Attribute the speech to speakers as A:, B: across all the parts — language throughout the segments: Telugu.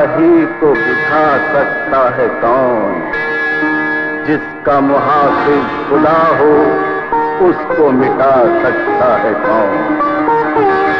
A: स्याही को बुझा सकता है कौन जिसका मुहाफिज खुदा हो उसको मिटा सकता है कौन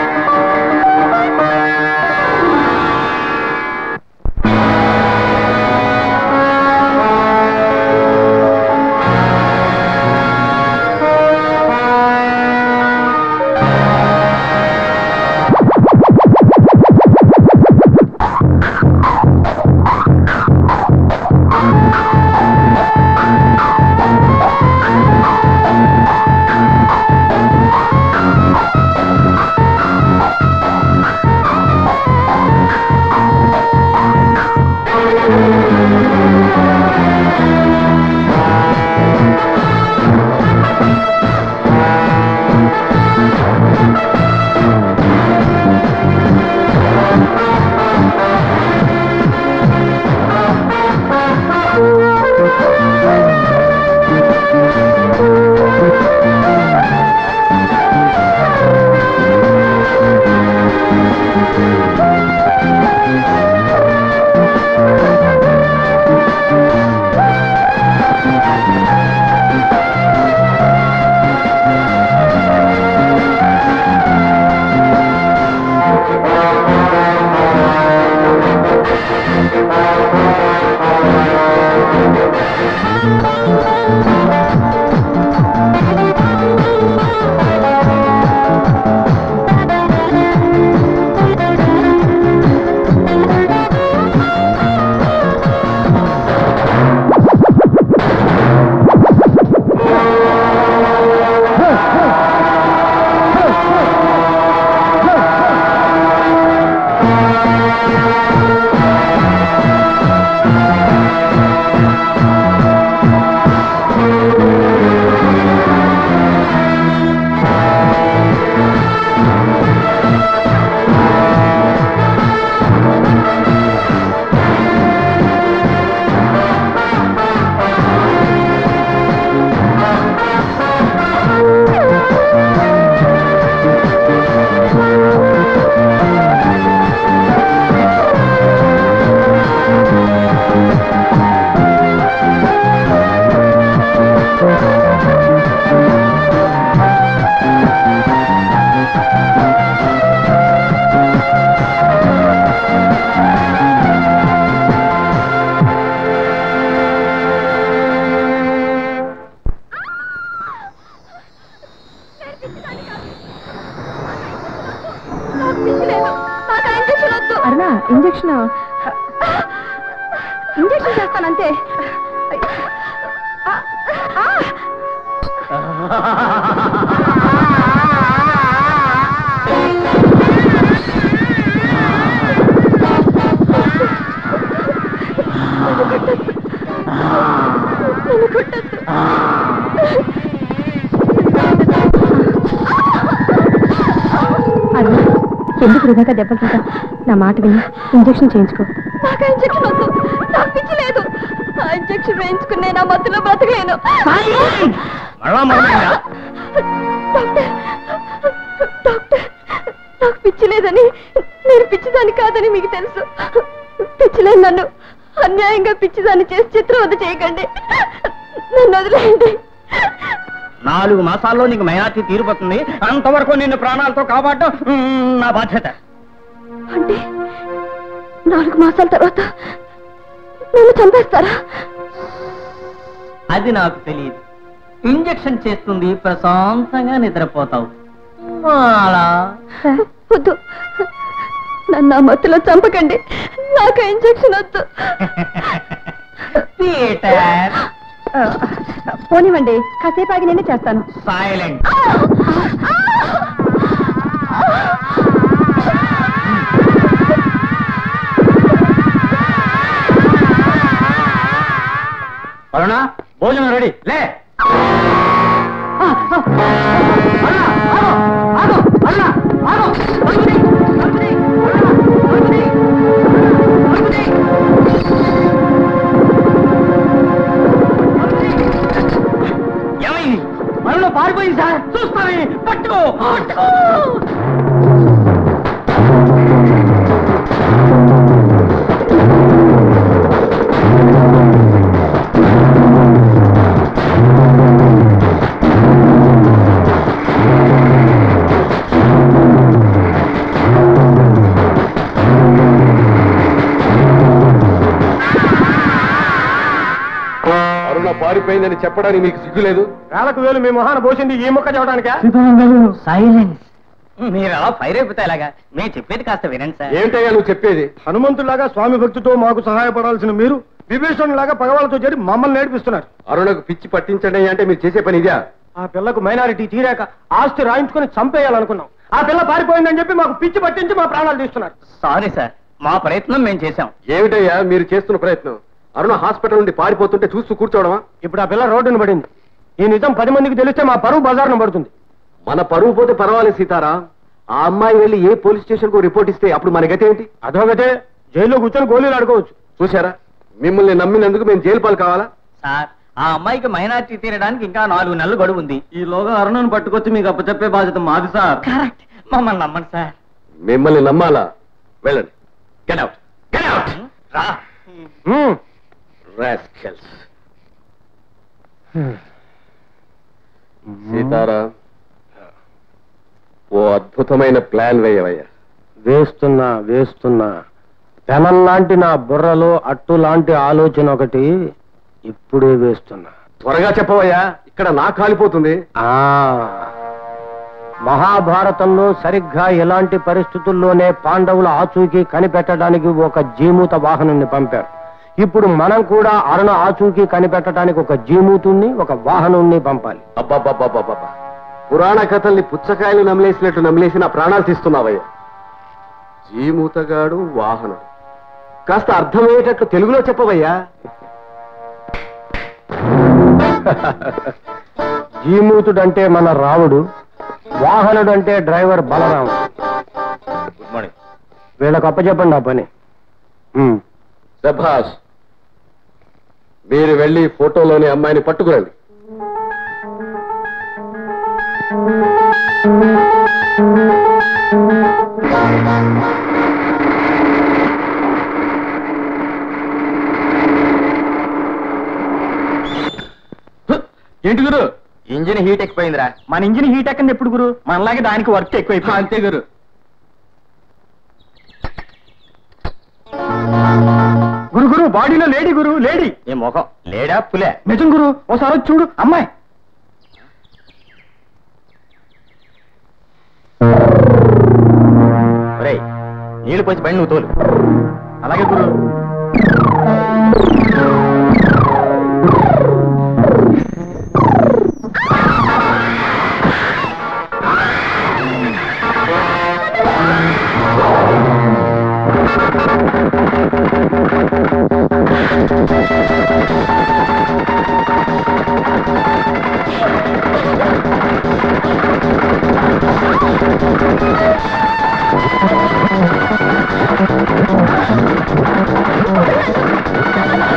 B: అరుణ ఇంజక్షన్ ఇంజక్షన్ చేస్తానంతే అరుణ ఎందుకు వృధాగా దెబ్బలు తింటా నా మాట విని ఇంజక్షన్ చేయించుకో
C: నాకు ఇంజక్షన్ వద్దు నాకు పిచ్చి లేదు ఆ ఇంజక్షన్ వేయించుకునే నా మత్తులో బ్రతకలేను
D: మళ్ళా మొదలైందా
C: డాక్టర్ డాక్టర్ నాకు పిచ్చి లేదని నేను పిచ్చిదాన్ని కాదని మీకు తెలుసు పిచ్చి లేదు నన్ను అన్యాయంగా పిచ్చిదాన్ని చేసి చిత్రవద చేయకండి నన్ను వదిలేయండి
D: నాలుగు మాసాల్లో నీకు మైనార్టీ తీరిపోతుంది అంతవరకు నిన్ను ప్రాణాలతో కాపాడటం మ్, నా బాధ్యత
C: అంటే నాలుగు మాసాల తర్వాత నన్ను చంపేస్తారా
D: అది నాకు తెలియదు ఇంజెక్షన్ చేస్తుంది ప్రశాంతంగా నిద్రపోతావు అలా
C: వద్దు నన్ను ఆ మత్తులో చంపకండి నాకు ఇంజక్షన్ వద్దు
D: పీటర్
C: పోనివ్వండి కాసేపు ఆగి నేనే చేస్తాను
D: సైలెంట్ అరుణ భోజనం రెడీ లే ఏమైంది అరుణ పారిపోయింది సార్ చూస్తానే పట్టుకో పట్టుకో
A: పారిపోయిందని చెప్పడానికి మీకు సిగ్గులేదు
E: వేలకు వేలు మీ మొహాన పోసింది ఈ ముక్క చెప్పడానికా
D: సైలెన్స్ మీరు అలా ఫైర్ అయిపోతే ఎలాగా నేను చెప్పేది కాస్త వినండి సార్
A: ఏమిటయ్యా నువ్వు చెప్పేది
E: హనుమంతులాగా స్వామి భక్తితో మాకు సహాయపడాల్సిన మీరు విభీషణులాగా పగవాళ్ళతో చేరి మమ్మల్ని నేర్పిస్తున్నారు
A: అరుణకు పిచ్చి పట్టించండి అంటే మీరు చేసే పని ఇదా
E: ఆ పిల్లకు మైనారిటీ తీరాక ఆస్తి రాయించుకొని చంపేయాలనుకున్నాం ఆ పిల్ల పారిపోయిందని చెప్పి మాకు పిచ్చి పట్టించి మా ప్రాణాలు తీస్తున్నారు
D: సారీ సార్ మా ప్రయత్నం మేము చేశాం
A: ఏమిటయ్యా మీరు చేస్తున్న ప్రయత్నం అరుణ హాస్పిటల్ నుండి పారిపోతుంటే చూస్తూ కూర్చోవడమా
E: ఇప్పుడు ఆ పిల్ల రోడ్డును పడింది ఈ నిజం పది మందికి తెలిస్తే మా పరువు బజార్ను పడుతుంది
A: మన పరువు పోతే పర్వాలేదు సీతారా ఆ అమ్మాయి వెళ్ళి ఏ పోలీస్ స్టేషన్ కు రిపోర్ట్ ఇస్తే అప్పుడు మన గతి ఏంటి
E: అదొకటే జైల్లో కూర్చొని గోళీలు ఆడుకోవచ్చు
A: చూశారా మిమ్మల్ని నమ్మినందుకు మేము జైలు పాలు కావాలా
D: సార్ ఆ అమ్మాయికి మైనార్టీ తీరడానికి ఇంకా నాలుగు నెలలు గడువు ఉంది ఈ లోగా అరుణను పట్టుకొచ్చి మీకు అప్పచెప్పే బాధ్యత మాది సార్ కరెక్ట్ మమ్మల్ని నమ్మండి సార్
A: మిమ్మల్ని నమ్మాలా వెళ్ళండి గెట్ అవుట్ గెట్ అవుట్
D: రా
E: హ్మ్.
A: రాస్కెల్స్ సీతారా ఓ అద్భుతమైన ప్లాన్ వేయవయ్యా
E: వేస్తున్నా వేస్తున్నా పెనల్లాంటి నా బుర్రలో అట్టు లాంటి ఆలోచన ఒకటి ఇప్పుడే వేస్తున్నా
A: త్వరగా చెప్పవయ్యా ఇక్కడ నా కాలిపోతుంది
E: ఆ మహాభారతంలో సరిగ్గా ఎలాంటి పరిస్థితుల్లోనే పాండవుల ఆచూకీ కనిపెట్టడానికి ఒక జీమూత వాహనుణ్ణి పంపారు ఇప్పుడు మనం కూడా అరుణ ఆచూకీ కనిపెట్టడానికి ఒక జీమూతుణ్ణి ఒక వాహనుణ్ణి పంపాలి
A: అబ్బబ్బబ్బబ్బబ్బ పురాణ కథల్ని పుచ్చకాయలు నమిలేసినట్టు నమిలేసి నా ప్రాణాలు తీస్తున్నావయ్యా జీమూతగాడు వాహనుడు కాస్త అర్థమయ్యేటట్లు తెలుగులో చెప్పవయ్యా
E: జీమూతుడంటే మన రాముడు వాహనుడంటే డ్రైవర్ బలరాముడు
A: గుడ్ మార్నింగ్
E: వీళ్ళకి అప్పచెప్పండి ఆ పని ఉమ్.
A: సభాష్ మీరు వెళ్ళి ఫోటోలోని అమ్మాయిని పట్టుకురండి
D: ఏంటి గురు ఇంజిన్ హీట్ ఎక్కువైందిరా మన ఇంజిన్ హీట్ ఎక్కింది ఎప్పుడు గురు మనలాగే దానికి వర్క్ ఎక్కువ అంతే గురు
E: గురు గురు బాడీలో లేడీ గురు లేడీ
D: ఏ ముఖం లేడా పులే
E: నిజం గురు ఓసారి వచ్చి చూడు అమ్మాయి
D: ఒరేయ్ నీళ్లు పోసి బండి నువ్వు తోలు
E: అలాగే గురు
C: ఆ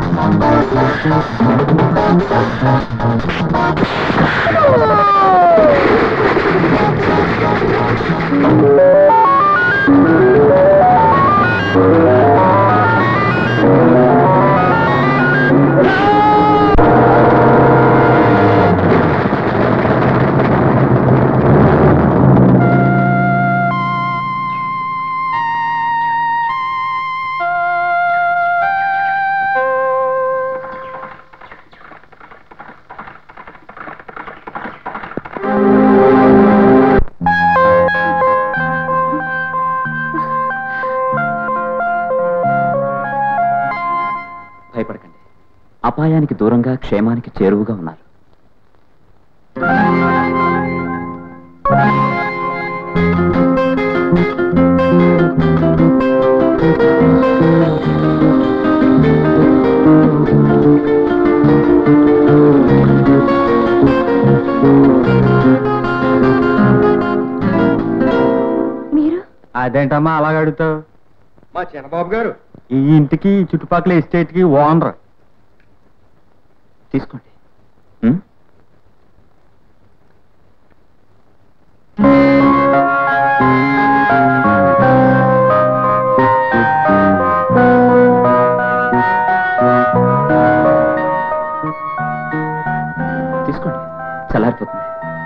D: భయపడకండి అపాయానికి దూరంగా క్షేమానికి చేరువుగా ఉన్నారు
B: మీరు
E: అదేంటమ్మా అలాగ అడుగుతావు
A: మా చిన్నబాబు గారు
E: ఈ ఇంటికి ఈ చుట్టుపక్కల ఎస్టేట్ కి ఓనర్
D: తీసుకోండి ఉం? తీసుకోండి చల్లారిపోతుంది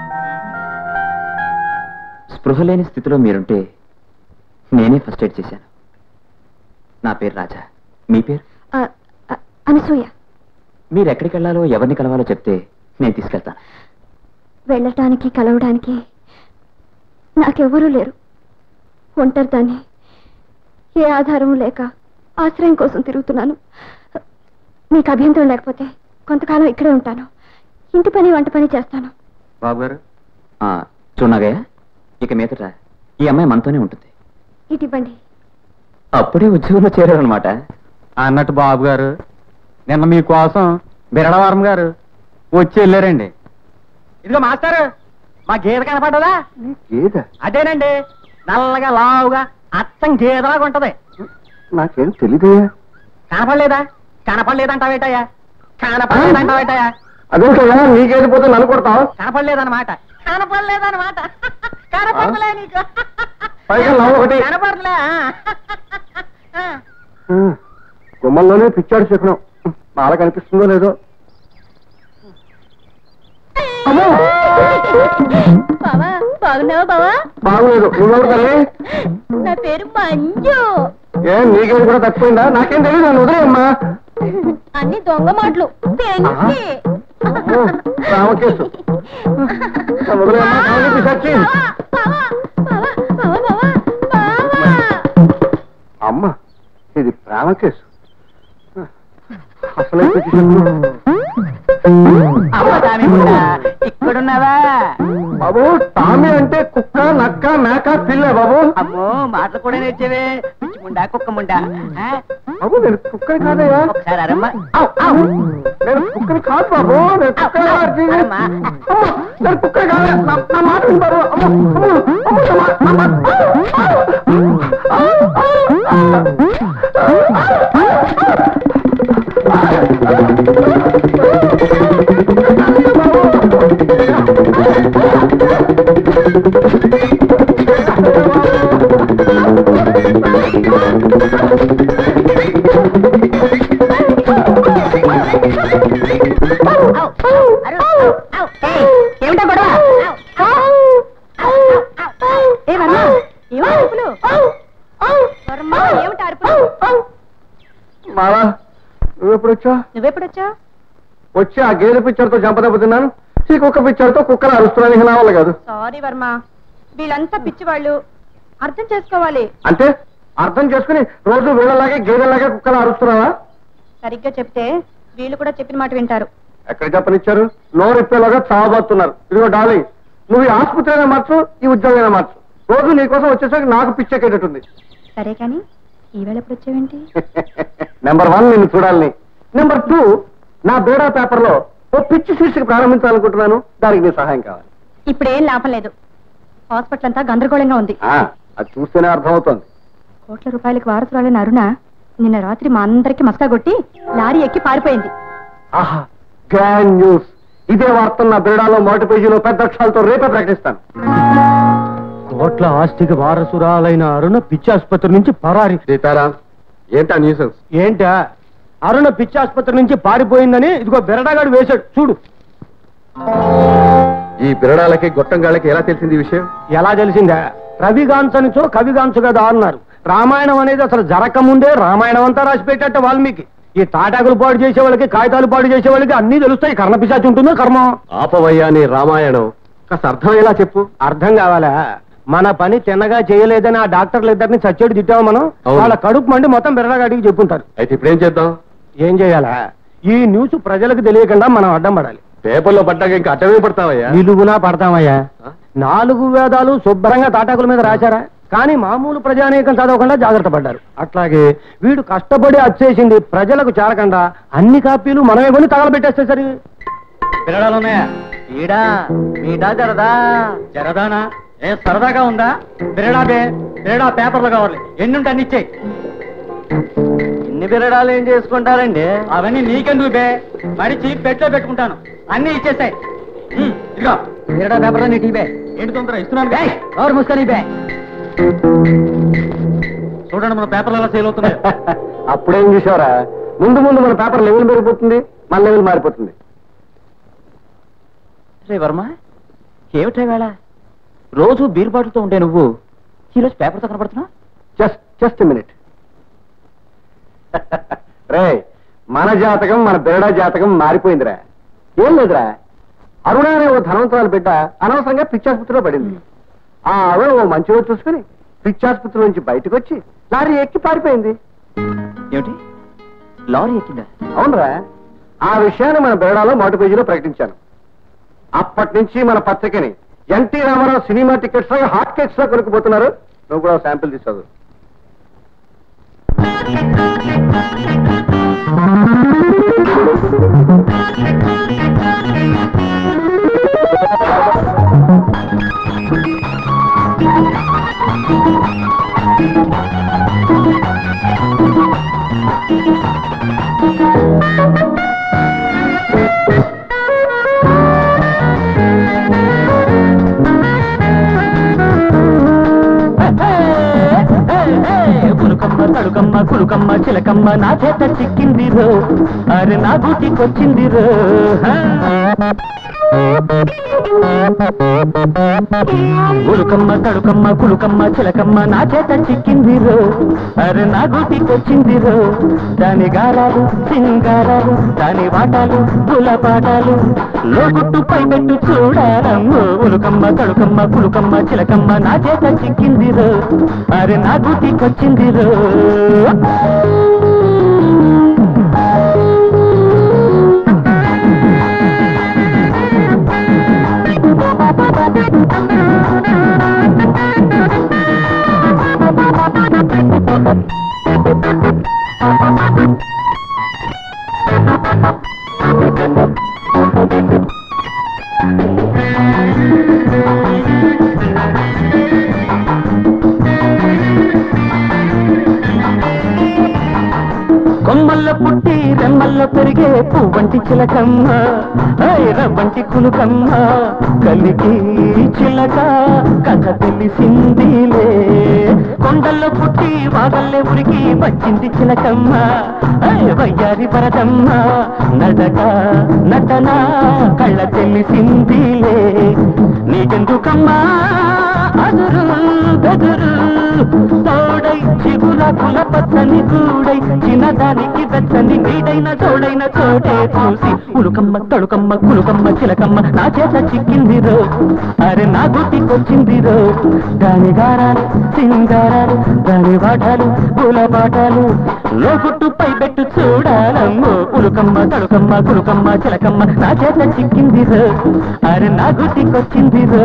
D: స్పృహ లేని స్థితిలో మీరుంటే నేనే ఫస్ట్ ఎయిడ్ చేశాను నా పేరు రాజా మీ పేరు
B: ఆ, ఆ, అనసూయ
D: మీరు ఎక్కడికి వెళ్ళాలో ఎవరిని కలవాలో చెప్తే నేను తీసుకెళ్తాను
B: వెళ్ళటానికి కలవడానికి నాకెవ్వరూ లేరు ఒంటరిదాన్ని ఏ ఆధారం లేక ఆశ్రయం కోసం తిరుగుతున్నాను మీకు అభ్యంతరం లేకపోతే కొంతకాలం ఇక్కడే ఉంటాను ఇంటి పని వంట పని చేస్తాను
E: బాబు గారు
D: ఆ, చూడనాగయ్య ఇక మీదట ఈ అమ్మాయి మనతోనే ఉంటుంది
B: ఇటు ఇవ్వండి
D: అప్పుడే ఉద్యోగంలో చేరారనమాట
E: అన్నట్టు బాబు గారు నిన్న మీకోసం బిరడవరం గారు వచ్చి వెళ్ళారండి ఇదిగో మాస్టర్ మా గీత కనపడ్డదా
A: ఏదా
E: అదేనండి నల్లగా లావుగా అచ్చం గీతలాగా ఉంటది
A: నాకేం తెలీదు
E: కనపడలేదా కనపడలేదంటావేటయ్యా కనపడలేదంటావేటయ్యా
A: అదేంటయ్యా నీకేది పోతే నన్ను కొడతావు
E: కనపడలేదన్నమాట కనపడలేదన్నమాట కనపడలే నీకు
A: పైగా నవ్వు ఒకటి.
E: కనపడలే
A: గుమ్మంలోనే పిచ్చాడు చెప్పినాం బాగా కనిపిస్తుందో లేదో అమ్మో!
C: బావా బాగున్నావా బావా
A: బాగలేదు నువ్వెవరు తల్లి
C: నా పేరు మంజు
A: ఏం నీకేది కూడా తప్పిపోయిందా నాకేం తెలియదు నన్ను వదిలేయమ్మా
C: అన్ని దొంగ మాటలు పెంచి
A: అమ్మో, రామకేశు నన్ను వదిలేయమ్మా కావాలి పిశాచి.
C: బావా, బావా, బావా, బావా, బావా.
A: అమ్మ ఇది ప్రేమ కేసు అసలే పిచ్చి చెప్పు.
E: ఇక్కడున్నావా
A: బాబు టామీ అంటే కుక్క నక్క మేక పిల్ల బాబు
E: అమ్మో మాటలు కూడా నేర్చేవే పిచ్చి ముండా కుక్క ముండా ఆ?
A: బాబు నేను కుక్కని కాదయ్యా
E: ఒకసారి అరమ్మ
A: నేను కుక్కని కాదు బాబు నేను కుక్కని కాదు.
E: అమ్మా.
A: అమ్మో, నేను కుక్కని కాదు నా- నా మాట విను బాబు అమ్మో, అమ్మో, అమ్మో, నా మా- నా
B: ఏమిటా గొడవ ఏ వర్మ ఏమిటి అరుపులు వర్మ ఏమిటి అరుపులు
A: మావా నువ్వు ఎప్పుడు వచ్చా
B: నువ్వెప్పుడొచ్చా
A: వచ్చి ఆ గేదె పిచ్చర్తో చంపదెబ్బ తిన్నాను ఈ కుక్క పిచ్చర్తో కుక్కలు అరుస్తున్నాను ఇక నా వల్ల కాదు
B: సారీ వర్మ వీళ్ళంతా పిచ్చివాళ్ళు అర్థం చేసుకోవాలి
A: అంటే అర్థం చేసుకుని రోజు వీళ్ళలాగే గేదెలాగే కుక్కలు అరుస్తున్నావా
B: సరిగ్గా చెప్తే వీళ్ళు కూడా చెప్పిన మాట వింటారు
A: ఎక్కడ చెప్పనిచ్చారు నోరు ఇప్పేలాగా చావబోతున్నారు ఇదిగో డార్లింగ్ నువ్వు ఈ ఆసుపత్రి అయినా మార్చు ఈ ఉద్యోగం మార్చు రోజు నీకోసం వచ్చేసరికి నాకు పిచ్చెక్కేటట్టుంది
B: సరే కానీ ఈవేళ ఎప్పుడు వచ్చావేంటి
A: నెంబర్ వన్ నిన్ను చూడాలని నెంబర్ టూ నా బేడా పేపర్ లో ఓ పిచ్చి శీర్షిక ప్రారంభించాలనుకుంటున్నాను దానికి నీ సహాయం కావాలి
B: ఇప్పుడేం లాభం లేదు హాస్పిటల్ అంతా గందరగోళంగా ఉంది
A: ఆ, అది చూస్తేనే అర్థమవుతోంది
B: కోట్ల రూపాయలకి వారసురాలైన అరుణ నిన్న రాత్రి మా అందరికి మస్కా కొట్టి లారీ ఎక్కి పారిపోయింది
A: ఆహా గ్రాండ్ న్యూస్ ఇదే వార్త నా బిరడాలో మొదటి పేజీలో పెద్ద అక్షరాలతో రేపే ప్రకటిస్తాను
E: కోట్ల ఆస్తికి వారసురాలైన అరుణ పిచ్చాసుపత్రి నుంచి పరారి
A: సీతారాం ఏంటా న్యూసెన్స్
E: ఏంటా అరుణ పిచ్చాసుపత్రి నుంచి పారిపోయిందని ఇదిగో బెరడాగాడు వేశాడు చూడు
A: ఈ బిరడాలకి గొట్టంగాళ్ళకి ఎలా తెలిసింది ఈ విషయం
E: ఎలా తెలిసిందా రవిగాంచనిచో కవిగాంచు కదా అన్నారు రామాయణం అనేది అసలు జరగకముందే రామాయణం అంతా రాసి పెట్టేట వాల్మీకి ఈ తాటాకులు పాడు చేసే వాళ్ళకి కాగితాలు పాడు చేసే వాళ్ళకి అన్ని తెలుస్తాయి కర్ణ పిశాచి ఉంటుందో కర్మ
A: ఆపవయ్యా నీ రామాయణం కాస్త అర్థం ఎలా చెప్పు
E: అర్థం కావాలా మన పని తిన్నగా చేయలేదని ఆ డాక్టర్లు ఇద్దరిని చచ్చేడు తిట్టాము మనం
A: అవును.
E: వాళ్ళ కడుపు మండి మొత్తం బెరడాగాడికి చెప్పుంటారు
A: అయితే ఇప్పుడేం చేద్దాం
E: ఏం చేయాలా ఈ న్యూస్ ప్రజలకు తెలియకుండా మనం అడ్డం పడాలి
A: పేపర్లో పడ్డాక ఇంకా అడ్డమే పడతావయ్యా
E: నిలువునా పడతామయ్యా
A: ఆ?
E: నాలుగు వేదాలు శుభ్రంగా తాటాకుల మీద రాశారా కానీ మామూలు ప్రజానీకం చదవకుండా జాగ్రత్త పడ్డారు అట్లాగే వీడు కష్టపడి వచ్చేసింది ప్రజలకు చేరకుండా అన్ని కాపీలు మనమే కొని తగలబెట్టేస్తే సరి
D: పిల్లడాలున్నాయా ఈడా మీడా జరదా జరదానా ఏ సరదాగా ఉందా బిరడా బే బిరడా పేపర్లు కావాలి ఎన్ని ఉంటే అన్ని ఇచ్చేయి ఎన్ని బిరడాలు ఏం చేసుకుంటారండి అవన్నీ నీకెందుకు బే మడిచి పెట్లో పెట్టుకుంటాను అన్ని ఇచ్చేసాయి ఇదిగో బిరడా పేపర్ నీ టీ బే ఏంటి తొందర ఇస్తున్నాను బే ఎవరు మూసుకొని బే చూడండి మన పేపర్లు ఎలా సేల్ అవుతున్నాయి
A: అప్పుడేం చూసావరా ముందు ముందు మన పేపర్ లెవెల్ పెరిగిపోతుంది మన లెవెల్ మారిపోతుంది
D: రే వర్మ ఏమిటా వేళ రోజు బీర్ బాటిల్తో ఉంటే నువ్వు ఈరోజు పేపర్తో కనపడుతున్నా
A: జస్ట్ జస్ట్ మినిట్ రే మన జాతకం మన బిరడా జాతకం మారిపోయిందిరా ఏం లేదురా అరుణ అనే ఓ ధనవంతరాలు బిడ్డ అనవసరంగా పిచ్చాసుపత్రిలో పడింది ఆ ఆవిడ ఓ మంచి రోజు చూసుకుని పిచ్చాసుపత్రి నుంచి బయటకు వచ్చి లారీ ఎక్కి పారిపోయింది
D: ఏమిటి లారీ ఎక్కిందా
A: అవునరా ఆ విషయాన్ని మన బిరడాలో మొదటి పేజీలో ప్రకటించాను అప్పటి నుంచి మన పత్రికని ఎన్టీ రామారావు సినిమా టికెట్స్ లో హాట్ కేక్స్ లో కొనుక్కుపోతున్నారు నువ్వు కూడా శాంపిల్ తీసుకోదు
D: కులుకమ్మ తడుకమ్మ కులుకమ్మ చిలకమ్మ నా చేత చిక్కింది రో అరే నా గూటికొచ్చింది రో కులుకమ్మ తడుకమ్మ కులుకమ్మ చిలకమ్మ నా చేత చిక్కింది రో అరే నా గూటికొచ్చింది రో దాని గారాలు సింగారాలు దాని వాటాలు గులపాటాలు లోగుట్టు పై పెట్టు చూడాలమ్మో ఉలుకమ్మ తడుకమ్మ కులుకమ్మ చిలకమ్మ నా చేత చిక్కింది రో అరే నా గూటికొచ్చింది రో కొమ్మల్లో పుట్టి రెమ్మల్లో పెరిగే పువ్వంటి చిలకమ్మ రవ్వంటి కులుకమ్మ కలికి చిలక కథ తెలిసిందిలే కొండల్లో పుట్టి వాగల్లే ఉరికి వచ్చింది చిలకమ్మ ఐ వయ్యారి వరదమ్మ నడక నటన కళ్ళ తెలిసిందిలే నీకెందుకమ్మా అదురు బెదురు తోడై చిగురాకుల పచ్చని గూడై చిన్నదానికి వెచ్చని నీడైన తోడైన చోటే చూసి ఉలుకమ్మ తడుకమ్మ కులుకమ్మ చిలకమ్మ నా చేత చిక్కింది రో అరే నా గుట్టికొచ్చింది రో దాని గారాలు సింగారాలు దాని వాటాలు పూలపాటాలు లోగుట్టు పై పెట్టు చూడాలమ్మో ఉలుకమ్మ తడుకమ్మ కులుకమ్మ చిలకమ్మ నా చేత చిక్కింది రో అరే నా గుట్టికొచ్చింది రో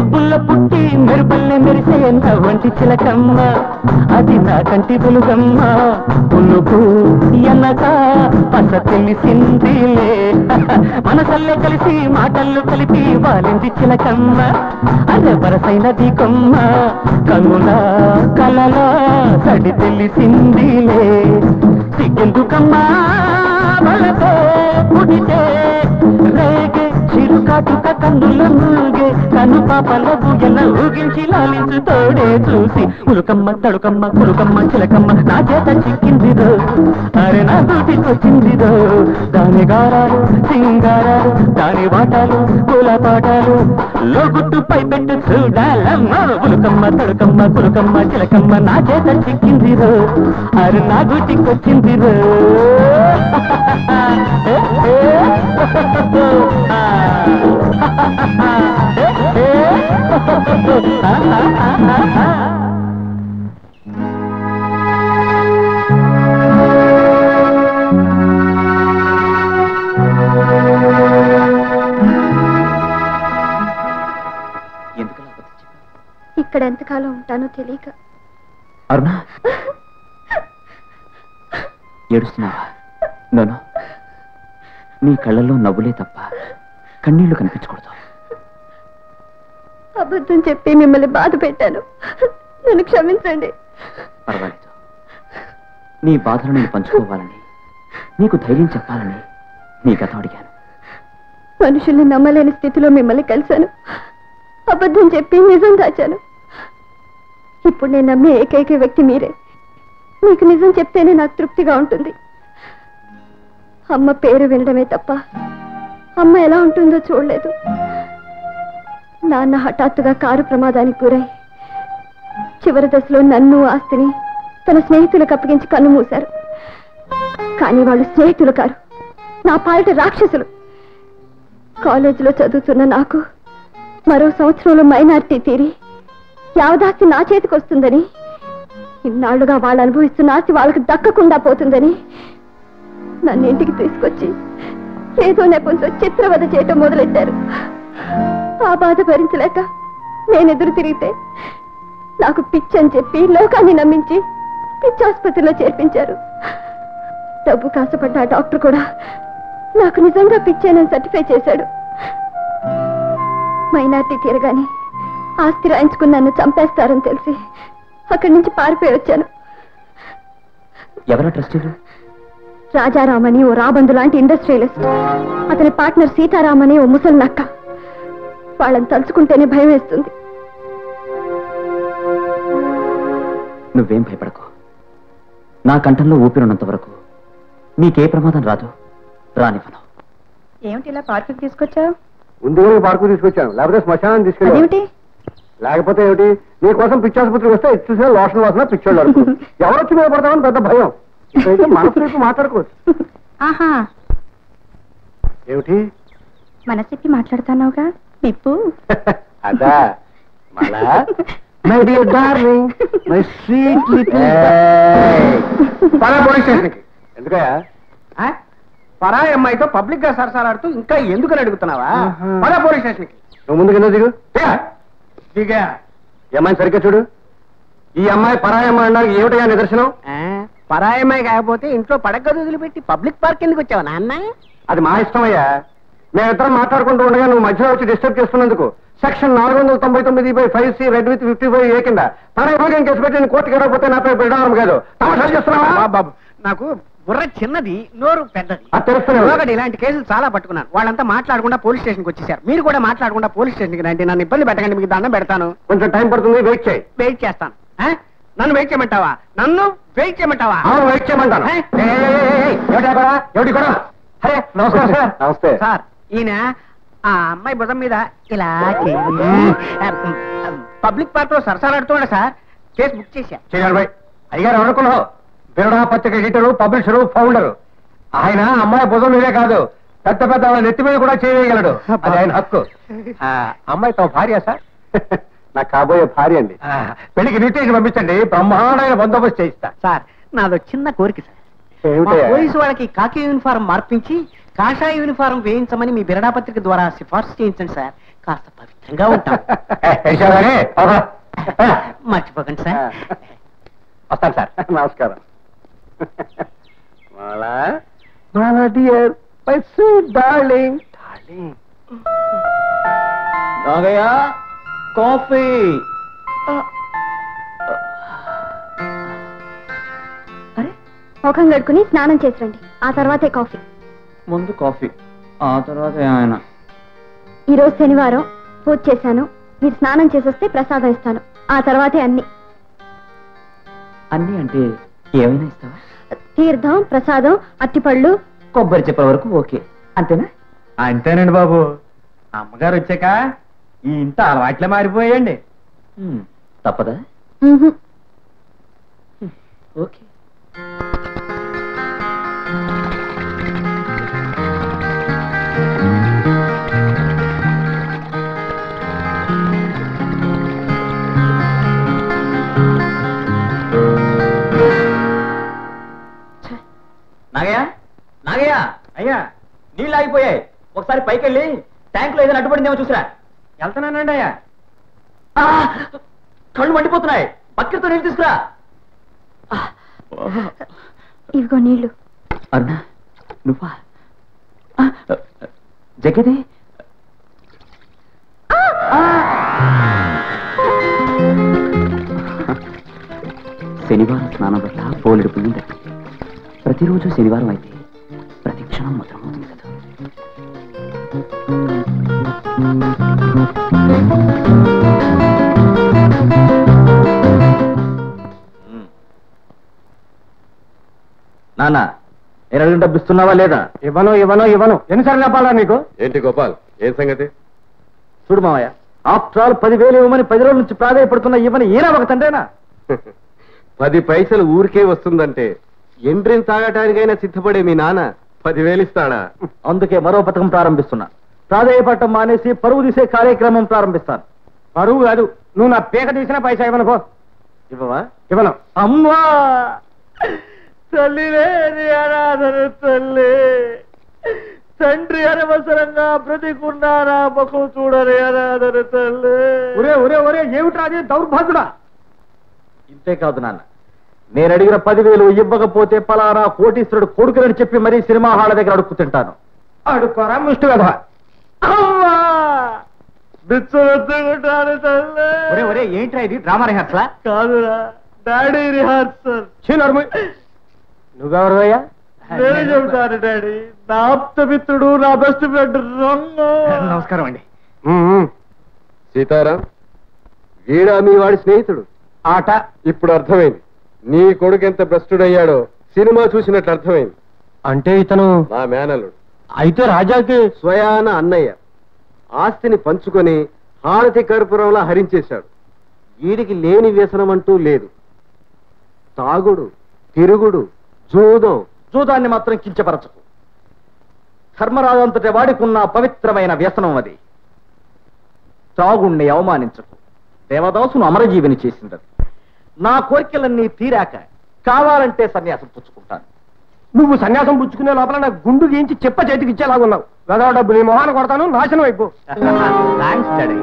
F: మబ్బుల్లో పుట్టి మెరుపల్లె మెరిసే వంటి చిలకమ్మ అది నా కంటి వెలుగమ్మ పులుపు ఎన్నక పస తెలిసిందిలే మనసల్లే కలిసి మాటల్లో కలిపి వాలింది చిలకమ్మ అదే వరసైనది కొమ్మ కనుల కలల సడి తెలిసిందిలే సిగ్గెందుకమ్మా బలతో పుడితే రేగే చిరుకాటుక కన్నుల మూగే కను పాపలకు ఎలా ఊగించి లాలించు తోడే చూసి ఉలుకమ్మ తడుకమ్మ కులుకమ్మ చిలకమ్మ నా చేత చిక్కిందిరో అరే నా దూటికొచ్చిందిరో దాని గారాలు సింగారాలు దాని వాటాలు పూల పాటాలు లోగుట్టుపై పెట్టు చూడాలమ్మ ఉలుకమ్మ తడుకమ్మ కులుకమ్మ చిలకమ్మ నా చేత చిక్కిందిరో అరే నా దూటికొచ్చిందిరో
D: ఎందుకు అలా అబద్ధం చెప్పావు?
C: ఇక్కడ ఎంతకాలం ఉంటానో తెలియక
D: అరుణ ఏడుస్తున్నావా నోను నీ కళ్ళల్లో నవ్వులే తప్ప కన్నీళ్లు కనిపించకూడదు
C: అబద్ధం చెప్పి మిమ్మల్ని బాధ పెట్టాను నన్ను క్షమించండి
D: పర్వాలేదు నీ బాధలు నేను పంచుకోవాలని నీకు ధైర్యం చెప్పాలని నీ గతం అడిగాను
C: మనుషుల్ని నమ్మలేని స్థితిలో మిమ్మల్ని కలిశాను అబద్ధం చెప్పి నిజం దాచాను ఇప్పుడు నేను నమ్మే ఏకైక వ్యక్తి మీరే మీకు నిజం చెప్తేనే నాకు తృప్తిగా ఉంటుంది అమ్మ పేరు వినడమే తప్ప అమ్మ ఎలా ఉంటుందో చూడలేదు నాన్న హఠాత్తుగా కారు ప్రమాదానికి గురై చివరి దశలో నన్ను ఆస్తిని తన స్నేహితులకు అప్పగించి కన్ను మూశారు కానీ వాళ్ళు స్నేహితులు కారు నా పాలిట రాక్షసులు కాలేజీలో చదువుతున్న నాకు మరో సంవత్సరంలో మైనార్టీ తీరి యావదాస్తి నా చేతికి వస్తుందని ఇన్నాళ్లుగా వాళ్ళు అనుభవిస్తున్న ఆస్తి వాళ్ళకి దక్కకుండా పోతుందని నన్ను ఇంటికి తీసుకొచ్చి ఏదో నెపంతో చిత్రవద చేయటం మొదలెట్టారు ఆ బాధ భరించలేక నేను ఎదురు తిరిగితే నాకు పిచ్చి అని చెప్పి లోకాన్ని నమ్మించి పిచ్చి ఆసుపత్రిలో చేర్పించారు డబ్బు కాసపడ్డ ఆ డాక్టర్ కూడా నాకు నిజంగా పిచ్చేనని సర్టిఫై చేశాడు మైనార్టీ తీరగానే ఆస్తి రాయించుకుని నన్ను చంపేస్తారని తెలిసి అక్కడి నుంచి పారిపోయి వచ్చాను
D: ఎవరా ట్రస్టీలు
C: రాజారామని ఓ రాబందు లాంటి ఇండస్ట్రియలిస్ట్ అతని పార్ట్నర్ సీతారామని ఓ ముసలి నక్క వాళ్ళని తలుచుకుంటేనే భయం వేస్తుంది
D: నువ్వేం భయపడకు నా కంఠంలో ఊపిరినంత వరకు నీకే ప్రమాదం రాదు రానివ్వను
B: ఏమిటి ఇలా పార్కుకి తీసుకొచ్చావు
A: ఉంది పార్కు తీసుకొచ్చాను లేకపోతే శ్మశానం తీసుకెళ్ళి
B: అదేమిటి
A: లేకపోతే ఏమిటి నీ కోసం పిచ్చాసుపత్రికి వస్తే ఎటు చూసినా లోషన్ వాసన పిచ్చోళ్ళు అడుగు ఎవరొచ్చి మీద పడతామని పెద్ద భయం ఇప్పుడైతే మనసు వైపు మాట్లాడుకోవచ్చు
B: ఆహా
A: ఏమిటి
B: మనసెప్పి మాట్లాడుతున్నావుగా నిప్పు
A: అదా మళ్ళా my dear darling my sweet little పరా పోలీస్ స్టేషన్కి ఎందుకయ్యా
E: పరాయి అమ్మాయితో పబ్లిక్ గా సరసాలాడుతూ ఇంకా ఎందుకని అడుగుతున్నావా
A: ఆహా.
E: పద పోలీస్ స్టేషన్ కి
A: నువ్వు ముందు కింద దిగు
E: దిగా
A: ఈ అమ్మాయి సరిగ్గా చూడు ఈ అమ్మాయి పరాయి అమ్మాయి అన్నారు ఏమిటయ్యా నిదర్శనం
E: పరాయి అమ్మాయి కాకపోతే ఇంట్లో పడగ వదిలిపెట్టి పబ్లిక్ పార్క్ ఎందుకు వచ్చావు నాన్న
A: అది మా ఇష్టం అయ్యా మేమిద్దరం మాట్లాడుకుంటూ ఉండగా నువ్వు మధ్యలో వచ్చి డిస్టర్బ్ చేస్తున్నందుకు సెక్షన్ నాలుగు వందల తొంభై తొమ్మిది by five C read with fifty five A కింద తన విభాగం కేసు పెట్టి నేను కోర్టుకి వెళ్ళకపోతే నాపై బిడవడం కాదు తమాషాలు చేస్తున్నావా
E: బాబు నాకు బుర్ర చిన్నది నోరు పెద్దది
A: అది తెలుస్తూనే ఉంది.
E: ఒకటి ఇలాంటి కేసులు చాలా పట్టుకున్నాను వాళ్ళంతా మాట్లాడకుండా పోలీస్ స్టేషన్కి వచ్చేసారు మీరు కూడా మాట్లాడకుండా పోలీస్ స్టేషన్కి రండి నన్ను ఇబ్బంది పెట్టకండి మీకు దండం పెడతాను
A: కొంచెం టైం పడుతుంది వెయిట్ చేయి
E: వెయిట్ చేస్తాను ఆ? నన్ను వెయిట్ చేయమంటావా నన్ను వెయిట్ చేయమంటావా
A: అవును వెయిట్ చేయమంటాను
E: ఏ?
A: ఏయ్, ఏయ్, ఏయ్, ఏయ్, ఏమిటి ఆ గొడవ? ఏమిటి గొడవ? అరే నమస్కారం సార్ నమస్తే
E: సార్ ఈయన ఆ అమ్మాయి భుజం మీద ఇలా పబ్లిక్ పార్క్ లో సరసాలాడుతున్నాడు సార్ కేసు బుక్ చేశా
A: చేయాలి బాయ్ అయ్యారు అనుకున్నావు బిరడా పత్రిక ఎడిటరు పబ్లిషరు ఫౌండరు ఆయన అమ్మాయి భుజం మీదే కాదు పెద్ద పెద్ద వాళ్ళ నెత్తి మీద కూడా చేయగలడు అది ఆయన హక్కు ఆ, అమ్మాయి తమ భార్య సార్ నాకు కాబోయే భార్య అండి పెళ్లికి ఇన్విటేషన్ పంపించండి బ్రహ్మాండమైన బందోబస్తు చేయిస్తా
E: సార్ నాదో చిన్న కోరిక సార్ మా
A: ఏమిటయ్యా?
E: పోలీసు వాళ్ళకి కాకి యూనిఫారం మార్పించి కాషాయ యూనిఫారం వేయించమని మీ బిరడా పత్రిక ద్వారా సిఫార్సు చేయించండి సార్
D: కాస్త పవిత్రంగా ఉంటాం
A: యశోదాని, పద.
D: మర్చిపోకండి సార్
A: వస్తాను సార్ నమస్కారం Mala Mala dear my sweet darling darling
D: Nagayya coffee
C: ముఖం కడుకుని స్నానం చేసి రండి ఆ తర్వాతే కాఫీ
D: ముందు కాఫీ ఆ తర్వాత ఆయన
C: ఈ రోజు శనివారం పూజ చేశాను మీరు స్నానం చేసొస్తే ప్రసాదం ఇస్తాను ఆ తర్వాతే అన్ని
D: అన్ని అంటే ఏమైనా ఇస్తావా
C: తీర్థం ప్రసాదం అట్టిపళ్ళు
D: కొబ్బరి చెప్పల వరకు ఓకే అంతేనా
G: అంతేనండి బాబు అమ్మగారు వచ్చాక ఈ ఇంత అలవాట్లే మారిపోయాయండి
D: తప్పదా
C: మ్మ్హ్మ్.
D: ఓకే నాగయ్య నాగయ్య
G: అయ్యా
D: నీళ్ళు ఆగిపోయాయి ఒకసారి పైకి వెళ్ళి ట్యాంక్ లో ఏదైనా అడ్డుపడిందేమో చూసిరా
G: వెళ్తున్నానండి అయ్యా
D: ఆ! కళ్ళు మండిపోతున్నాయి బకెట్తో నీళ్ళు తీసుకురా
C: ఇవిగో నీళ్లు
D: అరుణ నువ్వా ఆ, జగది శనివారం స్నానం వల్ల పోలెడు పుణ్యం దక్కింది ప్రతిరోజు శనివారం అయితే ప్రతి క్షణం మధురమవుతుంది కదా నాన్న నేను అడిగిన డబ్బు ఇస్తున్నావా లేదా
E: ఇవ్వను ఇవ్వను ఇవ్వను ఎన్నిసార్లు చెప్పాలా నీకు
A: ఏంటి గోపాల్ ఏం సంగతి
D: చూడు మావయ్య ఆఫ్టర్ ఆల్ పదివేలు ఇవ్వమని పది రోజుల నుంచి ప్రాధాయపడుతున్న ఇవ్వని ఈయన ఒక తండ్రేనా
A: పది పైసలు ఊరికే వస్తుందంటే ఎండ్రిని తాగటానికైనా సిద్ధపడే మీ నాన్న పదివేలు ఇస్తాడా
D: అందుకే మరో పథకం ప్రారంభిస్తున్నా ప్రాధాయపడటం మానేసి పరువు తీసే కార్యక్రమం ప్రారంభిస్తాను
E: పరువు కాదు నువ్వు నా పీక తీసిన పైసా ఇవ్వను పో
D: ఇవ్వవా
E: ఇవ్వను
G: అమ్మా తల్లి లేని అనాథను తల్లి తండ్రి అనవసరంగా బ్రతికున్నారా ముఖం చూడని అనాథను తల్లి
E: ఒరే ఒరే ఒరే ఏమిట్రా అది దౌర్భాగ్యుడా
D: ఇంతే కాదు నాన్న నేను అడిగిన పదివేలు ఇవ్వకపోతే పలానా కోటీశ్వరుడు కొడుకులని చెప్పి మరీ సినిమా హాళ్ళ దగ్గర అడుక్కు తింటాను
E: అడుక్కోరా ముష్టి కదా
G: అమ్మా బిచ్చొత్తుకుంటాను తల్లి
D: ఒరే ఒరే ఏంట్రా ఇది డ్రామా రిహార్సలా
G: కాదురా డాడీ రిహార్సల్
E: చీనర్ము నువ్వెవరయ్యా
G: నేను చెబుతాను డాడీ నా ఆప్తమిత్రుడు నా బెస్ట్ ఫ్రెండ్ రంగు
D: నమస్కారం అండి
A: సీతారాం వీడా మీ వాడి స్నేహితుడు
E: ఆట
A: ఇప్పుడు అర్థమైంది నీ కొడుకు ఎంత భ్రష్టుడయ్యాడో సినిమా చూసినట్లు అర్థమైంది
E: అంటే ఇతను
A: మా మేనల్లుడు
E: అయితే రాజాకి
A: స్వయాన అన్నయ్య ఆస్తిని పంచుకొని హారతి కర్పూరంలా హరించేశాడు వీడికి లేని వ్యసనం అంటూ లేదు తాగుడు తిరుగుడు జూదం
D: జూదాన్ని మాత్రం కించపరచకు ధర్మరాజు అంతటి వాడికున్న పవిత్రమైన వ్యసనం అది త్రాగుణ్ణి అవమానించకు దేవదాసును అమరజీవిని చేసిందది నా కోరికలన్నీ తీరాక కావాలంటే సన్యాసం పుచ్చుకుంటాను
E: నువ్వు సన్యాసం పుచ్చుకునే లోపల నాకు గుండు గీయించి చెప్ప చేతికి ఇచ్చేలాగున్నావు గదా డబ్బు నీ మొహాన కొడతాను నాశనం అయిపో
D: thanks daddy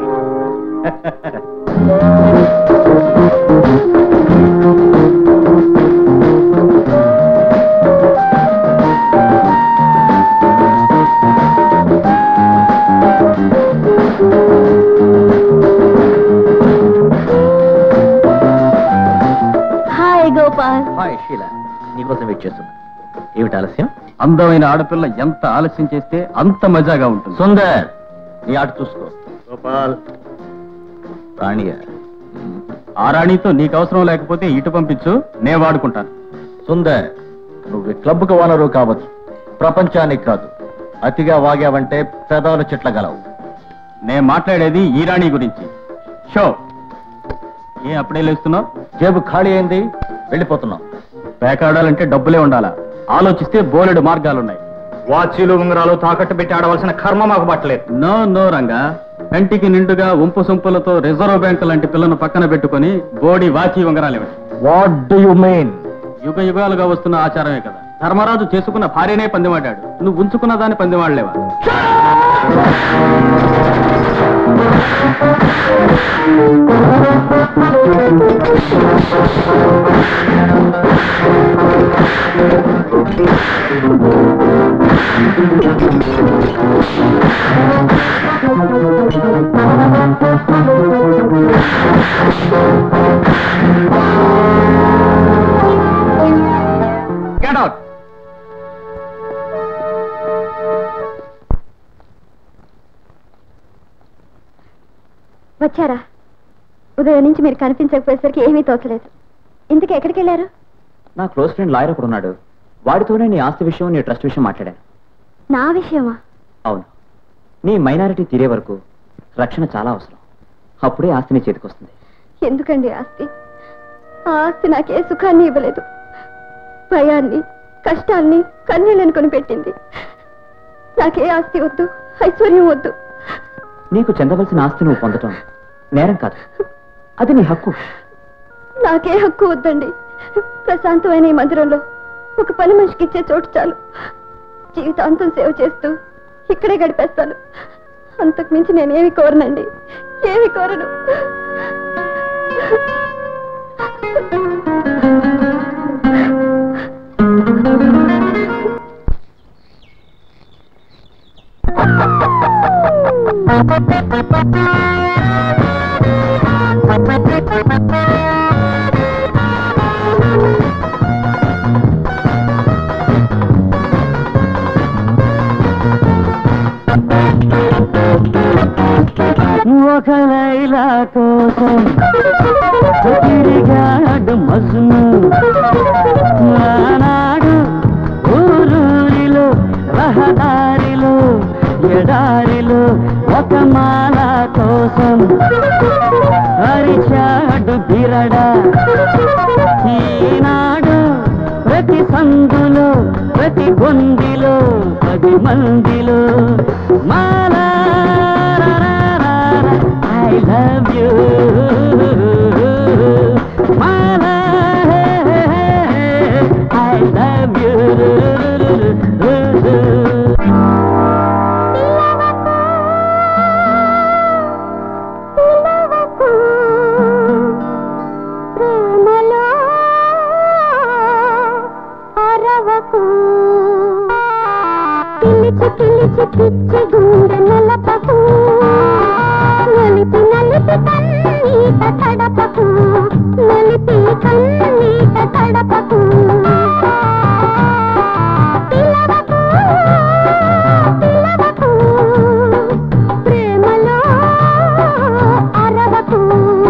C: hi Gopal
D: hi Sheela నీకోసం వెయిట్ చేస్తున్నా ఏమిటి ఆలస్యం
G: అందమైన ఆడపిల్ల ఎంత ఆలస్యం చేస్తే అంత మజాగా ఉంటుంది
D: సుందర్ నీ ఆట చూసుకో
A: గోపాల్
D: రాణిగా
G: ఆ రాణితో నీకు అవసరం లేకపోతే ఇటు పంపించు నేను వాడుకుంటాను
D: సుందర్ నువ్వు క్లబ్కు ఓనరు కావచ్చు ప్రపంచానికి కాదు అతిగా వాగావంటే పెదాలు చెట్లగలవు
G: నేను మాట్లాడేది ఈ రాణి గురించి షో ఏ అప్పుడే లేస్తున్నావు
D: జేబు ఖాళీ అయింది వెళ్ళిపోతున్నాం
G: పేకాడాలంటే డబ్బులే ఉండాలా ఆలోచిస్తే బోలెడు మార్గాలున్నాయి
D: వాచీలు ఉంగరాలు తాకట్టు పెట్టి ఆడవలసిన కర్మ మాకు పట్టలేదు
G: నో నో రంగా కంటికి నిండుగా ఉంపు సొంపులతో రిజర్వ్ బ్యాంక్ లాంటి పిల్లను పక్కన పెట్టుకొని బోడి వాచి ఉంగరాలు
D: వాట్ డు యు మీన్
G: యుగ యుగాలుగా వస్తున్న ఆచారమే కదా ధర్మరాజు చేసుకున్న భార్యనే పందిమాడాడు నువ్వు ఉంచుకున్న దాన్ని పందిమాడలేవా
A: గెట్ అవుట్
C: వచ్చారా ఉదయం నుంచి మీరు కనిపించకపోయేసరికి ఏమీ తోచలేదు ఇంతకు ఎక్కడికి వెళ్ళారు
D: నా క్లోజ్ ఫ్రెండ్ లాయర్ ఒకడు ఉన్నాడు వాడితోనే నీ ఆస్తి విషయం నీ ట్రస్ట్ విషయం మాట్లాడాను
C: నా విషయమా
D: అవును నీ మైనారిటీ తీరే వరకు రక్షణ చాలా అవసరం అప్పుడే ఆస్తి నీ చేతికొస్తుంది
C: ఎందుకండి ఆస్తి ఆ ఆస్తి నాకే సుఖాన్ని ఇవ్వలేదు భయాన్ని కష్టాల్ని కన్నీళ్ళని కొనిపెట్టింది నాకే ఆస్తి వద్దు ఐశ్వర్యం వద్దు
D: నీకు చెందవలసిన ఆస్తి నువ్వు పొందటం నేరం కాదు అది నీ హక్కు
C: నాకే హక్కు వద్దండి ప్రశాంతమైన ఈ మందిరంలో ఒక పని మనిషికి ఇచ్చే చోటు చాలు జీవితాంతం సేవ చేస్తూ ఇక్కడే గడిపేస్తాను అంతకు మించి నేనేమి కోరనండి ఏమి కోరను
F: ఒక లైలా కోసం తిరిగాడు మజ్ను ఆనాడు ఊరూరిలో రహదారిలో ఎడారిలో ఒక మాల కోసం అరిచాడు బిరడా ఈనాడు ప్రతి సందులో ప్రతి గొందిలో పది మందిలో Mala I love you Mala I love you
C: ప్రేమలో అరవకు పిలిచి పిలిచి పిచ్చి గుండె నలపకు నలిపి నలిపి కన్నీట తడపకు నలిపి కన్నీట తడపకు పిలవకు పిలవకు ప్రేమలో అరవకు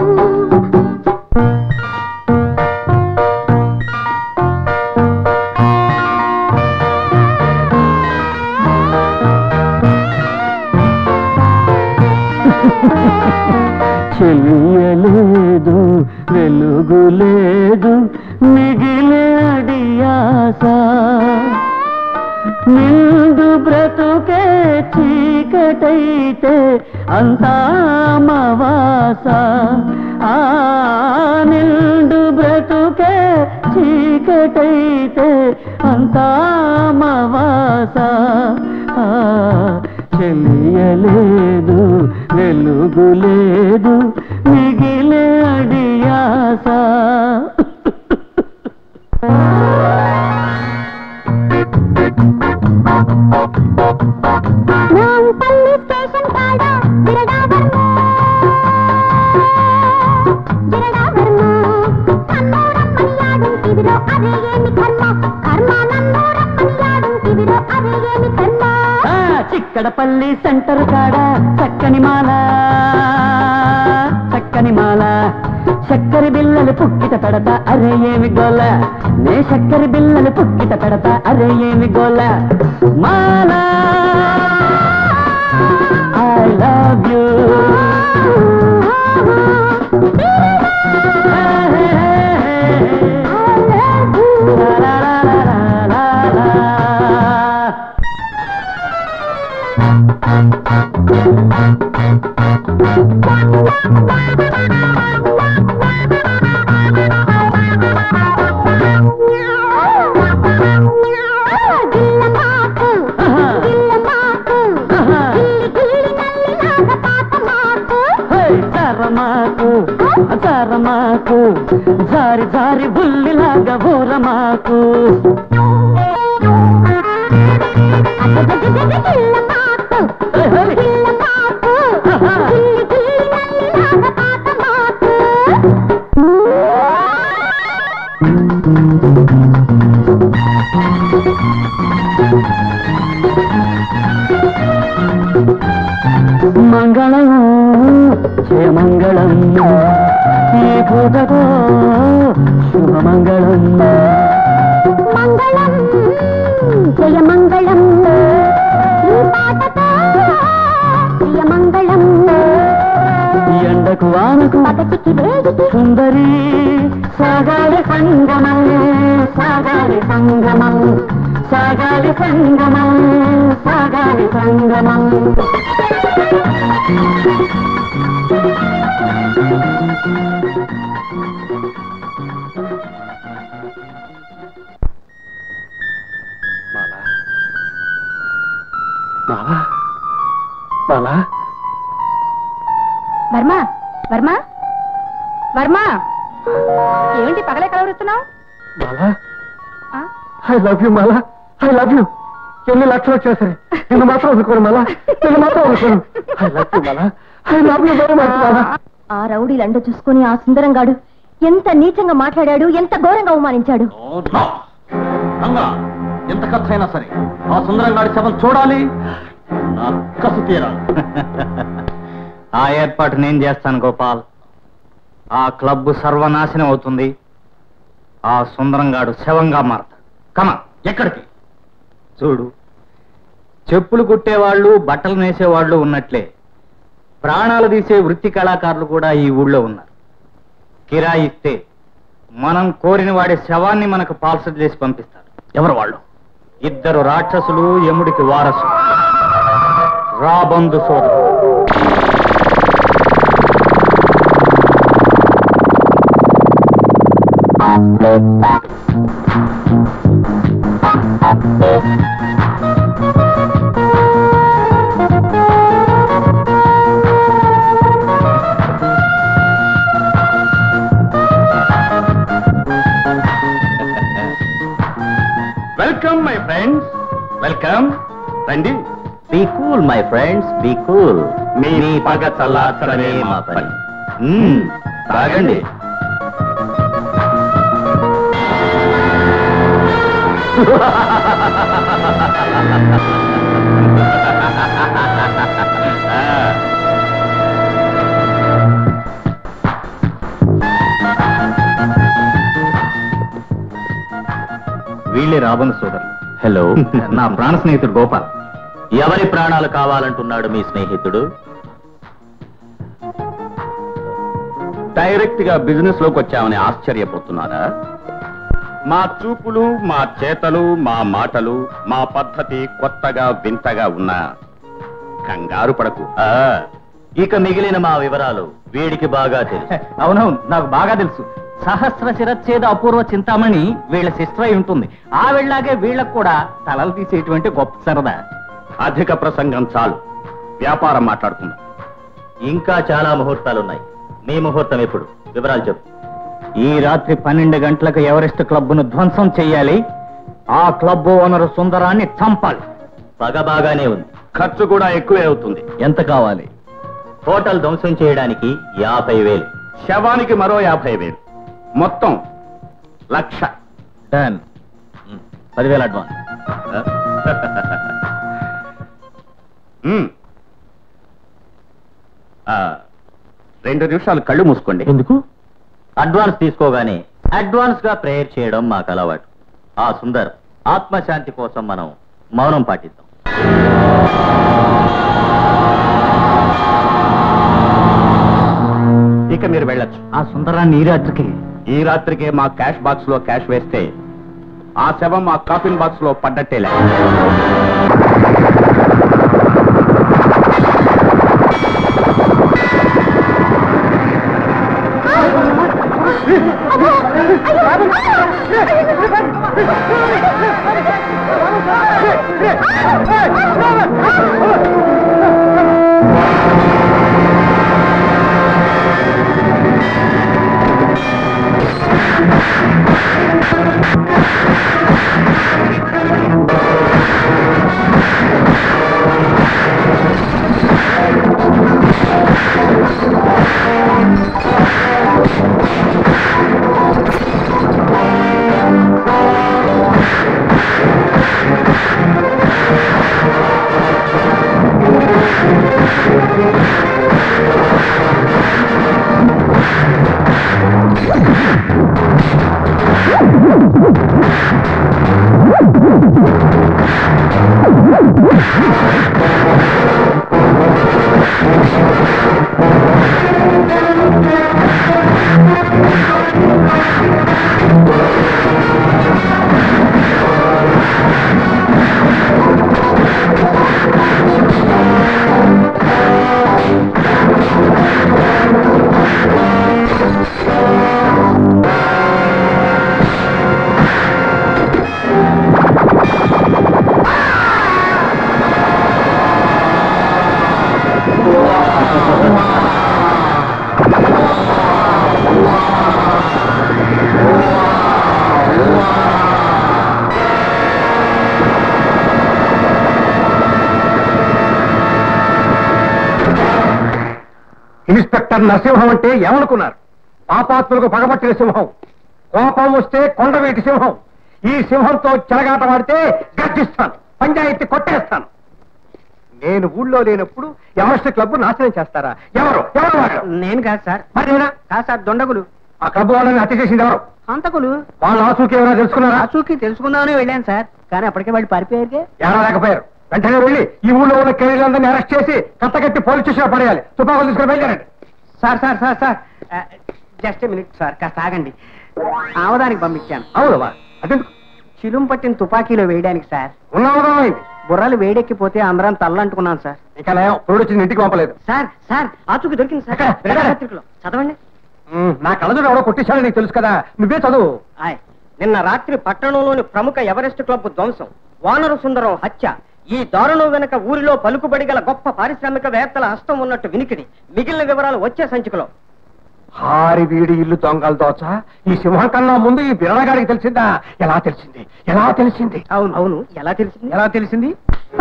F: చెలియలేదు వెలుగులేదు మిగిలేడి ఆశ నిండు బ్రతుకే చీకటైతే అంతా మవాస ఆ నిండు బ్రతుకే చీకటైతే అంతా మవాస ఆ చెలియలేదు వెలుగులేదు మిగిలే అడియాస
C: నాంపల్లి స్టేషన్ కాడ జిరడా వర్మ జిరడా వర్మ నన్ను రమ్మనియాడుంటివిరో అదే ఏమి కర్మ కర్మ నన్ను రమ్మనియాడుంటివిరో అదే ఏమి కర్మ
F: ఆ, చిక్కడపల్లి సెంటర్ కాడ చక్కని మాల చక్కని మాల చక్కర బిల్లలు పుక్కిట పెడతా అరే ఏమి గోల నే చక్కర బిల్లలు పుక్కిట పెడతా అరే ఏమి గోల మాల ఐ లవ్ యూ
C: గిల్లమాకు గిల్లమాకు గిల్లి గిల్లి నల్లిలాగా పాత మాకు
F: మాకు జార మాకు జారి జారి బుల్లిలాగా ఊర మాకు మంగళం జయమంగళం ఈ పూటతో శుభమంగళం
C: మంగళం జయమంగళం ఈ పాటతో జయమంగళం
F: ఎండకు వానకు
C: పగటికి వేడికి
F: సుందరి సాగాలి సంగమం సాగాలి సంగమం సాగాలి సంగమం సాగాలి సంగమం
A: మాలా మాలా మాలా
B: వర్మ వర్మ వర్మ ఏమిటి పగలే కలవరుస్తున్నావు
A: Mala I love you Mala I love you ఎన్ని లక్షలు వచ్చా సరే నిన్ను మాత్రం వదులుకోను మాలా నిన్ను మాత్రం వదులుకోను I love you Mala I love you very much Mala
C: ఆ రౌడీలండ చూసుకుని ఆ సుందరంగాడు ఎంత నీచంగా మాట్లాడాడు ఎంత ఘోరంగా అవమానించాడు
G: రంగా ఎంత ఖర్చు అయినా సరే ఆ సుందరంగాడి శవం చూడాలి నా కసు తీరాలి
D: ఆ ఏర్పాటు నేను చేస్తాను గోపాల్ ఆ క్లబ్ సర్వనాశనం అవుతుంది ఆ సుందరంగాడు శవంగా మారతాడు కమ
G: ఎక్కడికి
D: చూడు చెప్పులు కుట్టేవాళ్ళు బట్టలు నేసేవాళ్ళు ఉన్నట్లే ప్రాణాలు తీసే వృత్తి కళాకారులు కూడా ఈ ఊళ్ళో ఉన్నారు కిరాయి ఇస్తే మనం కోరిన వాడి శవాన్ని మనకు పాల్సల్ చేసి పంపిస్తారు ఎవరు వాళ్ళు ఇద్దరు రాక్షసులు యముడికి వారసు రాబందు సోదరు
G: వెల్కమ్ మై ఫ్రెండ్స్ వెల్కమ్ రండి
D: be cool my friends be cool
G: మీ పగ చల్లార్చడమే మా పని తాగండి
D: వీళ్ళే రాబన్ సోదరులు హలో నా ప్రాణ స్నేహితుడు గోపాల్
H: ఎవరి ప్రాణాలు కావాలంటున్నాడు మీ స్నేహితుడు
G: డైరెక్ట్ గా బిజినెస్ లోకి వచ్చామని ఆశ్చర్యపోతున్నారా మా చూపులు మా చేతలు మా మాటలు మా పద్ధతి కొత్తగా వింతగా ఉన్నా కంగారు పడకు
H: ఆ, ఇక మిగిలిన మా వివరాలు వీడికి బాగా తెలుసు
D: అవునవును నాకు బాగా తెలుసు సహస్ర శిరచ్ఛేద అపూర్వ చింతామణి వీళ్ళ సిస్టర్ అయి ఉంటుంది ఆ వెళ్ళాగే వీళ్ళకు కూడా తలలు తీసేటువంటి గొప్ప సరదా
G: అధిక ప్రసంగం చాలు వ్యాపారం మాట్లాడుకుందాం
H: ఇంకా చాలా ముహూర్తాలున్నాయి మీ ముహూర్తం ఎప్పుడు వివరాలు చెప్పు
D: ఈ రాత్రి పన్నెండు గంటలకు ఎవరెస్ట్ క్లబ్ ను ధ్వంసం చెయ్యాలి ఆ క్లబ్ ఓనర్ సుందరాన్ని చంపాలి
H: పగ బాగానే ఉంది
G: ఖర్చు కూడా ఎక్కువే అవుతుంది
D: ఎంత కావాలి
H: హోటల్ ధ్వంసం చేయడానికి యాభై వేలు
G: శవానికి మరో యాభై వేలు మొత్తం లక్ష
D: డన్ పదివేల అడ్వాన్స్
G: మ్మ్. ఆ, రెండు నిమిషాలు కళ్ళు మూసుకోండి
D: ఎందుకు
H: అడ్వాన్స్ తీసుకోగానే అడ్వాన్స్ గా ప్రేయర్ చేయడం మాకు అలవాటు ఆ సుందర్ ఆత్మశాంతి కోసం మనం మౌనం పాటిద్దాం
G: ఇక మీరు వెళ్ళొచ్చు
D: ఆ సుందరాన్ని ఈ రాత్రికి
G: ఈ రాత్రికే మా క్యాష్ బాక్స్ లో క్యాష్ వేస్తే ఆ శవం మా కాఫిన్ బాక్స్ లో పడ్డట్టే లెక్క.
E: ఇన్స్పెక్టర్ నరసింహం అంటే ఏమనుకున్నారు పాపాత్ములకు పగబట్టిన సింహం కోపం వస్తే కొండవీటి సింహం ఈ సింహంతో చెలగాటమాడితే గర్జిస్తాను పంచాయతీ కొట్టేస్తాను నేను ఊళ్ళో లేనప్పుడు ఎవరెస్ట్ క్లబ్ నాశనం చేస్తారా ఎవరు ఎవరు వాళ్ళు
D: నేను కాదు సార్
E: మరి నేనా?
D: కాదు సార్ దొండగులు
E: ఆ క్లబ్ వాళ్ళని హత్య చేసింది ఎవరు
D: హంతకులు
E: వాళ్ళ ఆచూకీ ఏమైనా తెలుసుకున్నారా
D: ఆచూకీ తెలుసుకుందామని వెళ్ళాను సార్ కానీ అప్పటికే వాళ్ళు పారిపోయారుగా
E: ఎవరా లేకపోయారు వెంటనే వెళ్ళి ఈ ఊళ్ళో ఉన్న కేడీలందరినీ అరెస్ట్ చేసి కట్టకట్టి పోలీస్ స్టేషన్ పడేయాలి తుపాకులు తీసుకుని బయలుదేరండి
D: sir sir sir sir just minute sir కాస్త ఆగండి ఆవదానికి పంపించాను
E: అవునవా అదెందుకు
D: చిలుం పట్టిన తుపాకీలో వేయడానికి సార్
E: ఉన్నావుగా అయింది
D: బుర్రలు వేడెక్కిపోతే అందరం తల్లంటుకున్నాను సార్
E: ఇంకా లేవు పురుడు వచ్చింది ఇంటికి పంపలేదు
D: సార్ సార్ ఆచూకీ దొరికింది సార్
E: ఎక్కడ? ఎక్కడ?
D: పత్రికలో చదవండి
E: ఉమ్, నా కళ్ళజోడు ఎవడో కొట్టేశాడో నీకు తెలుసు కదా నువ్వే చదువు
D: ఆయ్ నిన్న రాత్రి పట్టణంలోని ప్రముఖ ఎవరెస్ట్ క్లబ్ ధ్వంసం వానర సుందరం హత్య ఈ దారుణం వెనుక ఊరిలో పలుకుబడి గల గొప్ప పారిశ్రామికవేత్తల హస్తం ఉన్నట్టు వినికిడి మిగిలిన వివరాలు వచ్చే సంచికలో
E: హారి వీడి ఇల్లు దొంగలు దోచ ఈ సింహం కన్నా ముందు ఈ బిరడగాడికి తెలిసిందా ఎలా తెలిసింది ఎలా తెలిసింది
D: అవును అవును ఎలా తెలిసింది
E: ఎలా తెలిసింది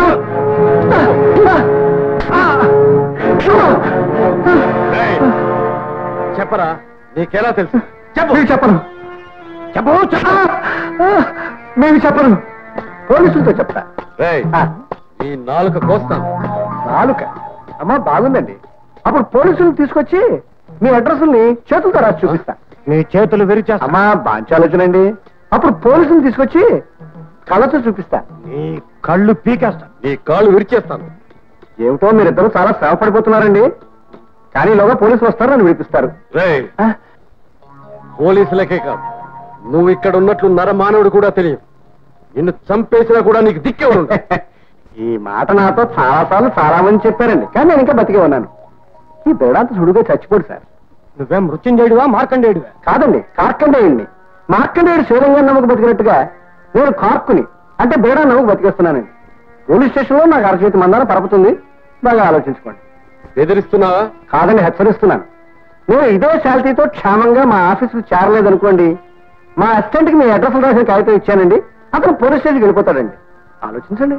A: చెప్పరా నీకెలా తెలుసు
E: చెప్పు నేను చెప్పను చెప్పు చెప్పు నేను చెప్పను పోలీసులతో చెప్తా
A: రేయ్
E: ఆ,
A: నీ నాలుక కోస్తాను
E: నాలుక అమ్మా బాగుందండి అప్పుడు పోలీసులు తీసుకొచ్చి మీ అడ్రస్ని చేతులతో రాసి చూపిస్తా
A: నీ చేతులు విరిచేస్తా
E: అమ్మా బాంచి ఆలోచనండి అప్పుడు పోలీసులు తీసుకొచ్చి కళ్ళతో చూపిస్తా
A: నీ కళ్ళు పీకేస్తా నీ కాళ్ళు విరిచేస్తాను
E: ఏమిటో మీరిద్దరూ చాలా శ్రమ పడిపోతున్నారండి కానీ ఈలోగా పోలీసులు వస్తారు నన్ను విడిపిస్తారు
A: రేయ్
E: ఆ,
A: పోలీసులకే కాదు నువ్వు ఇక్కడ ఉన్నట్లు నరమానవుడు కూడా తెలియదు నిన్ను చంపేసినా కూడా నీకు దిక్కేవాడు
E: ఈ మాట నాతో చాలా సార్లు చాలా మంది చెప్పారండి కానీ నేను ఇంకా బతికే ఉన్నాను ఈ బేడాంత సుడుగా చచ్చిపోడు సార్
A: నువ్వేం మృత్యుంజయుడివా మార్కండేయుడివా
E: కాదండి కార్కండేయుడిని మార్కండేయుడు శివలింగం నమ్మకు బతికినట్టుగా నేను కార్కుని అంటే బేడా నమ్మకు బతికేస్తున్నానండి పోలీస్ స్టేషన్లో నాకు అరచేతి మందాన పరపుతుంది బాగా ఆలోచించుకోండి
A: బెదిరిస్తున్నావా
E: కాదండి హెచ్చరిస్తున్నాను నేను ఇదే శాలరీతో క్షేమంగా మా ఆఫీసుకు చేరలేదనుకోండి మా అసిస్టెంట్కి మీ అడ్రస్ రాసిన కాగితం ఇచ్చానండి అతను పోలీస్ స్టేషన్కి వెళ్ళిపోతాడండి ఆలోచించండి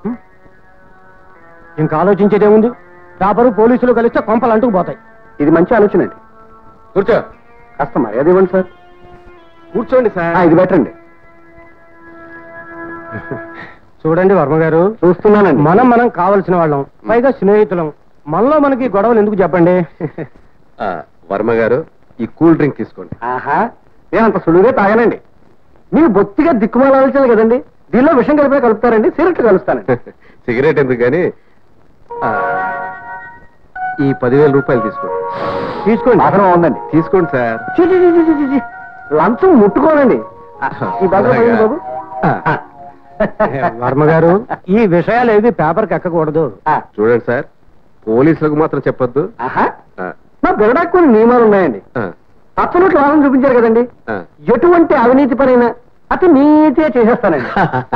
A: ఇంకా ఆలోచించేదేముంది పేపరు పోలీసులు కలిస్తే కొంపలు అంటుకు పోతాయి
E: ఇది మంచి ఆలోచన అండి
A: కూర్చో
E: కాస్త మర్యాద ఇవ్వండి సార్
A: కూర్చోండి
E: ఆ,
A: సార్
E: ఇది బెటర్ అండి
A: చూడండి వర్మ గారు
E: చూస్తున్నానండి
A: మనం మనం కావలసిన వాళ్ళం పైగా స్నేహితులం మనలో మనకి గొడవలు ఎందుకు చెప్పండి
I: వర్మ గారు ఈ కూల్ డ్రింక్ తీసుకోండి
E: ఆహా నేను అంత సులువుగా తాగానండి మీరు బొత్తిగా దిక్కుమాల ఆలోచనలు కదండి దీనిలో విషయం కలిపే కలుపుతారండి సిగరెట్ కలుస్తానండి
I: సిగరెట్ ఎందుకు కానీ ఈ పదివేల రూపాయలు తీసుకోండి
E: తీసుకోండి ఆసనం ఉందండి
I: తీసుకోండి సార్
E: చి, చి, చి, చి, చి, చి. లంచం ముట్టుకోనండి ఆ, ఈ బాగా
I: అలాగా?
E: బాబు
I: ఆ.
A: వర్మ గారు ఈ విషయాలు ఏవి పేపర్కి ఎక్కకూడదు
E: ఆ,
I: చూడండి సార్ పోలీసులకు మాత్రం చెప్పొద్దు
E: ఆహా
I: ఆ,
E: నా బిరడాకు కొన్ని నియమాలు ఉన్నాయండి
I: ఆ,
E: పచ్చనోట్లు వాళ్ళని చూపించారు కదండి
I: ఆ.
E: ఎటువంటి అవినీతి పరైనా అతి నీతిగా చేసేస్తానండి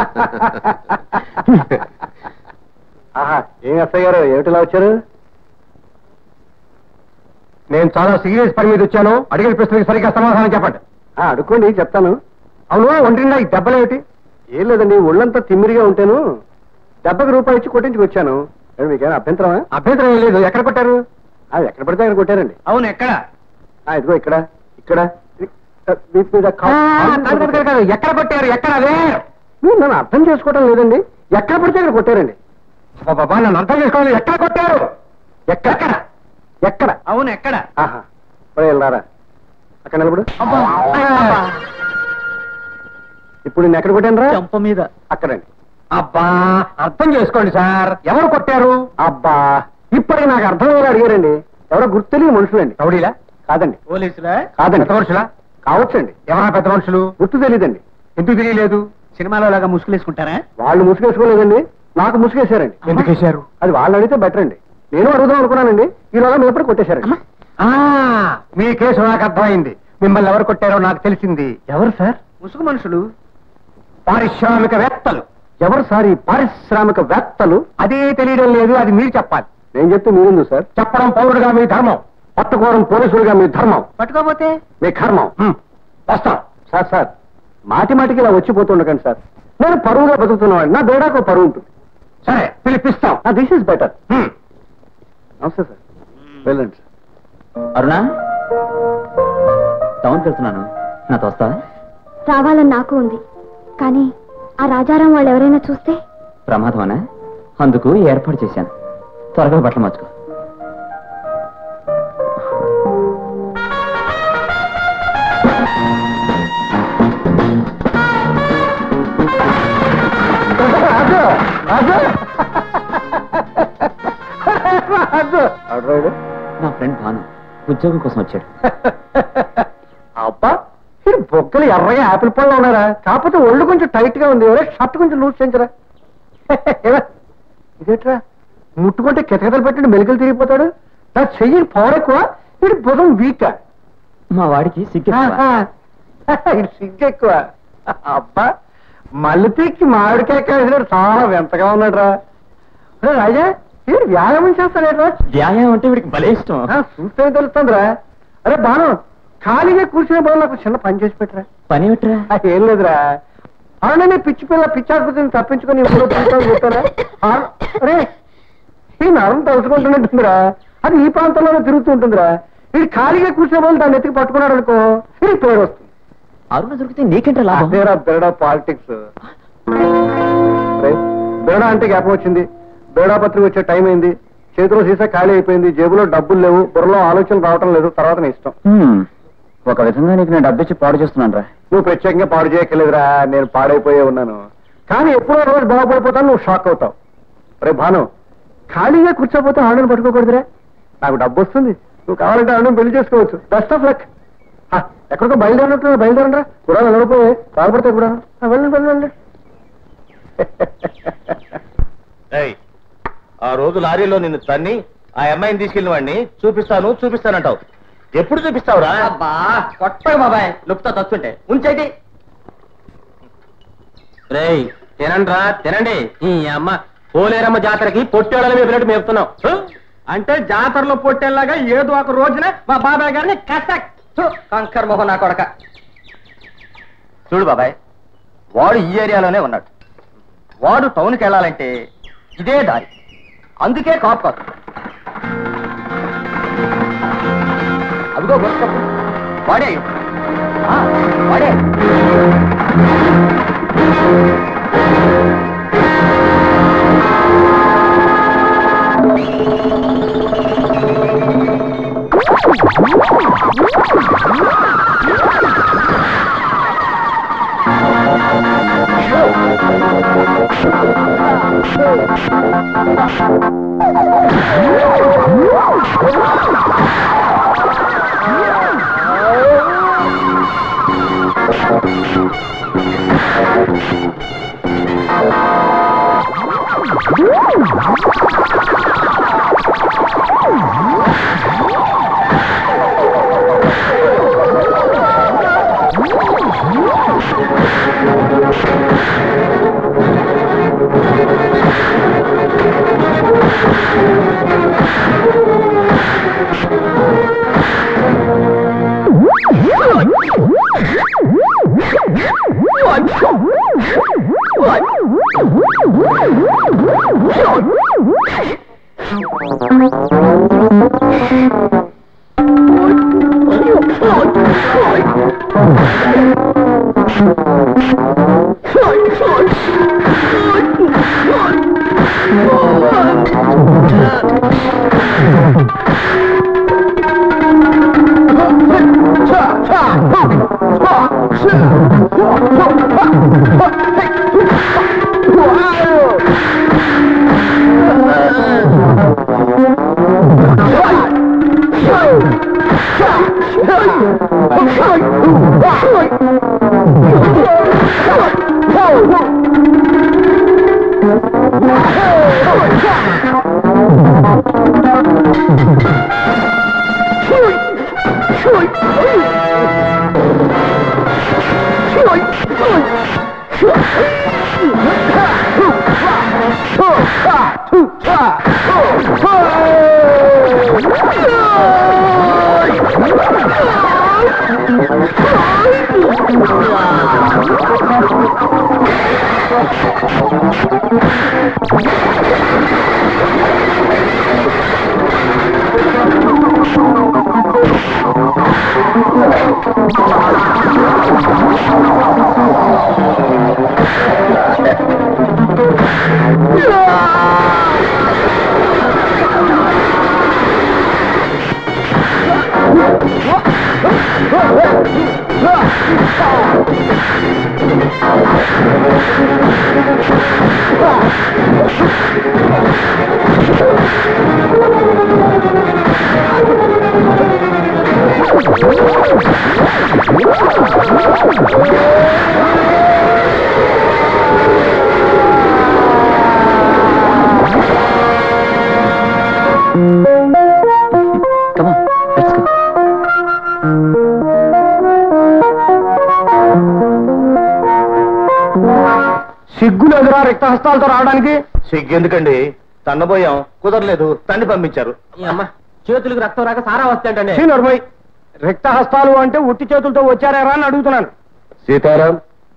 E: ఆహా ఏం ఎస్ఐ గారు ఏమిటిలా వచ్చారు
A: నేను చాలా సీరియస్ పని మీద వచ్చాను అడిగిన ప్రశ్నకి సరిగ్గా సమాధానం చెప్పండి
E: ఆ, అడుక్కోండి చెప్తాను అవును ఒంటిండా ఈ దెబ్బలేమిటి ఏం లేదండి ఒళ్ళంతా తిమ్మిరిగా ఉంటాను దెబ్బకి రూపాయి ఇచ్చి కొట్టించుకొచ్చాను ఏం మీకేమైనా అభ్యంతరమా
A: అభ్యంతరం ఏం లేదు ఎక్కడ కొట్టారు
E: ఆ, ఎక్కడ పడితే అక్కడ కొట్టారండి
D: అవును ఎక్కడ
E: ఆ, ఇదిగో ఇక్కడ ఇక్కడ ఇ- వీపు మీద
A: ఆ, కాదు, కాదు, కాదు, కాదు. ఎక్కడ కొట్టారు ఎక్కడ అదే
E: మీరు నన్ను అర్థం చేసుకోవడం లేదండి ఎక్కడ పడితే అక్కడ కొట్టారండి
A: బాబా నన్ను అర్థం చేసుకోవాలి ఎక్కడ కొట్టారు
E: ఎక్కడ ఎక్కడ
D: అవును ఎక్కడ
E: ఆహా మరి వెళ్ళారా
A: అక్కడ నిలబడు ఇప్పుడు నేను ఎక్కడ కొట్టాను రా
D: చెంప మీద
A: అక్కడండి
E: అబ్బా అర్థం చేసుకోండి సార్ ఎవరు కొట్టారు
A: అబ్బా ఇప్పటికి నాకు అర్థమయ్యేలా అడిగారండి ఎవరో గుర్తు తెలియని మనుషులండి
E: రౌడీలా
A: కాదండి
D: పోలీసులా
A: కాదండి
E: పెద్ద మనుషులా
A: కావచ్చండి
E: ఎవరా పెద్ద మనుషులు
A: గుర్తు తెలియదండి
E: ఎందుకు తెలియలేదు
D: సినిమాలో లాగా ముసుగులేసుకుంటారా
A: వాళ్ళు ముసుగేసుకోలేదండి నాకు ముసుగేశారండి
E: ఎందుకు వేశారు
A: అది వాళ్ళు అడిగితే బెటర్ అండి నేను అడుగుదాం అనుకున్నానండి ఈలోగా మీరు ఎప్పుడు కొట్టేశారండి
E: ఆ, మీ కేసు నాకు అర్థమైంది మిమ్మల్ని ఎవరు కొట్టారో నాకు తెలిసింది
A: ఎవరు సార్
D: ముసుగు మనుషులు
E: పారిశ్రామికవేత్తలు
A: ఎవరు సార్ ఈ పారిశ్రామిక వేత్తలు
E: అదే తెలియడం లేదు అది మీరు చెప్పాలి
A: నేను చెప్తే మీరెందు సార్
E: చెప్పడం పౌరుడుగా మీ ధర్మం
A: పట్టుకోవడం పోలీసులుగా మీ ధర్మం
D: పట్టుకోపోతే
A: మీ కర్మం
E: హ్మ్, వస్తాం
A: సార్ సార్ మాటి మాటికి ఇలా వచ్చిపోతుండకండి సార్ నేను పరువుగా బతుకుతున్నవాడిని నా బేడాకు ఓ పరువు ఉంటుంది
E: సరే పిలిపిస్తాం
A: దిస్ ఇస్ బెటర్
E: హ్మ్.
A: నమస్తే సార్ వెళ్ళండి సార్
H: అరుణా టౌన్కి వెళ్తున్నాను నాతో వస్తావా
C: రావాలని నాకు ఉంది కానీ ఆ రాజారాం వాళ్ళు ఎవరైనా చూస్తే
H: ప్రమాదమనా అందుకు ఏర్పాటు చేశాను త్వరగా బట్టలు మార్చుకో
A: రాజు రాజు రాజు అడ్రాడు
H: నా ఫ్రెండ్ భాను ఉద్యోగం కోసం వచ్చాడు
A: అబ్బా మీరు బొక్కలు ఎర్రగా యాపిల్ పళ్ళు ఉన్నారా కాకపోతే ఒళ్ళు కొంచెం టైట్ గా ఉంది ఎవరో షర్ట్ కొంచెం లూజ్ చేయించరా ఏవా? ఇదేట్రా ముట్టుకుంటే కితకితలు పెట్టండి మెలికలు తిరిగిపోతాడు నా చెయ్యి పవర్ ఎక్కువ ఇది బుధం వీక్
H: మా వాడికి సిగ్గు
A: ఇది సిగ్గు ఎక్కువ అబ్బా మల్లితీకి మామిడికాయ కాసినాడు చాలా వింతగా ఉన్నాడు రా రాజా వీడు వ్యాయామం చేస్తాడేట్రా
H: వ్యాయామం అంటే వీడికి భలే ఇష్టం
A: ఆ, చూస్తే తెలుస్తుందిరా అరే బాను ఖాళీగా కూర్చునే బదులు నాకు చిన్న పని చేసి పెట్టరా
H: పని ఏమిట్రా
A: ఆ, ఏం లేదురా అవునని పిచ్చి పిల్ల పిచ్చి ఆసుపత్రిని తప్పించుకొని ఇప్పుడు తింటావు చెప్పారా ఆ, అరే ఈ నరం తలుచుకుంటున్నట్టుందిరా అది ఈ ప్రాంతంలోనే తిరుగుతూ ఉంటుందిరా ఇది ఖాళీగా కూర్చునే బదులు దాన్ని ఎత్తికి పట్టుకున్నాడు అనుకో ఇది పేరు వస్తుంది
H: అరుణ దొరికితే నీకేంట్రా లాభం
A: అదేరా బెరడా పాలిటిక్స్ బెరడా అంటే జ్ఞాపకం వచ్చింది బెరడా పత్రిక వచ్చే టైం అయింది చేతిలో సీసా ఖాళీ అయిపోయింది జేబులో డబ్బులు లేవు బుర్రలో ఆలోచనలు రావటం లేదు తర్వాత నీ ఇష్టం
H: హ్మ్. ఒక విధంగా నీకు నేను డబ్బిచ్చి పాడు చేస్తున్నాను రా
A: నువ్వు ప్రత్యేకంగా పాడు చేయక్కర్లేదురా నేను పాడైపోయే ఉన్నాను కానీ ఎప్పుడో రోజు బాగుపడిపోతాను నువ్వు షాక్ అవుతావు రే భాను ఖాళీగా కూర్చోపోతే ఆవిడని పట్టుకోకూడదురా నాకు డబ్బు వస్తుంది నువ్వు కావాలంటే ఆవిడని పెళ్లి చేసుకోవచ్చు బెస్ట్ ఆఫ్ లక్ ఎక్కడికో బయలుదేరినట్టు బయలుదేరండి రా కూడా నిలబడిపోయి బాధపడితే కూడా వెళ్ళండి వెళ్ళండి
J: ఆ రోజు లారీలో నిన్ను తన్ని ఆ అమ్మాయిని తీసుకెళ్ళిన వాడిని చూపిస్తాను చూపిస్తానంటావు ఎప్పుడు చూపిస్తావురా
D: అబ్బా కొట్టగా బాబాయ్ లుప్తా తచ్చుంటే ఉంచేటి
E: రేయ్ తినండ్రా తినండి ఈ అమ్మ పోలేరమ్మ జాతరకి పొట్టేళ్ళని మేపినట్టు మేపుతున్నాం హ?
D: అంటే జాతరలో పొట్టేలాగా ఏదో ఒక రోజున మా బాబాయ్ గారిని కసక్ థు, కంకర్ మొహం నా కొడక
J: చూడు బాబాయ్ వాడు ఈ ఏరియాలోనే ఉన్నాడు వాడు టౌన్కి వెళ్ళాలంటే ఇదే దారి అందుకే కాపు కాదు అదిగో బస్సు వాడే అయ్యి ఉంటాడు. ఆ, వాడే
A: ఆ
E: సిగ్గులు ఎదురా రిక్తహస్తాలతో రావడానికి సిగ్గెందుకండి తన్నబోయాం కుదరలేదు తండ్రి పంపించారు
F: చేతులకు రక్తం రాక సారా వస్తాయంటే
E: శ్రీనర్మయ్ రిక్తహస్తాలు అంటే ఉట్టి చేతులతో వచ్చారా అని అడుగుతున్నాను
I: సీతారాం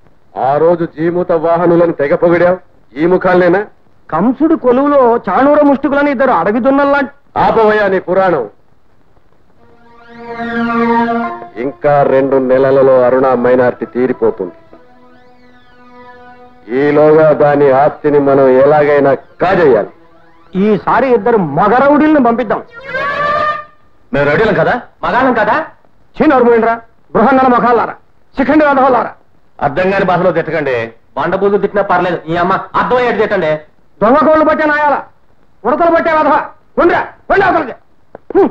I: ఆ రోజు జీమూత వాహనులను తెగ పొగిడావు ఈ ముఖాలనేనా
E: కంసుడి కొలువులో చాణూర ముష్టికులని ఇద్దరు అడవి దున్నల్లాంటి
I: ఆపవయ్యా నీ పురాణం ఇంకా రెండు నెలలలో అరుణ మైనార్టీ తీరిపోతుంది ఈలోగా దాని ఆస్తిని మనం ఎలాగైనా కాజేయాలి
E: ఈసారి ఇద్దరు మగరౌడీలను పంపిద్దాం
I: మేము రెడీలం కదా
E: మగాళ్ళం కదా చీనరుమేంద్రా బృహన్నల మొఖాలారా శిఖండి వధవలారా
I: అర్థం కాని భాషలో తిట్టకండి
F: బండబూజు తిట్టినా పర్లేదు ఈ అమ్మ అర్థమయ్యేది తిట్టండి
E: దొంగ కోళ్ళు పట్టే నాయాల ఉడతలు పట్టే వధవ ఉండ్రా ఉండి అవతలకి హ్మ్.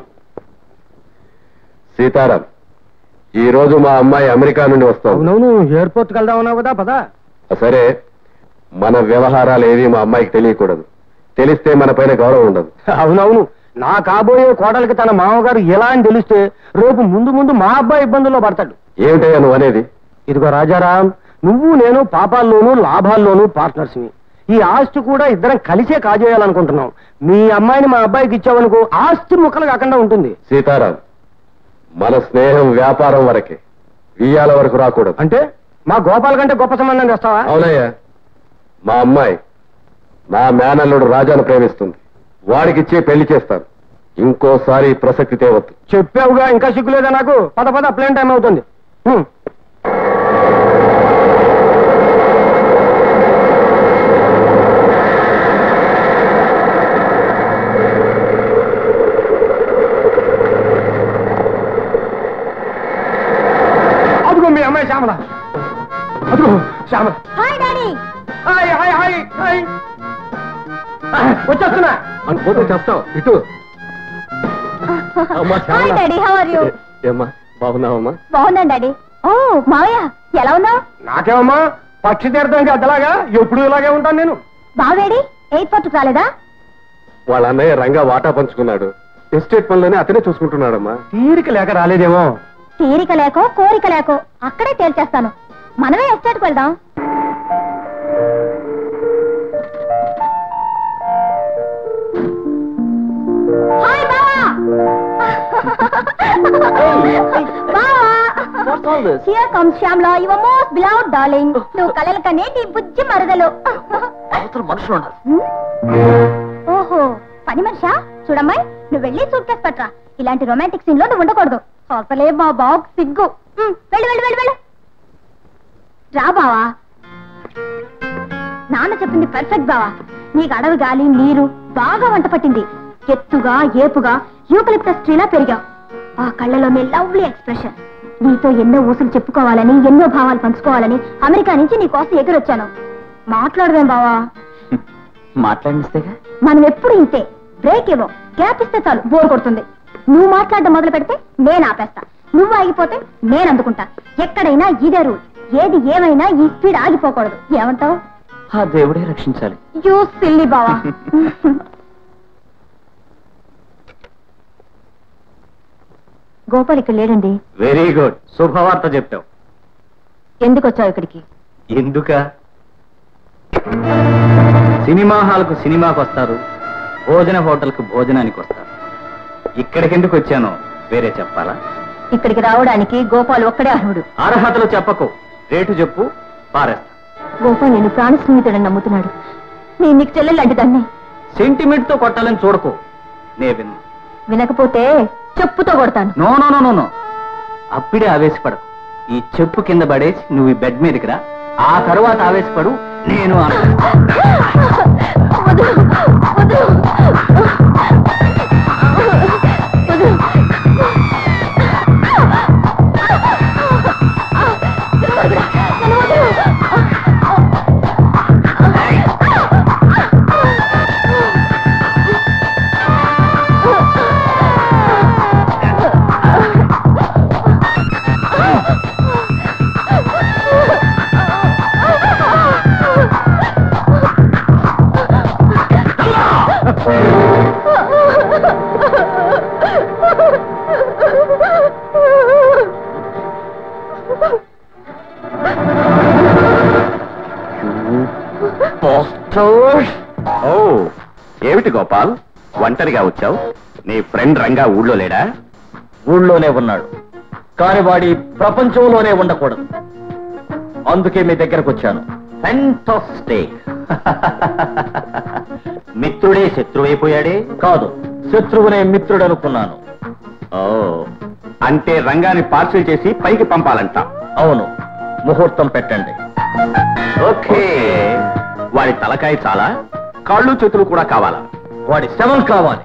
I: సీతారాం ఈ రోజు మా అమ్మాయి అమెరికా నుండి వస్తాం
E: అవునవును ఎయిర్పోర్ట్కి వెళ్దాం అన్నావు కదా పదా
I: సరే మన వ్యవహారాలు ఏవి మా అమ్మాయికి తెలియకూడదు తెలిస్తే మన పైన గౌరవం ఉండదు
E: అవునవును నా కాబోయే కోడలికి తన మామగారు ఎలా అని తెలిస్తే రేపు ముందు ముందు మా అబ్బాయి ఇబ్బందుల్లో పడతాడు
I: ఏమిటయ్యా నువ్వు అనేది
E: ఇదిగో రాజారాం నువ్వు నేను పాపాల్లోనూ లాభాల్లోనూ పార్ట్నర్స్ని ఈ ఆస్తి కూడా ఇద్దరం కలిసే కాజేయాలనుకుంటున్నాం మీ అమ్మాయిని మా అబ్బాయికి ఇచ్చావనుకో ఆస్తి ముక్కలు కాకుండా ఉంటుంది
I: సీతారాం మన స్నేహం వ్యాపారం వరకే వియ్యాల వరకు రాకూడదు
E: అంటే మా గోపాల్ కంటే గొప్ప సంబంధం తెస్తావా
I: అవునయ్యా మా అమ్మాయి నా మేనల్లుడు రాజాను ప్రేమిస్తుంది వాడికిచ్చే పెళ్లి చేస్తాను ఇంకోసారి ఈ ప్రసక్తి తేవద్దు
E: చెప్పావుగా ఇంకా సిగ్గులేదా నాకు పద పద ప్లేన్ టైం అవుతుంది హ్మ్. అదిగో మీ అమ్మాయి శ్యామల అదిగో Shyamala
C: hi daddy
E: hi hi hi hi ఆ, వచ్చేస్తున్నా
I: అనుకోతే చెప్తావు ఇటు అమ్మా, Shyamala.
C: Hi daddy how are you
I: ఏమ్మా బాగున్నావమ్మా
C: బాగున్నాను డాడీ ఓ మావయ్య ఎలా ఉన్నావు
E: నాకేమమ్మా పక్షి తీర్థం అద్దలాగా ఎప్పుడు ఇలాగే ఉంటాను నేను
C: బావేడి ఎయిర్పోర్ట్ రాలేదా
I: వాళ్ళ అన్నయ్య రంగా వాటా పంచుకున్నాడు ఎస్టేట్ పనులనే అతనే చూసుకుంటున్నాడమ్మా
E: తీరిక లేక రాలేదేమో
C: తీరిక లేకో కోరిక లేకో అక్కడే తేల్చేస్తాను మనమే ఎస్టేట్కి వెళ్దాం హాయ్ బావా బావా here comes Shyamala your most beloved darling నువ్వు కలల కనేటి బుజ్జి మరదలు
F: మనుషులు ఉన్నారు
C: హ్మ్? ఓహో పని మనిషా చూడమ్మాయి నువ్వు వెళ్ళి సూట్ కేసు పట్రా ఇలాంటి రొమాంటిక్ సీన్ లో నువ్వు ఉండకూడదు అసలే మా బాబు సిగ్గు హ్మ్, వెళ్ళు వెళ్ళు వెళ్ళు వెళ్ళు రా బావా నాన్న చెప్పింది పర్ఫెక్ట్ బావా నీకు అడవి గాలి నీరు బాగా వంట పట్టింది ఎత్తుగా ఏపుగా యూకలిప్టస్ ట్రీలా పెరిగావు ఆ కళ్ళలోనే లవ్లీ ఎక్స్ప్రెషన్ నీతో ఎన్నో ఊసులు చెప్పుకోవాలని ఎన్నో భావాలు పంచుకోవాలని అమెరికా నుంచి నీ కోసం ఎదురొచ్చాను మాట్లాడదాం బావా
F: మాట్లాడిస్తేగా
C: మనం ఎప్పుడు ఇంతే బ్రేక్ ఇవ్వం గ్యాప్ ఇస్తే చాలు బోర్ కొడుతుంది నువ్వు మాట్లాడడం మొదలు పెడితే నేను ఆపేస్తా నువ్వు ఆగిపోతే నేను అందుకుంటా ఎక్కడైనా ఇదే రూల్ ఏది ఏమైనా ఈ స్పీడ్ ఆగిపోకూడదు ఏమంటావు
F: ఆ దేవుడే రక్షించాలి
C: యూ సిల్లి బావా గోపాల్ ఇక్కడ లేడండి
H: వెరీ గుడ్ శుభవార్త చెప్పావు
C: ఎందుకు వచ్చావు ఇక్కడికి
H: ఎందుక సినిమా హాల్కు సినిమాకి వస్తారు భోజన హోటల్కు భోజనానికి వస్తారు ఇక్కడికి ఎందుకు వచ్చానో వేరే చెప్పాలా
C: ఇక్కడికి రావడానికి గోపాల్ ఒక్కడే అర్హుడు
H: అర్హతలు చెప్పకు రేటు చెప్పు పారేస్తా
C: గోపాల్ నేను ప్రాణ స్నేహితుడని నమ్ముతున్నాడు నేను నీకు చెల్లెలు లాంటి దాన్ని
H: సెంటిమెంట్ తో కొట్టాలని చూడకు నే విన్నా
C: వినకపోతే చెప్పుతో కొడతాను
H: no no no no no అప్పుడే ఆవేశపడకు ఈ చెప్పు కింద పడేసి నువ్వు ఈ బెడ్ మీదకి రా ఆ తరువాత ఆవేశపడు నేను ఆ-
C: వదలు, వదలు. వదలు. నన్ను వదలు.
G: ఓ ఏమిటి గోపాల్ ఒంటరిగా వచ్చావు నీ ఫ్రెండ్ రంగా ఊళ్ళో లేడా
F: ఊళ్ళోనే ఉన్నాడు కాని వాడి ప్రపంచంలోనే ఉండకూడదు అందుకే మీ దగ్గరకు వచ్చాను
H: ఫెంటాస్టిక్ మిత్రుడే శత్రువైపోయాడే
F: కాదు శత్రువునే మిత్రుడు అనుకున్నాను
G: ఓ అంటే రంగాన్ని పార్సిల్ చేసి పైకి పంపాలంట
F: అవును ముహూర్తం పెట్టండి
G: ఓకే వాడి తలకాయ చాలా కాళ్ళు చేతులు కూడా కావాలా
F: వాడి శవం కావాలి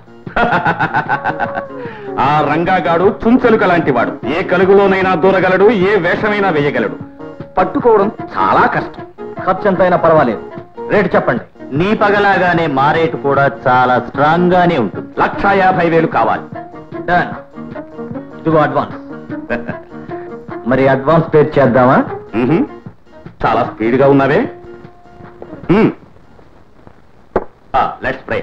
G: ఆ రంగాగాడు చుంచెలుక లాంటి వాడు ఏ కలుగులోనైనా దూరగలడు ఏ వేషమైనా వేయగలడు పట్టుకోవడం చాలా కష్టం
F: ఖర్చు ఎంతైనా పర్వాలేదు రేటు చెప్పండి
H: నీ పగలాగానే మా రేటు కూడా చాలా స్ట్రాంగ్ గానే ఉంటుంది
G: లక్ష యాభై వేలు కావాలి
F: డన్ ఇదిగో అడ్వాన్స్ మరి అడ్వాన్స్ పే చేద్దామా
G: మ్మ్హ్. చాలా స్పీడ్ గా ఉన్నావే లెట్స్ ప్రే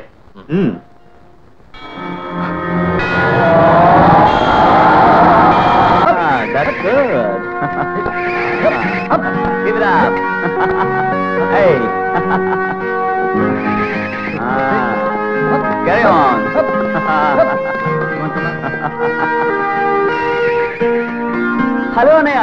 H: దట్స్ గుడ్ ఇదిరా Hey. Ah. Carry on. Hello అన్నయ్య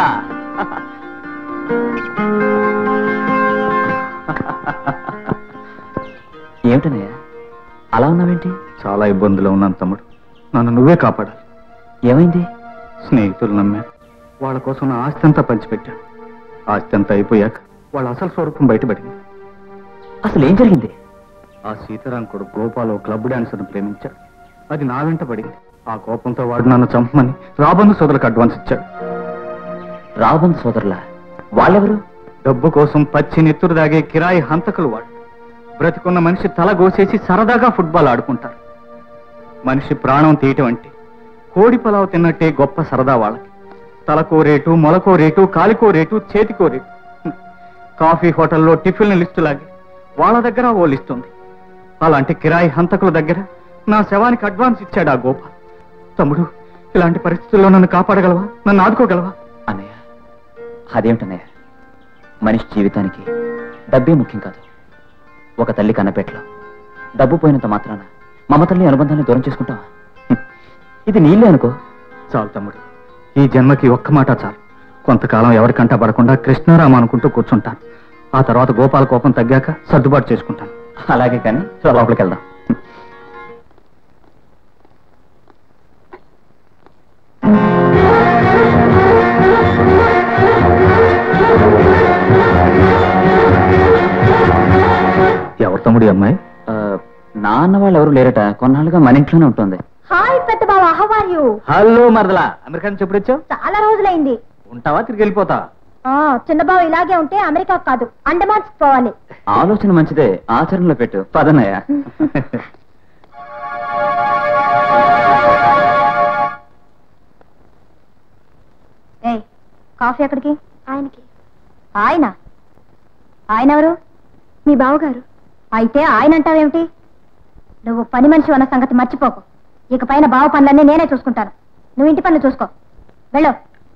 H: ఏమిటన్నయ్య అలా ఉన్నావేంటి
D: చాలా ఇబ్బందులు ఉన్నాను తమ్ముడు నన్ను నువ్వే కాపాడాలి
H: ఏమైంది
D: స్నేహితులు నమ్మాను వాళ్ళ కోసం నా ఆస్తి అంతా పంచిపెట్టాను ఆస్తి అంతా అయిపోయాక వాళ్ళ అసలు స్వరూపం బయటపడింది
H: అసలు ఏం జరిగింది
D: ఆ సీతారాం కొడుకు గోపాల్ ఓ క్లబ్ డాన్సర్ను ప్రేమించాడు అది నా వెంట పడింది ఆ కోపంతో వాడు నన్ను చంపమని రాబందు సోదరులకు అడ్వాన్స్ ఇచ్చాడు
H: రాబంద్ సోదరులా వాళ్ళెవరు
D: డబ్బు కోసం పచ్చి నెత్తురు దాగే కిరాయి హంతకులు వాడు బ్రతికున్న మనిషి తల గోసేసి సరదాగా ఫుట్బాల్ ఆడుకుంటారు మనిషి ప్రాణం తీయటం అంటే కోడి పొలావు తిన్నట్టే గొప్ప సరదా వాళ్ళకి తలకో రేటు మొలకో రేటు కాలికో రేటు చేతికో రేటు హ్మ్. కాఫీ హోటల్లో టిఫిన్ లిస్టు లాగే వాళ్ళ దగ్గర ఓ లిస్ట్ ఉంది అలాంటి కిరాయి హంతకుల దగ్గర నా శవానికి అడ్వాన్స్ ఇచ్చాడు ఆ గోపాల్ తమ్ముడు ఇలాంటి పరిస్థితుల్లో నన్ను కాపాడగలవా నన్ను ఆదుకోగలవా
F: అన్నయ్య అదేమిటన్నయ్య మనిషి జీవితానికి డబ్బే ముఖ్యం కాదు ఒక తల్లి కన్నపేటలో డబ్బు పోయినంత మాత్రాన మమతల్ని అనుబంధాన్ని దూరం చేసుకుంటావా హ్మ్. ఇది నీళ్ళే అనుకో
D: చాలు తమ్ముడు ఈ జన్మకి ఒక్క మాట చాలు కొంతకాలం ఎవరికంట పడకుండా కృష్ణారామ అనుకుంటూ కూర్చుంటాను ఆ తర్వాత గోపాల కోపం తగ్గాక సర్దుబాటు చేసుకుంటాను
F: అలాగే కానీ లోపలికి వెళ్దాం
D: ఎవరు తమ్ముడు ఈ అమ్మాయి
F: ఆ, నాన్న వాళ్ళు ఎవరు లేరట కొన్నాళ్ళుగా మన ఇంట్లోనే ఉంటుంది
C: హాయ్ పెద్ద బావ హౌ ఆర్ యు
H: హలో మరదలా అమెరికా నుంచి ఎప్పుడు వచ్చావు
C: చాలా రోజులైంది
H: ఉంటావా తిరిగి వెళ్ళిపోతావా
C: ఆ చిన్న బావ ఇలాగే ఉంటే అమెరికా కాదు అండమాన్స్ పోవాలి
F: ఆలోచన మంచిదే ఆచరణలో పెట్టు పదనయ్య
C: ఏయ్ కాఫీ ఎక్కడికి ఆయనకి ఆయన ఆయన ఎవరు మీ బావగారు అయితే ఆయన అంటావేమిటి నువ్వు పని మనిషి అన్న సంగతి మర్చిపోకు ఇక పైన బావ పనులన్నీ నేనే చూసుకుంటాను నువ్వు ఇంటి పనులు చూసుకో వెళ్ళు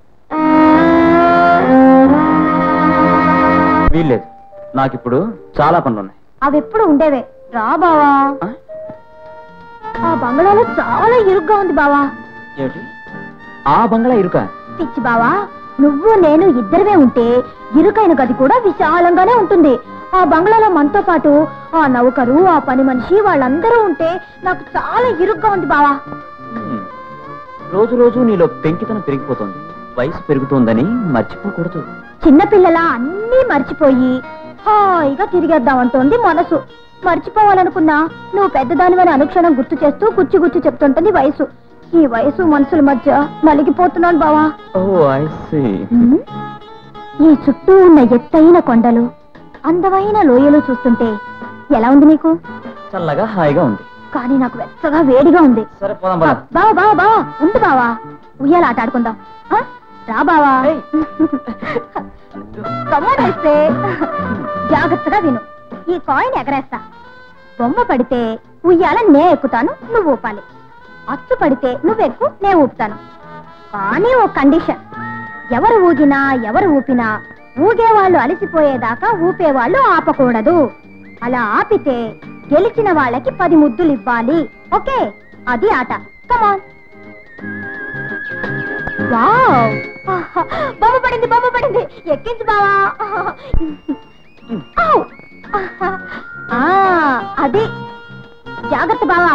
F: వీల్లేదు నాకిప్పుడు చాలా పనులు ఉన్నాయి
C: అవి ఎప్పుడు ఉండేవే రా బావా
F: ఆ?
C: ఆ బంగ్లాలో చాలా ఇరుగ్గా ఉంది బావా
F: ఏమిటి ఆ బంగ్లా ఇరుక
C: పిచ్చి బావా నువ్వు నేను ఇద్దరమే ఉంటే ఇరుకైన గది కూడా విశాలంగానే ఉంటుంది ఆ బంగ్లాలో మనతో పాటు ఆ నౌకరు ఆ పని మనిషి వాళ్ళందరూ ఉంటే నాకు చాలా ఇరుగ్గా ఉంది బావా
F: హ్మ్. రోజు రోజు నీలో పెంకితనం పెరిగిపోతుంది వయసు పెరుగుతోందని మర్చిపోకూడదు
C: చిన్నపిల్లల అన్నీ మర్చిపోయి హాయిగా తిరిగేద్దామంటోంది మనసు మర్చిపోవాలనుకున్నా నువ్వు పెద్దదానివని అనుక్షణం గుర్తు చేస్తూ గుచ్చి గుచ్చి చెప్తుంటుంది వయసు ఈ వయసు మనసుల మధ్య నలిగిపోతున్నాను బావా
F: ఓ ఐ సీ
C: ఉమ్, ఈ చుట్టూ ఉన్న ఎత్తైన కొండలు అందమైన లోయలు చూస్తుంటే ఎలా ఉంది నీకు
F: చల్లగా హాయిగా ఉంది
C: కానీ నాకు వెచ్చగా వేడిగా ఉంది
F: సరే పోదాం పద.
C: బావా బావా బావా ఉండు బావా ఉయ్యాల ఆట ఆడుకుందాం ఆ? రా బావా కమాన్ వేస్తే జాగ్రత్తగా విను ఈ కాయిన్ ఎగరేస్తా బొమ్మ పడితే ఉయ్యాల నే ఎక్కుతాను నువ్వు ఊపాలి అచ్చు పడితే నువ్వెక్కు నే ఊపుతాను కానీ ఓ కండిషన్ ఎవరు ఊగినా ఎవరు ఊపినా ఊగేవాళ్ళు అలసిపోయేదాకా ఊపేవాళ్ళు ఆపకూడదు అలా ఆపితే గెలిచిన వాళ్ళకి పది ముద్దులు ఇవ్వాలి ఓకే అది ఆట కమాన్ వావ్ బొమ్మ పడింది బొమ్మ పడింది ఎక్కించు బావా ఔ! ఆ, అది జాగ్రత్త బావా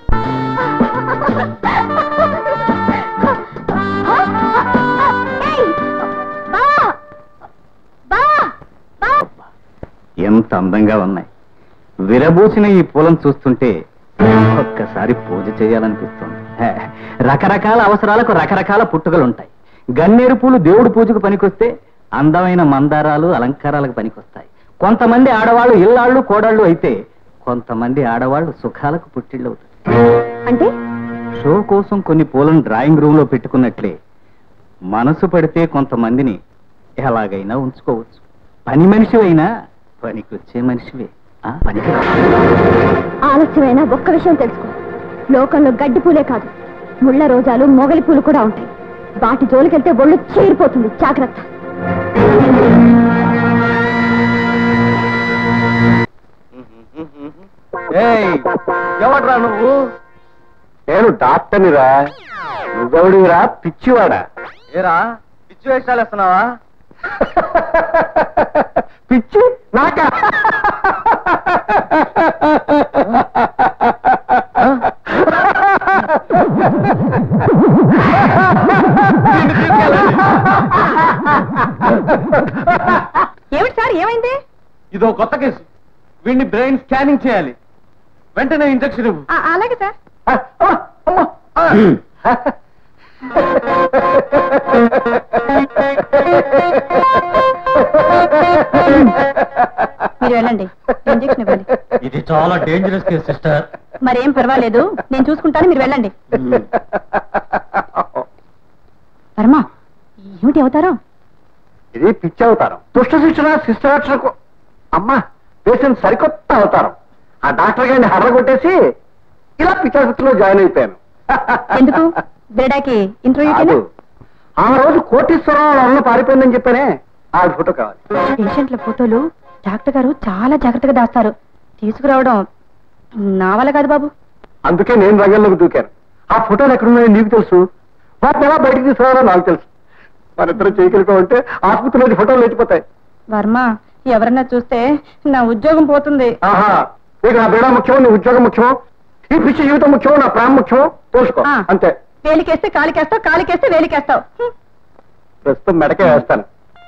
C: ఏయ్! బావా! బావా! బావా!
H: ఎంత అందంగా ఉన్నాయి విరబూసిన ఈ పూలను చూస్తుంటే ఒక్కసారి పూజ చేయాలనిపిస్తుంది హే, రకరకాల అవసరాలకు రకరకాల పుట్టుకలు ఉంటాయి గన్నేరు పూలు దేవుడి పూజకు పనికొస్తే అందమైన మందారాలు అలంకారాలకు పనికొస్తాయి కొంతమంది ఆడవాళ్ళు ఇల్లాళ్ళు కోడళ్ళు అయితే కొంతమంది ఆడవాళ్ళు సుఖాలకు పుట్టిళ్ళు అవుతారు
C: అంటే
H: షో కోసం కొన్ని పూలను డ్రాయింగ్ రూమ్ లో పెట్టుకున్నట్లే మనసు పడితే కొంతమందిని ఎలాగైనా ఉంచుకోవచ్చు పని మనిషి అయినా పనికొచ్చే మనిషివే ఆ, పనికి రా.
C: ఆలస్యమైన ఒక్క విషయం తెలుసుకో లోకంలో గడ్డి పూలే కాదు ముళ్ళ రోజాలు మొగలి పూలు కూడా ఉంటాయి వాటి జోలికెళ్తే ఒళ్ళు చీరిపోతుంది జాగ్రత్త
A: ఏయ్ ఎవడ్రా నువ్వు నేను డాక్టర్నిరా నువ్వెవడిరా పిచ్చివాడా
J: ఏరా పిచ్చి వేషాలు వేస్తున్నావా
A: పిచ్చి నాకా
B: ఏమిటి సార్ ఏమైంది
A: ఇదో కొత్త కేసు వీడిని బ్రెయిన్ స్కానింగ్ చేయాలి వెంటనే ఇంజక్షన్ ఇవ్వు
B: ఆ, అలాగే సార్
A: ఆ, అమ్మా, అమ్మా, ఆ.
B: మీరు వెళ్ళండి ఇంజెక్షన్ ఇవ్వాలి
H: ఇది చాలా డేంజరస్ కేసు సిస్టర్
B: మరేం పర్వాలేదు నేను చూసుకుంటాను మీరు వెళ్ళండి వర్మ ఏమిటి అవుతారో
A: ఇది పిచ్చి అవతారం దుష్ట శిక్షణ శిష్టాక్షరకు అమ్మా పేషెంట్ సరికొత్త అవతారం ఆ డాక్టర్ గారిని హర్ర కొట్టేసి ఇలా పిచ్చాసులో జాయిన్ అయిపోయాను
B: ఎందుకు బిరడాకి ఇంటర్వ్యూకి
A: కాదు. ఆ రోజు కోటీశ్వరరావు వాళ్ళ అన్న పారిపోయిందని చెప్పానే ఆ ఫోటో కావాలి
B: పేషెంట్ల ఫోటోలు డాక్టర్ గారు చాలా జాగ్రత్తగా దాస్తారు తీసుకురావడం నా వల్ల కాదు బాబు
A: అందుకే నేను రంగంలోకి దూకాను ఆ ఫోటోలు ఎక్కడున్నాయో నీకు తెలుసు వాటిని ఎలా బయటికి తీసుకురావాలో నాకు తెలుసు మనిద్దరం చేయగలిగా ఉంటే ఆసుపత్రిలో ఫోటోలు లేచిపోతాయి
B: వర్మ ఎవరన్నా చూస్తే నా ఉద్యోగం పోతుంది
A: ఆహా నీకు నా బిడ ముఖ్యం నీ ఉద్యోగం ముఖ్యం ఈ పిచ్చి జీవితం ముఖ్యం నా ప్రాణం ముఖ్యం తెలుసుకో
B: ఆ.
A: అంతే
B: వేలికేస్తే కాలికేస్తావు కాలికేస్తే వేలికేస్తావు హ్మ్.
A: ప్రస్తుతం మెడకే వేస్తాను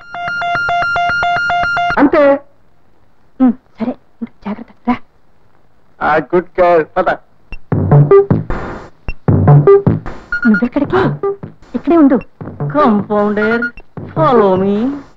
A: అంతే
B: హ్మ్, సరే ఉండు, జాగ్రత్త రా
A: గుడ్ కేర్ పద
B: నువ్వెక్కడికి ఇక్కడే ఉండు
D: కంపౌండర్ ఫాలో మీ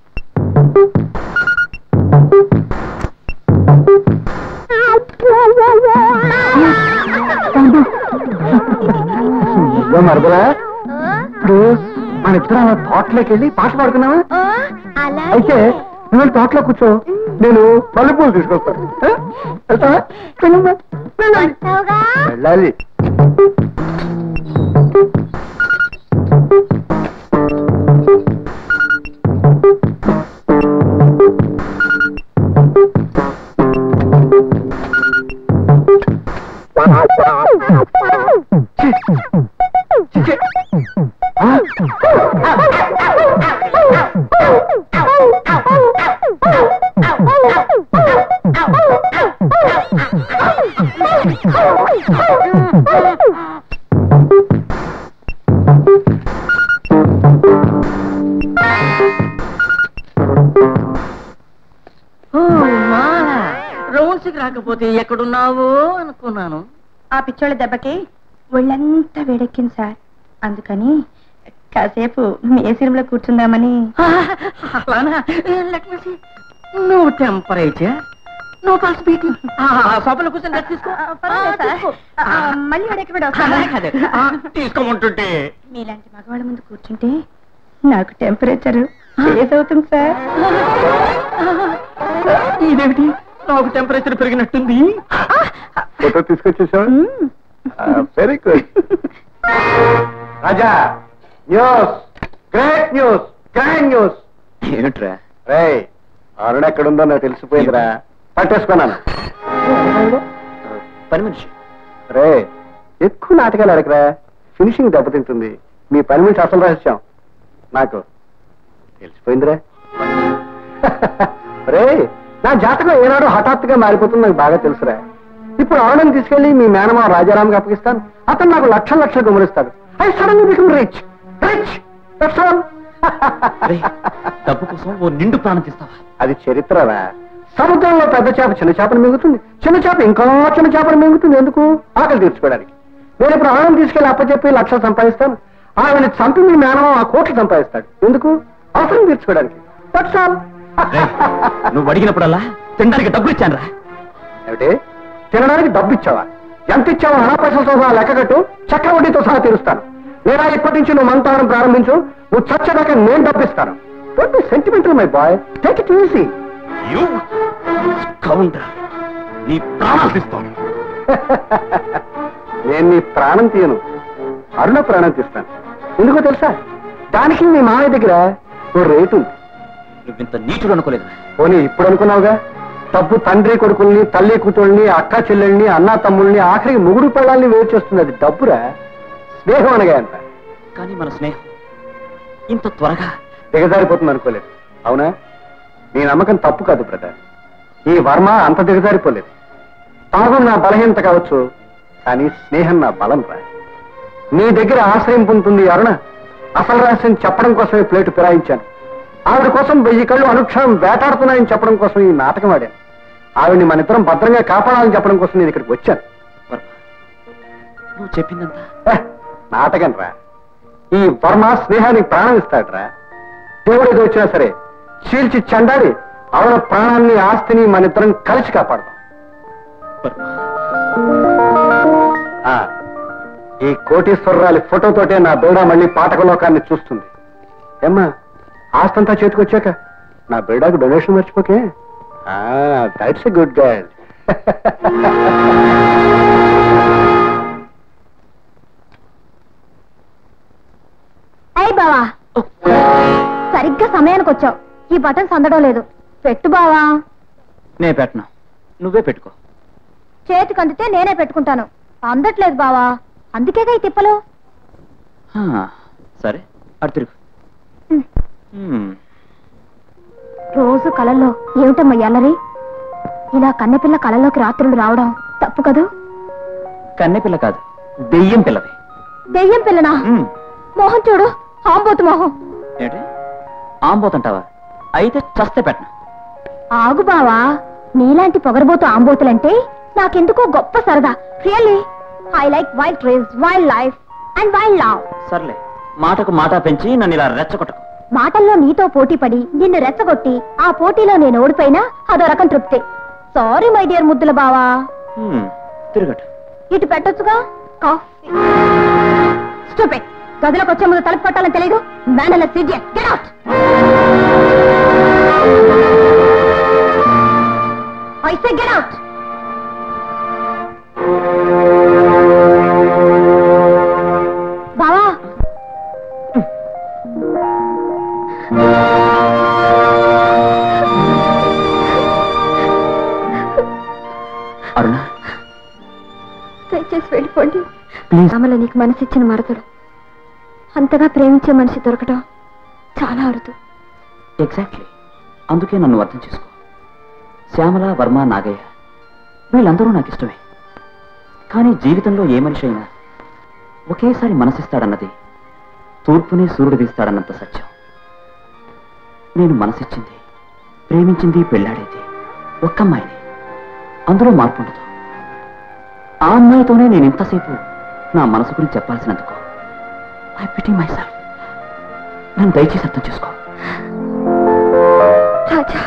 A: ఇదిగో మరదలా ఇప్పుడు మన ఇద్దరం అలా తోటలోకి వెళ్ళి పాట పాడుకున్నావా అయితే నువ్వు వెళ్ళి తోటలో కూర్చో నేను మల్లెపూలు తీసుకొస్తాను ఆ? వెళ్తావా? వెళ్ళమ్మా. వెళ్ళాలి. వెళ్ళాలి
D: రౌండ్స్ కి రాకపోతే ఎక్కడున్నావు అనుకున్నాను
B: ఆ పిచ్చోళ్ళ దెబ్బకి ఒళ్ళంతా వేడెక్కింది సార్ అందుకని కాసేపు మేసిరంలో కూర్చుందామని
D: అలానా లెట్ మీ నువ్వు టెంపరేచర్ నువ్వు పల్స్ బీటింగ్ సోపలో కూర్చొని rest తీసుకో
B: మళ్ళీ వేడెక్కడ
D: అలాగే కాదు. ఆ, తీసుకోమంటుంటే
B: మీలాంటి మగవాళ్ళ ముందు కూర్చుంటే నాకు టెంపరేచర్ రేజ్ అవుతుంది సార్
D: ఇదేమిటి నాకు టెంపరేచర్ పెరిగినట్టుంది
A: ఫోటో తీసుకొచ్చేసావా very good Raja news great news grand news
F: ఏమిట్రా
A: రే అరుణ ఎక్కడుందో నాకు తెలిసిపోయిందిరా పట్టేసుకున్నాను
F: పని మనిషి
A: రే ఎక్కువ నాటకాలు అడగరా ఫినిషింగ్ దెబ్బతింటుంది మీ పని నుంచి అసలు రహస్యం నాకు తెలిసిపోయిందిరా రే నా జాతకం ఏనాడు హఠాత్తుగా మారిపోతుంది నాకు బాగా తెలుసురా ఇప్పుడు ఆవిడని తీసుకెళ్లి మీ మేనమా రాజారాంకి అప్పగిస్తాను అతను నాకు లక్షల లక్షలు గుమరిస్తాడు I sudden become rich rich
F: రేయ్, డబ్బు కోసం ఓ నిండు ప్రాణం తీస్తావా
A: అది చరిత్రరా సముద్రంలో పెద్ద చేప చిన్న చేపను మింగుతుంది చిన్న చేప ఇంకా చిన్న చేపను మింగుతుంది ఎందుకు ఆకలి తీర్చుకోవడానికి నేను ఇప్పుడు ఆవిడని తీసుకెళ్లి అప్పచెప్పి లక్షలు సంపాదిస్తాను ఆవిడని చంపి మీ మేనమా ఆ కోట్లు సంపాదిస్తాడు ఎందుకు అవసరం తీర్చుకోవడానికి That's all.
F: రేయ్, నువ్వు అడిగినప్పుడల్లా తినడానికి డబ్బులు ఇచ్చాను రా
A: ఏమిటి తినడానికి డబ్బు ఇచ్చావా ఎంత ఇచ్చావో అనా పైసలతో సహా లెక్కగట్టు చక్రవడ్డీతో సహా తీరుస్తాను లేదా ఇప్పటి నుంచి నువ్వు మంతావడం ప్రారంభించు నువ్వు చచ్చేదాకా నేను డబ్బిస్తాను don't be sentimental my boy take it easy
F: counter నీ ప్రాణాలు తీస్తాను
A: నేను నీ ప్రాణం తీయను అరుణ ప్రాణం తీస్తాను ఎందుకో తెలుసా దానికి మీ మామయ్య దగ్గర ఓ రేటు ఉంది
F: నువ్వింత నీచుడు అనుకోలేదు
A: పోనీ ఇప్పుడు అనుకున్నావుగా డబ్బు తండ్రి కొడుకుల్ని తల్లి కూతుళ్ళని అక్క చెల్లెల్ని అన్న తమ్ముళ్ళని ఆఖరికి ముగుడు పళ్ళాల్ని వేరు చేస్తుంది అది డబ్బురా స్నేహం అనగా అంత
F: కానీ మన స్నేహం ఇంత త్వరగా
A: దిగజారిపోతుంది అనుకోలేదు అవునా నీ నమ్మకం తప్పు కాదు బ్రదర్ ఈ వర్మ అంత దిగజారిపోలేదు పాపం నా బలహీనత కావచ్చు కానీ స్నేహం నా బలం రా నీ దగ్గర ఆశ్రయం పొందుతుంది ఈ అరుణ అసలు రహస్యం చెప్పడం కోసమే ప్లేటు ఫిరాయించాను ఆవిడ కోసం వెయ్యి కళ్ళు అనుక్షణం వేటాడుతున్నాయని చెప్పడం కోసం ఈ నాటకం ఆడాను ఆవిడ్ని మన ఇద్దరం భద్రంగా కాపాడాలని చెప్పడం కోసం నేను ఇక్కడికి వచ్చాను
F: వర్మ నువ్వు చెప్పిందంతా
A: ఏ, నాటకం రా ఈ వర్మ స్నేహానికి ప్రాణం ఇస్తాడ్రా దేవుడు ఏదో వచ్చినా సరే చీల్చి చండాడి ఆవిడ ప్రాణాన్ని ఆస్తిని మన ఇద్దరం కలిసి కాపాడదాం
F: వర్మ
A: ఆ, ఈ కోటీశ్వరరాలి ఫోటోతోటే నా బేడా మళ్ళీ పాఠక లోకాన్ని చూస్తుంది ఏమ్మా ఆస్తంతా చేతికొచ్చాక నా బేడాకు డొనేషన్ మర్చిపోకే దట్స్ ఎ గుడ్ గైడ్
C: అయ్యి బావా సరిగ్గా సమయానికి వచ్చావు ఈ బటన్ సందడం లేదు పెట్టు బావా
F: నే పెట్టను నువ్వే పెట్టుకో
C: చేతికి అందితే నేనే పెట్టుకుంటాను అందట్లేదు బావా అందుకేగా ఈ తిప్పలు
F: హా, సరే అటు తిరుగు
C: హ్మ్.
F: హ్మ్.
C: రోజు కళల్లో ఏమిటమ్మా ఎల్లరి ఇలా కన్నెపిల్ల కళలోకి రాత్రులు రావడం తప్పు కదూ
F: కన్నెపిల్ల కాదు దెయ్యం పిల్లవి
C: దెయ్యం పిల్లనా
F: హ్మ్.
C: మోహన్ చూడు ఆంబోతు మొహం
F: ఏంటి ఆంబోతుంటావా అయితే చస్తే పెట్టను
C: ఆగు బావా నీలాంటి పొగరబోతు ఆంబోతులంటే నాకెందుకో గొప్ప సరదా really I like wild trees wild life and wild love
F: సర్లే మాటకు మాట పెంచి నన్ను ఇలా రెచ్చగొట్టకు
C: మాటల్లో నీతో పోటీ పడి నిన్ను రెచ్చగొట్టి ఆ పోటీలో నేను ఓడిపోయినా అదో రకం తృప్తి సారీ మై డియర్ ముద్దుల బావా
F: హ్మ్, తిరగట
C: ఇటు పెట్టొచ్చుగా కాఫీ స్టూపిడ్ గదిలోకి వచ్చే ముందు తలుపు కొట్టాలని తెలియదు మేనల సిడియట్ get out I say get out బావా
F: అరుణ
C: దయచేసి వెళ్ళిపోండి
F: ప్లీజ్
C: అమల నీకు మనసిచ్చిన మరదలు అంతగా ప్రేమించే మనిషి దొరకడం చాలా అరుదు
F: ఎగ్జాక్ట్లీ అందుకే నన్ను అర్థం చేసుకో శ్యామల వర్మ నాగయ్య వీళ్ళందరూ నాకు ఇష్టమే కానీ జీవితంలో ఏ మనిషి అయినా ఒకేసారి మనసిస్తాడన్నది తూర్పునే సూర్యుడు తీస్తాడన్నంత సత్యం నేను మనసిచ్చింది ప్రేమించింది పెళ్ళాడేది ఒక్క అమ్మాయిని అందులో మార్పు ఉండదు ఆ అమ్మాయితోనే నేను ఇంతసేపు నా మనసు గురించి చెప్పాల్సినందుకు ఐ పిటి మై సెల్ఫ్ నన్ను దయచేసి అర్థం చేసుకో
C: రాజా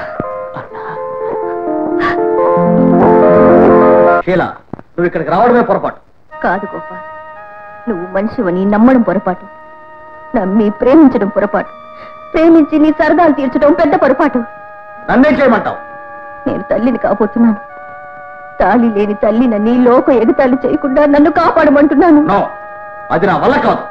J: షీలా నువ్వు ఇక్కడికి రావడమే పొరపాటు
B: కాదు గోపాల్ నువ్వు మనిషివని నమ్మడం పొరపాటు నమ్మి ప్రేమించడం పొరపాటు ప్రేమించి నీ సరదాలు తీర్చడం పెద్ద పొరపాటు
J: నన్నేం చేయమంటావు
B: నేను తల్లిని కాబోతున్నాను తాళి లేని తల్లి నన్ను ఈ లోక ఎగతాళి చేయకుండా నన్ను కాపాడమంటున్నాను
J: నో అది నా వల్ల కాదు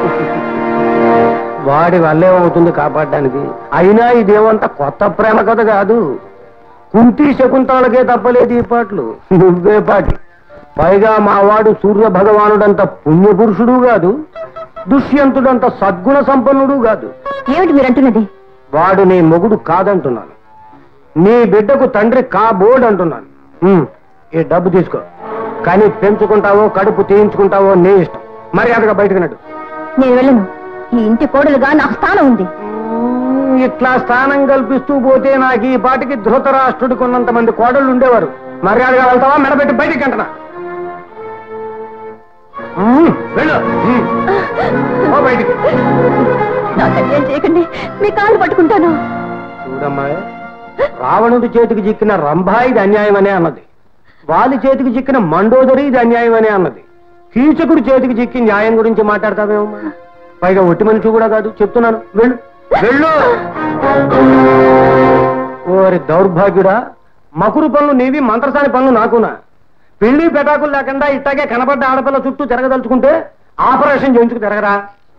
E: వాడి వల్లే అవుతుంది కాపాడడానికి అయినా ఇదేమంత కొత్త ప్రేమ కథ కాదు కుంతి శకుంతలకే తప్పలేదు ఈ పాటలు నువ్వే పాటి పైగా మావాడు సూర్య భగవానుడంత పుణ్యపురుషుడు కాదు దుష్యంతుడంత సద్గుణ సంపన్నుడు కాదు
C: ఏమిటి మీరంటున్నది
E: వాడు నీ మొగుడు కాదంటున్నాను నీ బిడ్డకు తండ్రి కాబోడు అంటున్నాను ఉమ్, ఈ డబ్బు తీసుకో కానీ పెంచుకుంటావో కడుపు తీయించుకుంటావో నీ ఇష్టం మర్యాదగా బయటకు నడు
C: నేను వెళ్ళను ఈ ఇంటి కోడలుగా నాకు స్థానం ఉంది
E: మ్మ్, ఇట్లా స్థానం కల్పిస్తూ పోతే నాకు ఈ పాటికి ధృతరాష్ట్రుడికి ఉన్నంత మంది కోడళ్ళు ఉండేవారు మర్యాదగా వెళ్తావా మెడబెట్టి బయటికి అంటనా మ్మ్, వెళ్ళు మ్మ్. పో బయటికి
C: నాకు అన్యాయం చేయకండి మీ కాళ్ళు పట్టుకుంటాను
E: చూడమ్మా రావణుడి చేతికి చిక్కిన రంభా ఇది అన్యాయమనే అన్నది వాలి చేతికి చిక్కిన మండోదరి ఇది అన్యాయమనే అన్నది కీచకుడి చేతికి చిక్కి న్యాయం గురించి మాట్లాడతావేమమ్మా పైగా ఒట్టి మనిషి కూడా కాదు చెప్తున్నాను వెళ్ళు వెళ్ళు ఓరి దౌర్భాగ్యుడా మకురు పనులు నీవి మంత్రసాని పనులు నాకునా పెళ్లి పెటాకులు లేకుండా ఇట్టాగే కనబడ్డ ఆడపిల్ల చుట్టూ తిరగదలుచుకుంటే ఆపరేషన్ చేయించుకు తిరగరా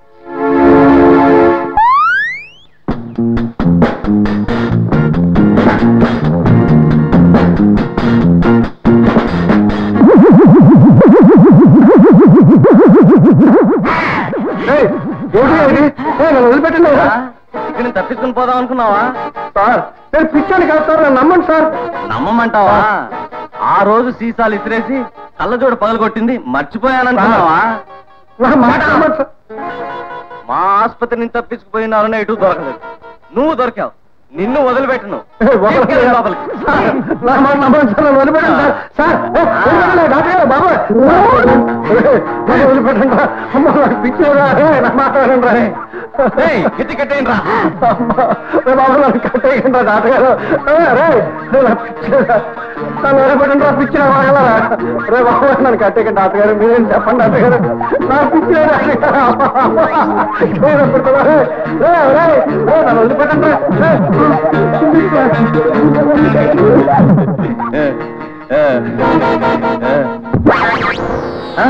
E: ఏయ్, ఏంటి ఇది? ఏయ్, నన్ను వదిలిపెట్టండి అయ్యా.
J: ఇక్కడ తప్పించుకుని పోదాం అనుకున్నావా
E: సార్ నేను పిచ్చాను కాదు సార్ నన్ను నమ్మండి సార్
J: నమ్మమంటావా ఆ రోజు సీసాలు ఇసిరేసి కళ్ళజోడు పగలగొట్టింది మర్చిపోయాననుకున్నావా
E: నా మాట నమ్మండి సార్
J: మా ఆసుపత్రి నుంచి తప్పించుకుపోయినారనే ఇటు దొరకలేదు నువ్వు దొరికావు నిన్ను వదిలిపెట్టను
E: ఏయ్, వదలండి.
J: తీసుకెళ్ళు లోపలికి.
E: సార్, నా మాట నమ్మండి సార్ నన్ను వదిలిపెట్టండి సార్ సార్ ఏయ్, వదిలిపెట్టండి, డాక్టర్ గారు, బాబోయ్. ఏయ్, నన్ను వదిలిపెట్టండి రా. అమ్మ నాకు పిచ్చిరా నా మాట వినండి రా.
J: ఏయ్, గిట్టి కట్టేయండి రా.
E: రే బాబు నన్ను కట్టేయండి రా డాక్టర్ గారు ఏయ్, రే రే, నా పిచ్చిరా. నన్ను వదిలిపెట్టండి రా పిచ్చిన వాగలరా రే బాబు నన్ను కట్టేయండి డాక్టర్ గారు మీరేం చెప్పండి డాక్టర్ గారు నా పిచ్చిన డాక్టర్ గారు నేను ఎప్పుడు రే రే రే రే, నన్ను వదిలిపెట్టండి రా. రే.
J: ఏ, ఏ, ఏ. ఆ?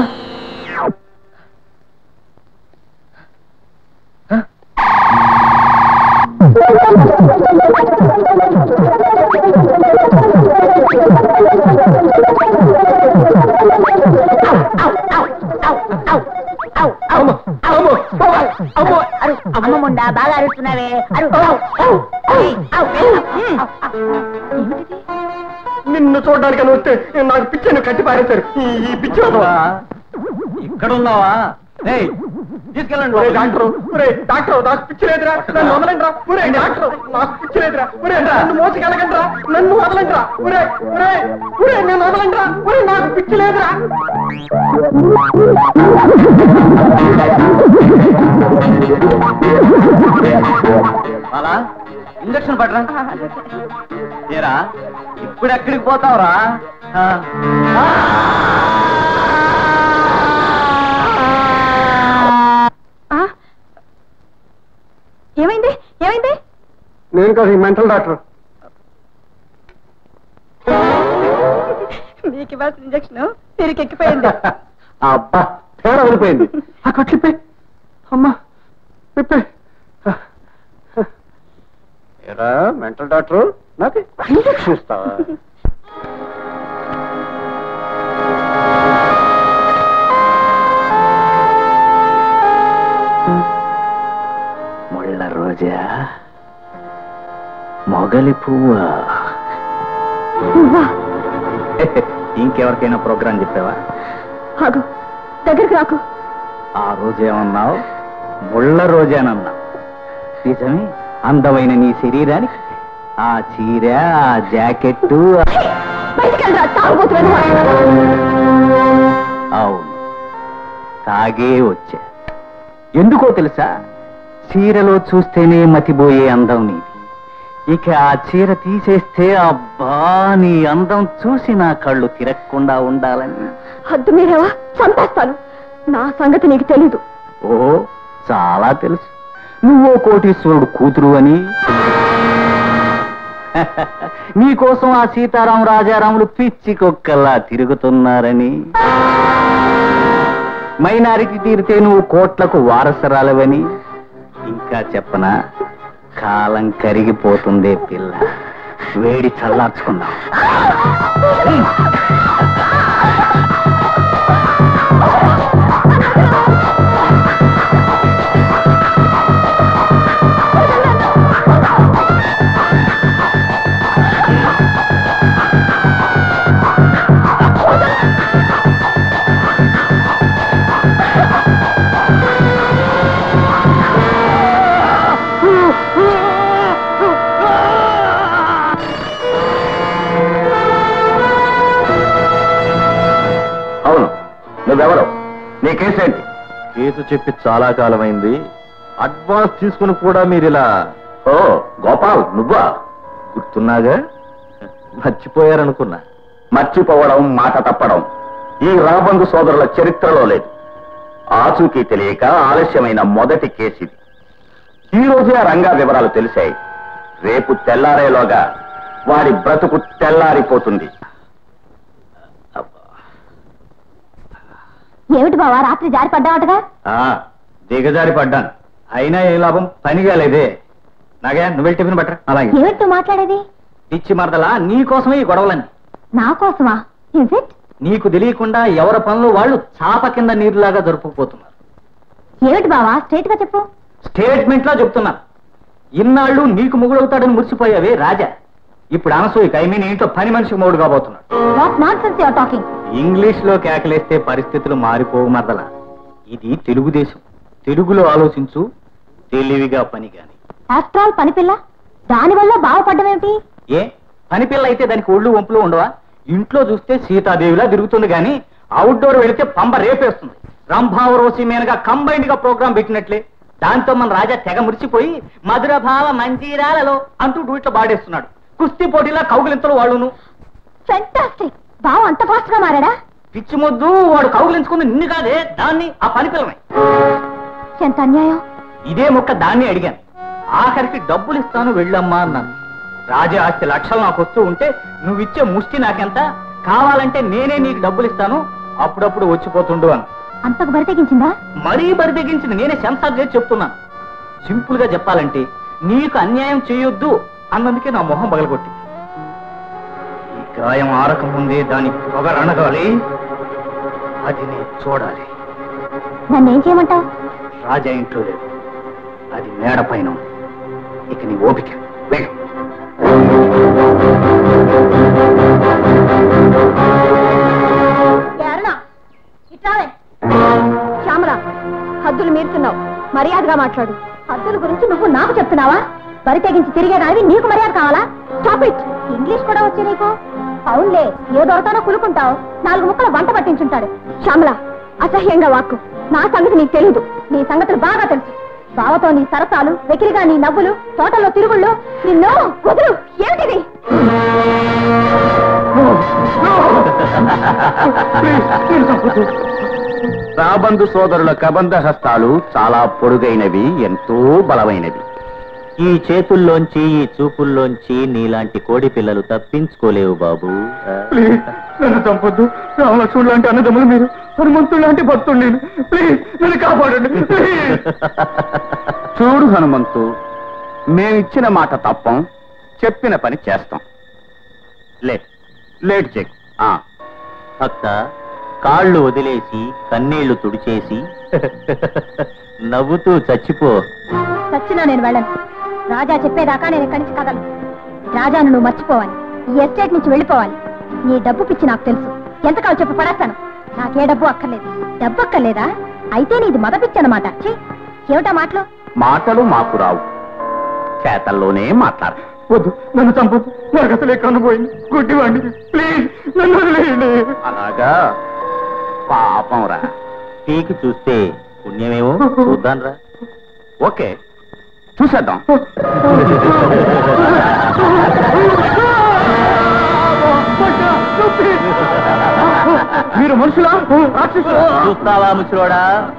B: అమ్మముండా బాగా అరుస్తున్నావే అరు
E: నిన్ను చూడడానికి అని వస్తే నాకు పిచ్చను కట్టి పారేశారు ఈ- ఈ పిచ్చి వదవా.
J: ఇక్కడ ఉన్నావా ఏయ్, తీసుకెళ్ళండి
A: ఒరే
J: లోపలికి.
A: డాక్టర్ ఒరే డాక్టర్ నాకు పిచ్చి లేదురా నన్ను వదలండిరా ఒరే డాక్టర్ నాకు పిచ్చి లేదురా ఒరే నన్ను మోసుకెళ్ళకండిరా నన్ను వదలండిరా ఒరే ఒరే ఒరే నేను వదలండిరా ఒరే నాకు పిచ్చి లేదురా
J: అలా ఇంజక్షన్ పట్టరా ఏరా ఇప్పుడు ఎక్కడికి పోతావురా ఆ.
B: ఆ? ఏమైంది ఏమైంది
A: నేను కాదు ఈ మెంటల్ డాక్టర్
B: మీకు ఇవ్వాల్సిన ఇంజక్షన్ మీరు ఎక్కిపోయింది
A: అబ్బా తేడా వదిలిపోయింది ఆ కట్లిపే అమ్మా విప్పే ఏరా మెంటల్ డాక్టర్ నాకు ఇంజక్షన్ ఇస్తావా
H: ముళ్ళ రోజా మొగలి పువ్వా
C: నువ్వా
H: ఇంకెవరికైనా ప్రోగ్రాం చెప్పావా
C: ఆగు దగ్గరికి రాకు
H: ఆ రోజు ఏమన్నావు ముళ్ళ రోజానన్నావు నిజమే అందమైన నీ శరీరానికి ఆ చీర ఆ జాకెట్టు
C: బయటికి వెళ్ళరా తాగుబోతున్నా
H: అవును తాగే వచ్చా ఎందుకో తెలుసా చీరలో చూస్తేనే మతిపోయే అందం నీది ఇక ఆ చీర తీసేస్తే అబ్బా నీ అందం చూసి నా కళ్ళు తిరగకుండా ఉండాలని
C: హద్దు మీరేవా చంపేస్తాను నా సంగతి నీకు తెలీదు
H: ఓ చాలా తెలుసు నువ్వో కోటీశ్వరుడు కూతురు అని నీకోసం ఆ సీతారాం రాజారాములు పిచ్చి కుక్కల్లా తిరుగుతున్నారని మైనారిటీ తీరితే నువ్వు కోట్లకు వారసరాలవని ఇంకా చెప్పనా కాలం కరిగిపోతుందే పిల్ల వేడి చల్లార్చుకుందాం
G: అవును నువ్వెవరు నీ కేసేంటి
I: కేసు చెప్పి చాలా కాలమైంది అడ్వాన్స్ తీసుకుని కూడా మీరు ఇలా
G: ఓ గోపాల్ నువ్వా
I: గుర్తున్నాగా మర్చిపోయారనుకున్నా
G: మర్చిపోవడం మాట తప్పడం ఈ రాబందు సోదరుల చరిత్రలో లేదు ఆచూకీ తెలియక ఆలస్యమైన మొదటి కేసు ఇది ఈ రోజే ఆ రంగా వివరాలు తెలిసాయి రేపు తెల్లారేలోగా వాడి బ్రతుకు తెల్లారిపోతుంది
B: ఏమిటి బావా రాత్రి జారి పడ్డావటగా
H: ఆ, దిగజారి పడ్డాను అయినా ఏ లాభం పనిగా లేదే నాగే నువ్వు వెళ్ళి టిఫిన్ పట్టరా అలాగే
B: ఏమిటి మాట్లాడేది
H: పిచ్చి మరదలా నీ కోసమే ఈ గొడవలన్నీ
B: నా కోసమా ఇస్ ఇట్
H: నీకు తెలియకుండా ఎవరి పనులు వాళ్ళు చాప కింద నీరులాగా జరుపుకుపోతున్నారు
B: ఏమిటి బావా స్ట్రైట్ గా చెప్పు
H: స్టేట్మెంట్ లో చెప్తున్నాను ఇన్నాళ్ళు నీకు మొగుడవుతాడని మురిసిపోయావే రాజా ఇప్పుడు అనసూయకి ఐ మీన్ ఇంట్లో పని మనిషికి మొగుడు కాబోతున్నాడు
B: what nonsense you're talking
H: English లో కేకలేస్తే పరిస్థితులు మారిపోవు మరదల ఇది తెలుగుదేశం తెలుగులో ఆలోచించు తెలివిగా పని గాని
B: ఆఫ్టర్ ఆల్ పని పిల్ల దానివల్ల బావపడ్డం ఏమిటి
H: ఏ పని పిల్ల అయితే దానికి ఒళ్ళు వంపులు ఉండవా ఇంట్లో చూస్తే సీతాదేవిలా తిరుగుతుంది గాని అవుట్డోర్ వెళితే పంబ రేపేస్తుంది రంభావరోసి మీనగా కంబైన్డ్ గా ప్రోగ్రామ్ పెట్టినట్లే దాంతో మన రాజా తెగ మురిసిపోయి మధుర భావ మంజీరాలలో అంటూ డూట్లో బాడేస్తున్నాడు కుస్తీ పోటీలా కౌగులింతలు వాళ్ళును
B: ఫెంటాస్టిక్ బావ అంత ఫాస్ట్ గా మారాడా
H: పిచ్చి మొద్దు వాడు కౌగులించుకుంది నిన్ను కాదే దాన్ని ఆ పని పిల్లమే
B: ఎంత అన్యాయం
H: ఇదే మొక్క దాన్ని అడిగాను ఆఖరికి డబ్బులు ఇస్తాను వెళ్ళమ్మా అన్నాను రాజా ఆస్తి లక్షలు నాకు వస్తూ ఉంటే నువ్విచ్చే ముష్టి నాకెంత కావాలంటే నేనే నీకు డబ్బులు ఇస్తాను అప్పుడప్పుడు వచ్చిపోతుండు అని
B: అంతకు బరి తెగించిందా
H: మరీ బరి తెగించింది నేనే సెన్సార్ చేసి చెప్తున్నాను సింపుల్ గా చెప్పాలంటే నీకు అన్యాయం చేయొద్దు అన్నందుకే నా మొహం పగలగొట్టి ఈ గాయం ఆరక ముందే దాని పొగరనగాలి అది నేను చూడాలి
B: నన్ను ఏం చేయమంటావు
H: రాజా ఇంట్లో లేదు అది మేడ పైన ఉంది. ఇక నీ ఓపిక వేగం
B: శ్యామల
C: మీరుతున్నావు మర్యాదగా మాట్లాడు హద్దుల గురించి నువ్వు నాకు చెప్తున్నావా బరి తెగించి తిరిగేదానివి నీకు మర్యాద కావాలా స్టాప్ ఇట్ ఇంగ్లీష్ కూడా వచ్చి నీకు అవునులే ఏ దొరతానో కులుకుంటావు నాలుగు ముక్కలు వంట పట్టించుంటాడు శ్యామల అసహ్యంగా వాక్కు నా సంగతి నీకు తెలియదు నీ సంగతులు బాగా తెలుసు బావతో నీ సరసాలు వెకిలిగా నీ నవ్వులు తోటల్లో తిరుగుళ్ళు నిన్ను వదులు ఏమిటిది
G: రాబందు సోదరుల కబంధ హస్తాలు చాలా పొడుగైనవి ఎంతో బలమైనవి
F: ఈ చేతుల్లోంచి ఈ చూపుల్లోంచి నీలాంటి కోడి పిల్లలు తప్పించుకోలేవు బాబు
A: ప్లీజ్ నన్ను చంపొద్దు రామలక్ష్మణుడు లాంటి అన్నదమ్ములు మీరు హనుమంతుడు లాంటి భక్తుడు నేను ప్లీజ్ నన్ను కాపాడండి ప్లీజ్
G: చూడు హనుమంతు మేమిచ్చిన మాట తప్పం చెప్పిన పని చేస్తాం లేట్ లేట్ చెక్ ఆ
F: భక్త కాళ్ళు వదిలేసి కన్నీళ్లు తుడిచేసి నవ్వుతూ చచ్చిపో
C: చచ్చినా నేను వెళ్ళను రాజా చెప్పేదాకా నేను ఇక్కడి నుంచి కదలను రాజాను నువ్వు మర్చిపోవాలి ఈ ఎస్టేట్ నుంచి వెళ్ళిపోవాలి నీ డబ్బు పిచ్చి నాకు తెలుసు ఎంత కావాలి చెప్పి పడేస్తాను నాకే డబ్బు అక్కర్లేదు డబ్బు అక్కర్లేదా అయితే నీది మద పిచ్చి అనమాట ఏమిటా మాటలు
G: మాటలు మాకు రావు చేతల్లోనే మాట్లాడు
A: వద్దు నన్ను చంపొద్దు నాకు అసలు ఎక్కడ పోయింది గుడ్డివాడిని ప్లీజ్ నన్ను వదిలేయండి
G: అలాగా పాపం రా
F: పీకి చూస్తే పుణ్యమేమో చూద్దాం రా
G: ఓకే చూసేద్దాం
A: మీరు మనుషులా రాక్షసులా?
F: చూస్తావా ముసలోడా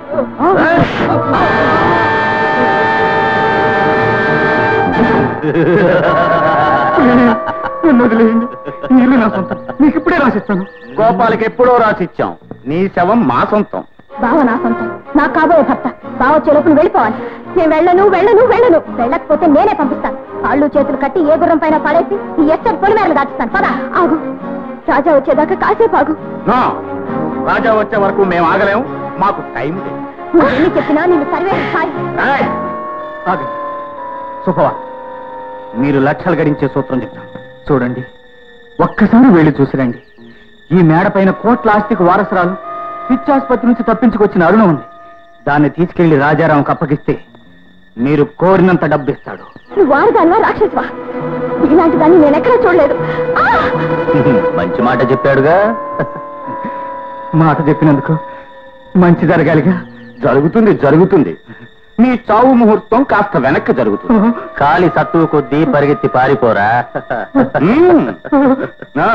A: నన్ను వదిలేయండి ఈ ఇల్లు నా సొంతం మీకు ఇప్పుడే రాసిస్తాను
G: గోపాలకి ఎప్పుడో రాసిచ్చాం నీ శవం మా సొంతం
C: బావ నా సొంతం నా కాబోయే భర్త బావ చెలుపును వెళ్ళిపోవాలి నేను వెళ్ళను వెళ్ళను వెళ్ళను వెళ్ళకపోతే నేనే పంపిస్తాను కాళ్ళు చేతులు కట్టి ఏ గుర్రం పైన పడేసి ఈ ఎస్టేట్ పొలిమేరలు దాటిస్తాను పదా ఆగు రాజా వచ్చేదాకా కాసేపు ఆగు
G: నో రాజా వచ్చే వరకు మేము ఆగలేము మాకు టైం లేదు
C: నువ్వు ఎన్ని చెప్పినా నిన్ను సర్వే స్థాయి
G: రాయ్.
H: ఆగండి శుభవా మీరు లక్షలు గడించే సూత్రం చెప్తాను చూడండి ఒక్కసారి వెళ్ళి చూసిరండి ఈ మేడ పైన కోట్ల ఆస్తికి వారసురాలు పిచ్చాసుపత్రి నుంచి తప్పించుకొచ్చిన అరుణ ఉంది దాన్ని తీసుకెళ్లి రాజారాంకి అప్పగిస్తే మీరు కోరినంత డబ్బు ఇస్తాడు
C: నువ్వు వారదానివా రాక్షసువా ఇలాంటి దాన్ని నేను ఎక్కడా చూడలేదు ఆ!
F: మంచి మాట చెప్పాడుగా
H: మాట చెప్పినందుకు మంచి జరగాలిగా
G: జరుగుతుంది జరుగుతుంది నీ చావు ముహూర్తం కాస్త వెనక్కి జరుగుతుంది
F: కాలి సత్తువు కొద్దీ పరిగెత్తి పారిపోరా
G: మ్మ్. ఆ.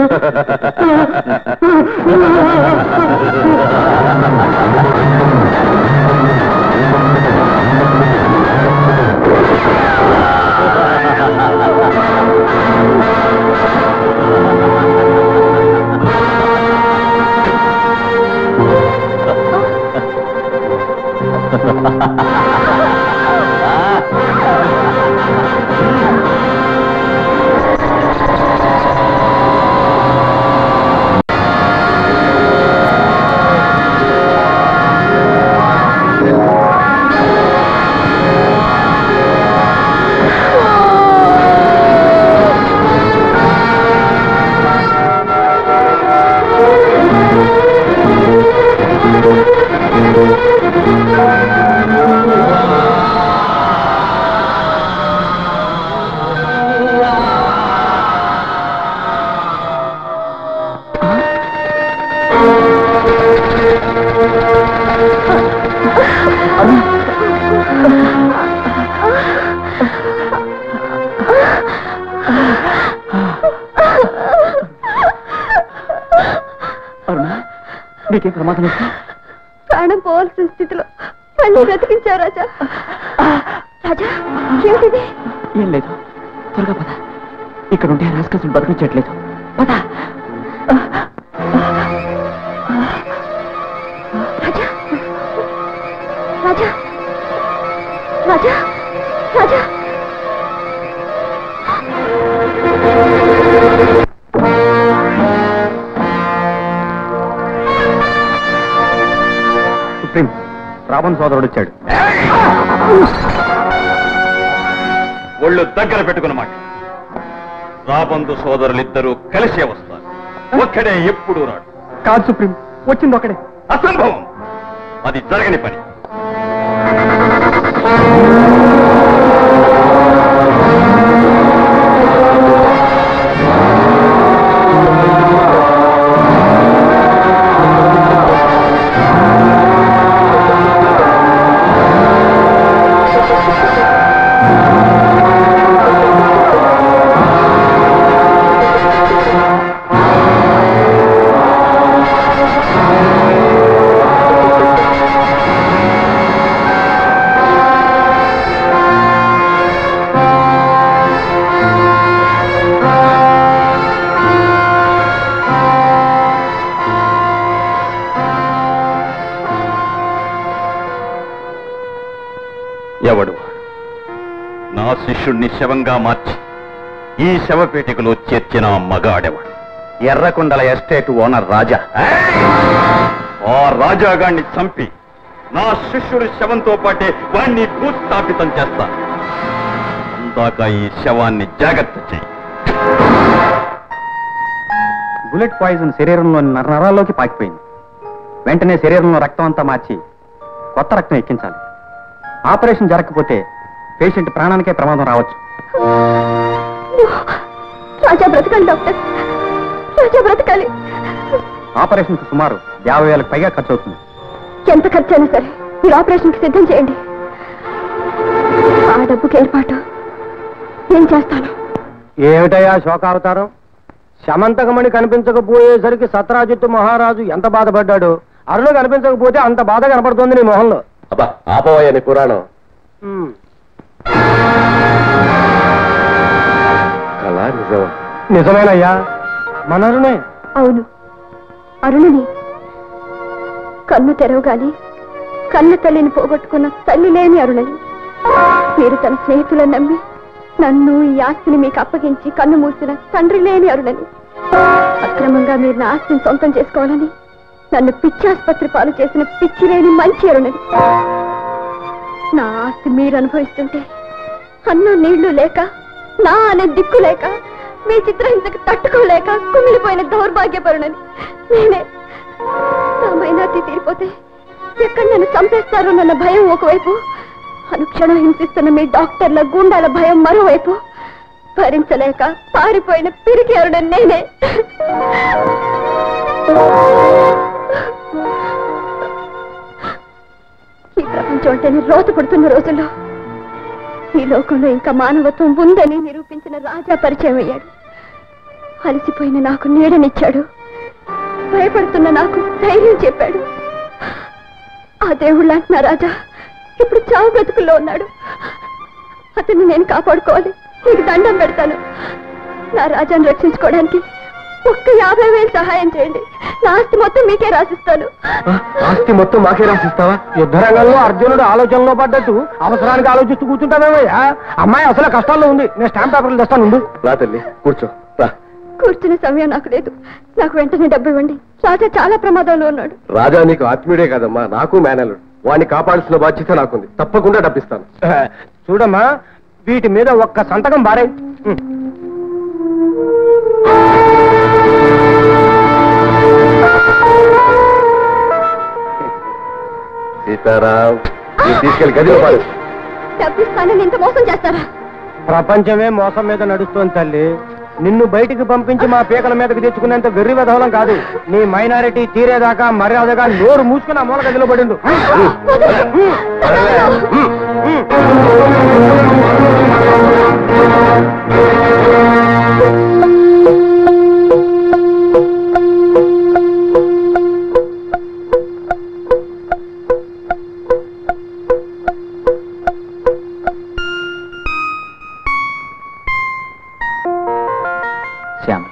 H: నీకేం ప్రమాదం లేదు
C: ప్రాణం పోవాల్సిన స్థితిలో మళ్ళీ బ్రతికించావు రాజా రాజా ఏమిటిది
H: ఏం లేదు త్వరగా పద ఇక్కడ ఉంటే రాస్కల్స్ బతికించట్లేదు పద
C: రాజా రాజా రాజా రాజా
H: సుప్రీం రావణ్ సోదరుడు వచ్చాడు
G: ఒళ్ళు దగ్గర పెట్టుకున్నమాట రాబందు సోదరులిద్దరూ కలిసే వస్తారు ఒక్కడే ఎప్పుడు రాడు
H: కాదు సుప్రీం వచ్చింది ఒకడే
G: అసంభవం అది జరగని పని ఎవడు వాడు? నా శిష్యుణ్ణి శవంగా మార్చి ఈ శవపేటికలో చేర్చిన మగాడెవడు ఎర్రకొండల ఎస్టేట్ ఓనర్ రాజా ఆ రాజాగాన్ని చంపి నా శిష్యుడి శవంతో పాటే వాణ్ణి భూస్థాపితం చేస్తా అందాక ఈ శవాన్ని జాగ్రత్త చెయ్యి
H: బుల్లెట్ పాయిజన్ శరీరంలోని నరాల్లోకి పాకిపోయింది వెంటనే శరీరంలో రక్తం అంతా మార్చి కొత్త రక్తం ఎక్కించాలి ఆపరేషన్ జరగకపోతే పేషెంట్ ప్రాణానికే ప్రమాదం రావచ్చు
C: రాజా బ్రతకాలి డాక్టర్ రాజా బ్రతకాలి
H: ఆపరేషన్ కు సుమారు యాభై వేలకు పైగా ఖర్చు అవుతుంది
C: ఎంత ఖర్చైనా సరే మీరు ఆపరేషన్కి సిద్ధం చేయండి ఆ డబ్బుకి ఏర్పాటు నేను చేస్తాను
E: ఏమిటయ్యా శోకావతారం శమంతకమణి కనిపించకపోయేసరికి సత్రాజిత్తు మహారాజు ఎంత బాధపడ్డాడు అరుణ కనిపించకపోతే అంత బాధ కనపడుతోంది నీ మొహంలో
I: అబ్బా ఆపవయ్య నీ పురాణం
E: ఉమ్.
I: కళ నిజమా
E: నిజమేనయ్యా మన అరుణే
C: అవును అరుణుని కన్ను తెరవగానే కన్న తల్లిని పోగొట్టుకున్న తల్లి లేని అరుణని మీరు తన స్నేహితులను నమ్మి నన్ను ఈ ఆస్తిని మీకు అప్పగించి కన్ను మూసిన తండ్రి లేని అరుణని అక్రమంగా మీరు నా ఆస్తిని సొంతం చేసుకోవాలని నన్ను పిచ్చి ఆసుపత్రి పాలు చేసిన పిచ్చి లేని మంచి అరుణని నా ఆస్తి మీరు అనుభవిస్తుంటే అన్న నీళ్లు లేక నా అనే దిక్కు లేక మీ చిత్రహింసకు తట్టుకోలేక కుమిలిపోయిన దౌర్భాగ్యపరుణని నేనే నా మైనార్టీ తీరిపోతే ఎక్కడ నన్ను చంపేస్తారో నన్న భయం ఒకవైపు అనుక్షణం హింసిస్తున్న మీ డాక్టర్ల గుండాల భయం మరోవైపు భరించలేక పారిపోయిన పిరికి అరుడని నేనే ఈ ప్రపంచం అంటేనే రోత పడుతున్న రోజుల్లో ఈ లోకంలో ఇంకా మానవత్వం ఉందని నిరూపించిన రాజా పరిచయం అయ్యాడు అలసిపోయిన నాకు నీడనిచ్చాడు భయపడుతున్న నాకు ధైర్యం చెప్పాడు ఆ దేవుడు లాంటి నా రాజా ఇప్పుడు చావు బ్రతుకుల్లో ఉన్నాడు అతన్ని నేను కాపాడుకోవాలి నీకు దండం పెడతాను నా రాజాను రక్షించుకోవడానికి ఒక్క యాభై వేలు సహాయం చేయండి నా ఆస్తి మొత్తం మీకే రాసిస్తాను
E: ఆస్తి మొత్తం మాకే రాసిస్తావా యుద్ధ రంగంలో అర్జునుడు ఆలోచనలో పడ్డట్టు అవసరానికి ఆలోచిస్తూ కూర్చుంటావేమయ్యా అమ్మాయి అసలు కష్టాల్లో ఉంది నేను స్టాంప్ పేపర్లు తెస్తాను ఉండు
I: రా తల్లి కూర్చో రా
C: కూర్చునే సమయం నాకు లేదు నాకు వెంటనే డబ్బు ఇవ్వండి రాజా చాలా ప్రమాదంలో ఉన్నాడు
I: రాజా నీకు ఆత్మీయుడే కదమ్మా నాకు మేనల్లుడు వాడిని కాపాడాల్సిన బాధ్యత నాకుంది తప్పకుండా డబ్బిస్తాను
E: చూడమ్మా వీటి మీద ఒక్క సంతకం బారే
I: సీతారాం ఇది తీసుకెళ్లి గదిలో పాడు
C: డబ్బు ఇస్తానని ఇంత మోసం చేస్తారా
E: ప్రపంచమే మోసం మీద నడుస్తోంది తల్లి నిన్ను బయటికి పంపించి మా పీకల మీదకి తెచ్చుకునేంత వెర్రి వెధవలం కాదు నీ మైనారిటీ తీరేదాకా మర్యాదగా నోరు మూసుకుని ఆ మూల గదిలో పడిండు
F: శ్యామల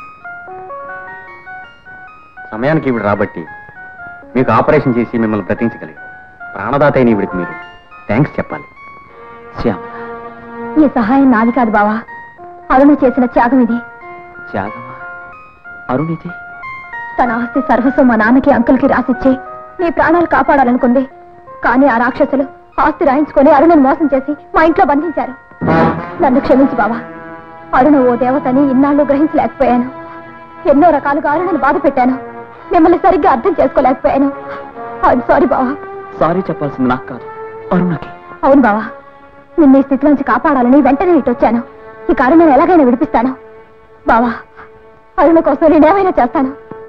H: సమయానికి ఈవిడ రాబట్టి మీకు ఆపరేషన్ చేసి మిమ్మల్ని బ్రతించగలిగారు ప్రాణదాత అయిన ఈవిడికి మీరు థ్యాంక్స్ చెప్పాలి
F: శ్యామల
C: ఈ సహాయం నాది కాదు బావా అరుణ చేసిన త్యాగం ఇది
F: త్యాగమా అరుణిది
C: తన ఆస్తి సర్వస్వం మా నాన్నకి అంకుల్కి రాసిచ్చి నీ ప్రాణాలు కాపాడాలనుకుంది కానీ ఆ రాక్షసులు ఆస్తి రాయించుకొని అరుణను మోసం చేసి మా ఇంట్లో బంధించారు నన్ను క్షమించు బావా అరుణ ఓ దేవతని ఇన్నాళ్ళు గ్రహించలేకపోయాను ఎన్నో రకాలుగా అరుణను బాధ పెట్టాను మిమ్మల్ని సరిగ్గా అర్థం చేసుకోలేకపోయాను ఐఎమ్ సారీ బావా
F: సారీ చెప్పాల్సింది నాకు కాదు అరుణకి
B: అవును బావా నిన్న ఈ స్థితి నుంచి కాపాడాలని వెంటనే ఇటు వచ్చాను ఈ కారు నేను ఎలాగైనా విడిపిస్తాను బావా అరుణ కోసం నేనేమైనా చేస్తాను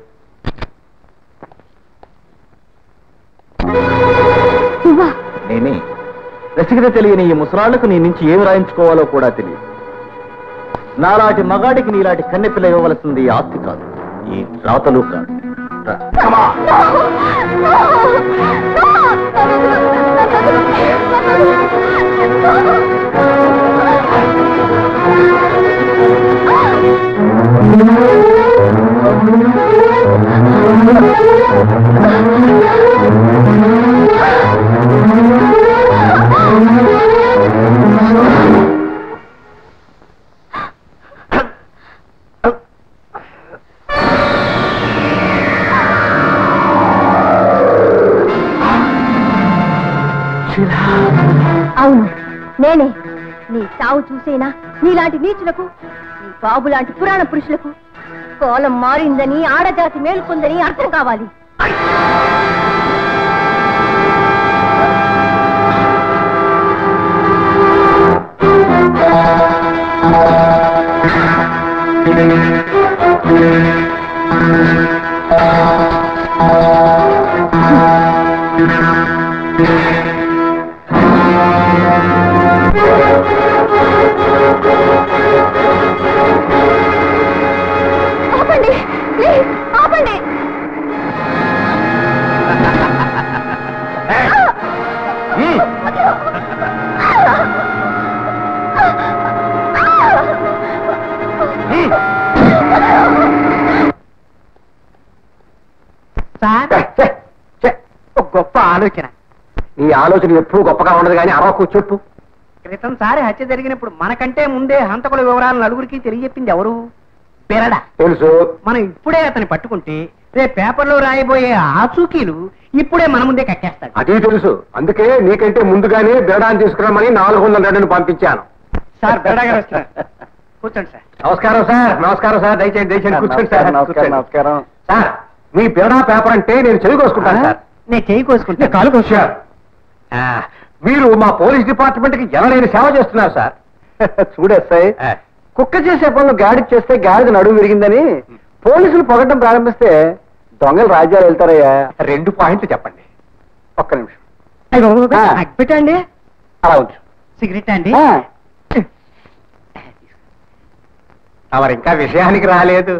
B: నువ్వా
J: నేనే రసికత తెలియని ఈ ముసలాళ్లకు నీ నుంచి ఏమి రాయించుకోవాలో కూడా తెలియదు నాలాంటి మగాడికి నీలాంటి కన్నెపిల్ల ఇవ్వవలసింది ఈ ఆస్తి కాదు ఈ రాతలు కాదు రా.
B: అవును నేనే నీ చావు చూసేనా నీలాంటి నీచులకు నీ బాబు లాంటి పురాణ పురుషులకు కాలం మారిందని ఆడజాతి మేలుకుందని అర్థం కావాలి ఆపండి ప్లీజ్ ఆపండి
A: ఛే, ఛే, ఛే, ఒక గొప్ప ఆలోచన నీ ఆలోచన ఎప్పుడు గొప్పగా ఉండదు కానీ అరవకు చెప్పు
D: క్రితంసారి హత్య జరిగినప్పుడు మనకంటే ముందే హంతకుల వివరాలు నలుగురికి తెలియజెప్పింది ఎవరు బెరడ
A: తెలుసు
D: మనం ఇప్పుడే అతన్ని పట్టుకుంటే రేపు పేపర్లో రాయబోయే ఆచూకీలు ఇప్పుడే మన ముందే కక్కేస్తాడు
A: అది తెలుసు అందుకే నీకంటే ముందుగానే బేడాన్ని తీసుకురామని నాలుగు వందల రెండును పంపించాను
D: సార్ బెరడా గారు వస్తున్నారు కూర్చోండి సార్
A: నమస్కారం సార్ నమస్కారం సార్ దయచేయండి దయచేయండి కూర్చోండి సార్
J: నమస్కారం,
A: నమస్కారం సార్ మీ బేడా పేపర్ అంటే నేను చెవి కోసుకుంటాను సార్
D: నేను చేయి కోసుకుంటే
A: కాలు కోసా మీరు మా పోలీస్ డిపార్ట్మెంట్ కి ఎనలేని సేవ చేస్తున్నారు సార్ చూడే సార్ కుక్క చేసే పనులు గాడి చేస్తే గాడిద నడుము విరిగిందని పోలీసులు పొగడం ప్రారంభిస్తే దొంగలు రాజ్యాలు వెళ్తారయ్యా రెండు పాయింట్లు చెప్పండి ఒక్క నిమిషం ఆ.
D: పెట్టండి
A: అలా ఉంచు
D: సిగరెట్ అండి
A: ఆ. తమరు ఇంకా విషయానికి రాలేదు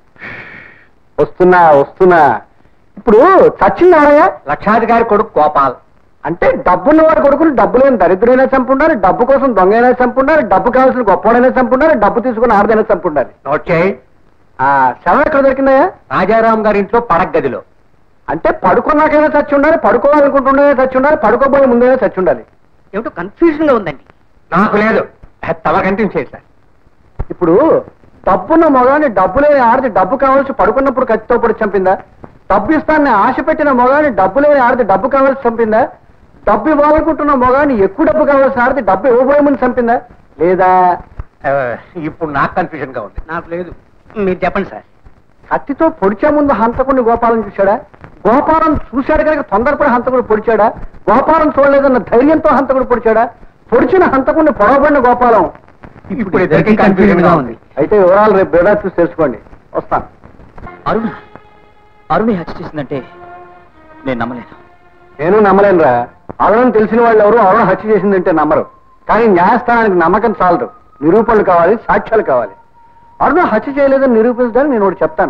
A: వస్తున్నా వస్తున్నా ఇప్పుడు చచ్చిందారయ్య లక్షాధికారి కొడుకు గోపాల్ అంటే డబ్బున్న వాడి కొడుకుని డబ్బు లేని దరిద్రుడైనా చంపుండాలి డబ్బు కోసం దొంగైనా చంపుండాలి డబ్బు కావాల్సిన గొప్పవాడైనా చంపుండాలి డబ్బు తీసుకుని ఆడదైనా చంపుండాలి నోట్ చేయి ఆ శవం ఎక్కడ దొరికిందయ్యా రాజారాం గారి ఇంట్లో పడక గదిలో అంటే పడుకున్నాకైనా చచ్చి ఉండాలి పడుకోవాలనుకుంటుండే చచ్చి ఉండాలి పడుకోబోయే ముందే చచ్చి ఉండాలి
D: ఏమిటో కన్ఫ్యూజన్ గా ఉందండి
A: నాకు లేదు తల కంటిన్యూ సార్ ఇప్పుడు డబ్బున్న మొగాన్ని డబ్బు లేని ఆడది డబ్బు కావాల్సి పడుకున్నప్పుడు కత్తితో పొడి చంపిందా డబ్బు ఇస్తానని ఆశ పెట్టిన మొగాన్ని డబ్బు లేని ఆడది డబ్బు కావాల్సి చంపిందా డబ్బు ఇవ్వాలనుకుంటున్న మొగాన్ని ఎక్కువ డబ్బు కావాల్సిన ఆడది డబ్బు ఇవ్వబోయే ముందు చంపిందా లేదా ఆ, ఇప్పుడు నాకు కన్ఫ్యూజన్ గా ఉంది
D: నాకు లేదు మీరు చెప్పండి సార్
A: కత్తితో పొడిచే ముందు హంతకుడిని గోపాలం చూశాడా గోపాలం చూశాడు కనుక తొందరపడి హంతకుడు పొడిచాడా గోపాలం చూడలేదన్న ధైర్యంతో హంతకుడు పొడిచాడా పొడిచిన హంతకుడిని పొడవబడిన గోపాలం ఇప్పుడు ఇద్దరికి కన్ఫ్యూజన్ గా ఉంది అయితే వివరాలు రేపు బేడా చూసి తెలుసుకోండి వస్తాను
F: అరుణ అరుణ హత్య చేసిందంటే నేను నమ్మలేను
A: నేను నమ్మలేనురా అరుణం తెలిసిన వాళ్ళు ఎవరు అరుణ హత్య చేసిందంటే నమ్మరు కానీ న్యాయస్థానానికి నమ్మకం చాలదు నిరూపణలు కావాలి సాక్ష్యాలు కావాలి అరుణ హత్య చేయలేదని నిరూపించడానికి నేను ఒకటి చెప్తాను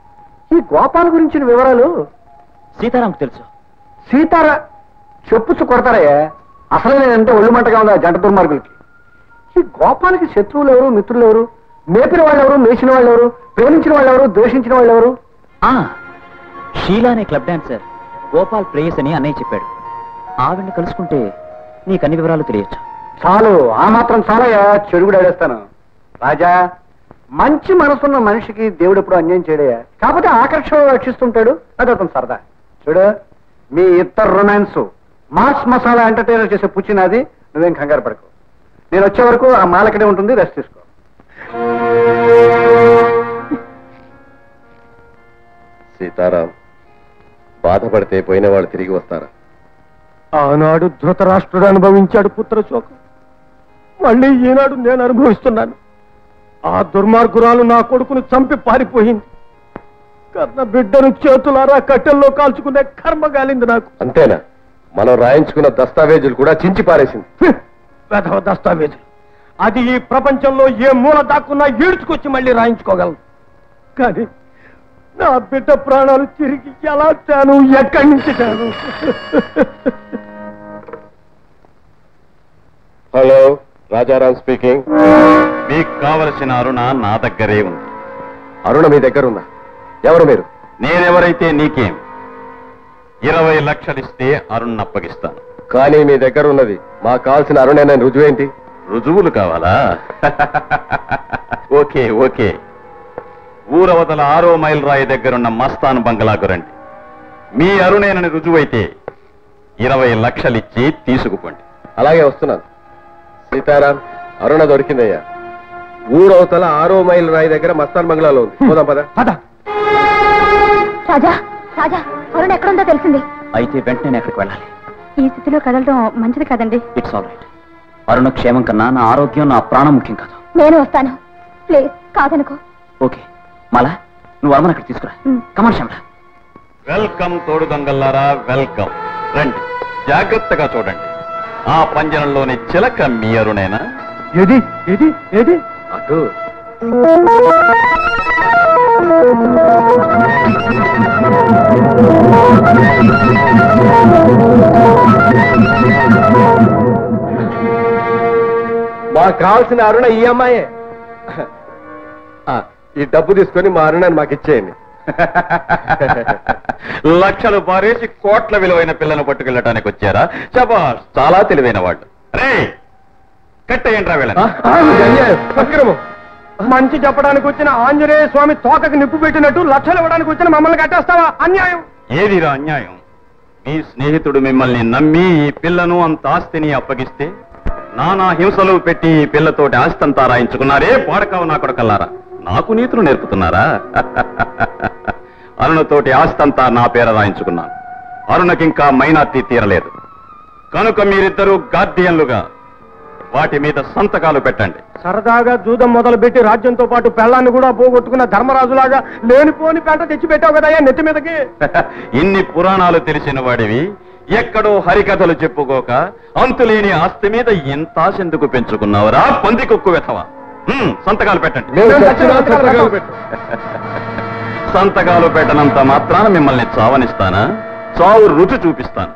A: ఈ గోపాల్ గురించిన వివరాలు
F: సీతారాంకు తెలుసు
A: సీతారా చెప్పుచ్చు కొడతారయ్యా అసలే నేనంటే ఒళ్ళు మంటగా ఉంది ఆ జంట దుర్మార్గులకి ఈ గోపాలకి శత్రువులు ఎవరు మిత్రులు ఎవరు మేపిన వాళ్ళు ఎవరు మేసిన వాళ్ళు ఎవరు ప్రేమించిన వాళ్ళు ఎవరు ద్వేషించిన వాళ్ళు ఎవరు
F: ఆ షీలా అనే క్లబ్ డాన్సర్ గోపాల్ ప్రేయస్ అని అన్నయ్య చెప్పాడు ఆవిడ్ని కలుసుకుంటే నీకు అన్ని వివరాలు తెలియచ్చు
A: చాలు ఆ మాత్రం చాలయ్యా చెడుగుడు ఆడేస్తాను రాజా మంచి మనసున్న మనిషికి దేవుడు ఎప్పుడు అన్యాయం చేయడయ్యా కాకపోతే ఆకర్షణ రక్షిస్తుంటాడు అది అతను సరదా చూడు మీ ఇద్దరు రొమాన్స్ మాస్ మసాలా ఎంటర్టైనర్ చేసే పుచ్చినది నువ్వేం కంగారు పడకు నేను వచ్చే వరకు ఆ మాలకడే ఉంటుంది రెస్ట్ తీసుకో
I: సీతారాం బాధపడితే పోయిన వాళ్ళు తిరిగి వస్తారా
E: ఆనాడు ధృతరాష్ట్రుడు అనుభవించాడు పుత్రశోకం మళ్ళీ ఈనాడు నేను అనుభవిస్తున్నాను ఆ దుర్మార్గురాలు నా కొడుకును చంపి పారిపోయింది కన్న బిడ్డను చేతులారా కట్టెల్లో కాల్చుకునే కర్మ గాలింది నాకు
I: అంతేనా మనం రాయించుకున్న దస్తావేజులు కూడా చించి పారేసింది
E: హ్మ్. వెధవ దస్తావేజులు అది ఈ ప్రపంచంలో ఏ మూల దాక్కున్నా ఈడ్చుకొచ్చి మళ్ళీ రాయించుకోగలను కానీ నా బిడ్డ ప్రాణాలు తిరిగి ఎలా తాను ఎక్కడి నుంచి తాను
I: హలో రాజారాం స్పీకింగ్
G: మీకు కావలసిన అరుణ నా దగ్గరే ఉంది
I: అరుణ మీ దగ్గర ఉందా ఎవరు మీరు
G: నేనెవరైతే నీకేం ఇరవై లక్షలిస్తే అరుణ్ అప్పగిస్తాను
I: కానీ మీ దగ్గర ఉన్నది మాకు కావాల్సిన అరుణేనని రుజువేంటి
G: రుజువులు కావాలా ఓకే ఓకే ఊరవతల ఆరో మైల్ రాయి దగ్గరున్న మస్తాన్ బంగ్లాకు రండి మీ అరుణేనని రుజువైతే ఇరవై లక్షలిచ్చి తీసుకుపోండి
I: అలాగే వస్తున్నాను సీతారాం అరుణ దొరికిందయ్యా ఊరవతల ఆరో మైల్ రాయి దగ్గర మస్తాన్ బంగ్లాలో ఉంది పోదాం పద
E: పద
C: రాజా రాజా అరుణ్ ఎక్కడుందో తెలిసింది
F: అయితే వెంటనే నేను ఎక్కడికి వెళ్ళాలి
C: ఈ స్థితిలో కదలడం మంచిది కాదండి
F: ఇట్స్ ఆల్ రైట్ అరుణ క్షేమం కన్నా నా ఆరోగ్యం నా ప్రాణం ముఖ్యం కాదు
C: నేను వస్తాను ప్లీజ్ కాదనుకో
F: ఓకే మాలా నువ్వు అరమని అక్కడ తీసుకురా
C: ఉమ్.
F: కమాన్ శ్యామల
G: వెల్కమ్ తోడు దొంగల్లారా వెల్కమ్ రండి జాగ్రత్తగా చూడండి ఆ పంజరంలోని చిలక మీ అరుణేనా
E: ఏది ఏది ఏది
I: అటు మాకు కావాల్సిన అరుణ ఈ అమ్మాయే ఆ, ఈ డబ్బు తీసుకొని మా అరుణని మాకు ఇచ్చేయండి
G: లక్షలు పారేసి కోట్ల విలువైన పిల్లను పట్టుకెళ్ళటానికి వచ్చారా శబాష్ చాలా తెలివైన వాళ్ళు రే కట్టేయండి రా
E: ఆ,
G: వీళ్ళని
E: ఆ, ఇది అన్యాయం, అక్రమం. మంచి చెప్పడానికి వచ్చిన ఆంజనేయ స్వామి తోకకి నిప్పు పెట్టినట్టు లక్షలు ఇవ్వడానికి వచ్చిన మమ్మల్ని కట్టేస్తావా అన్యాయం
G: ఏదిరా అన్యాయం మీ స్నేహితుడు మిమ్మల్ని నమ్మి ఈ పిల్లను అంత ఆస్తిని అప్పగిస్తే నానా హింసలు పెట్టి ఈ పిల్లతోటి ఆస్తి అంతా రాయించుకున్నారే పాడకావు నా కొడకల్లారా నాకు నీతులు నేర్పుతున్నారా అరుణతోటి ఆస్తి అంతా నా పేర రాయించుకున్నాను అరుణకింకా మైనార్టీ తీరలేదు కనుక మీరిద్దరూ గార్డియన్లుగా వాటి మీద సంతకాలు పెట్టండి
E: సరదాగా జూదం మొదలు పెట్టి రాజ్యంతో పాటు పెళ్ళాన్ని కూడా పోగొట్టుకున్న ధర్మరాజులాగా లేనిపోని పెంట తెచ్చి పెట్టావు కదయ్యా నెత్తి మీదకి
G: ఇన్ని పురాణాలు తెలిసిన వాడివి ఎక్కడో హరికథలు చెప్పుకోక అంతులేని ఆస్తి మీద ఇంత ఆశెందుకు పెంచుకున్నావురా పంది కుక్కు వెతవా హ్మ్, సంతకాలు పెట్టండి
I: మేము చచ్చినా సంతకాలు పెట్టం.
G: సంతకాలు పెట్టనంత మాత్రాన మిమ్మల్ని చావనిస్తానా చావు రుచి చూపిస్తాను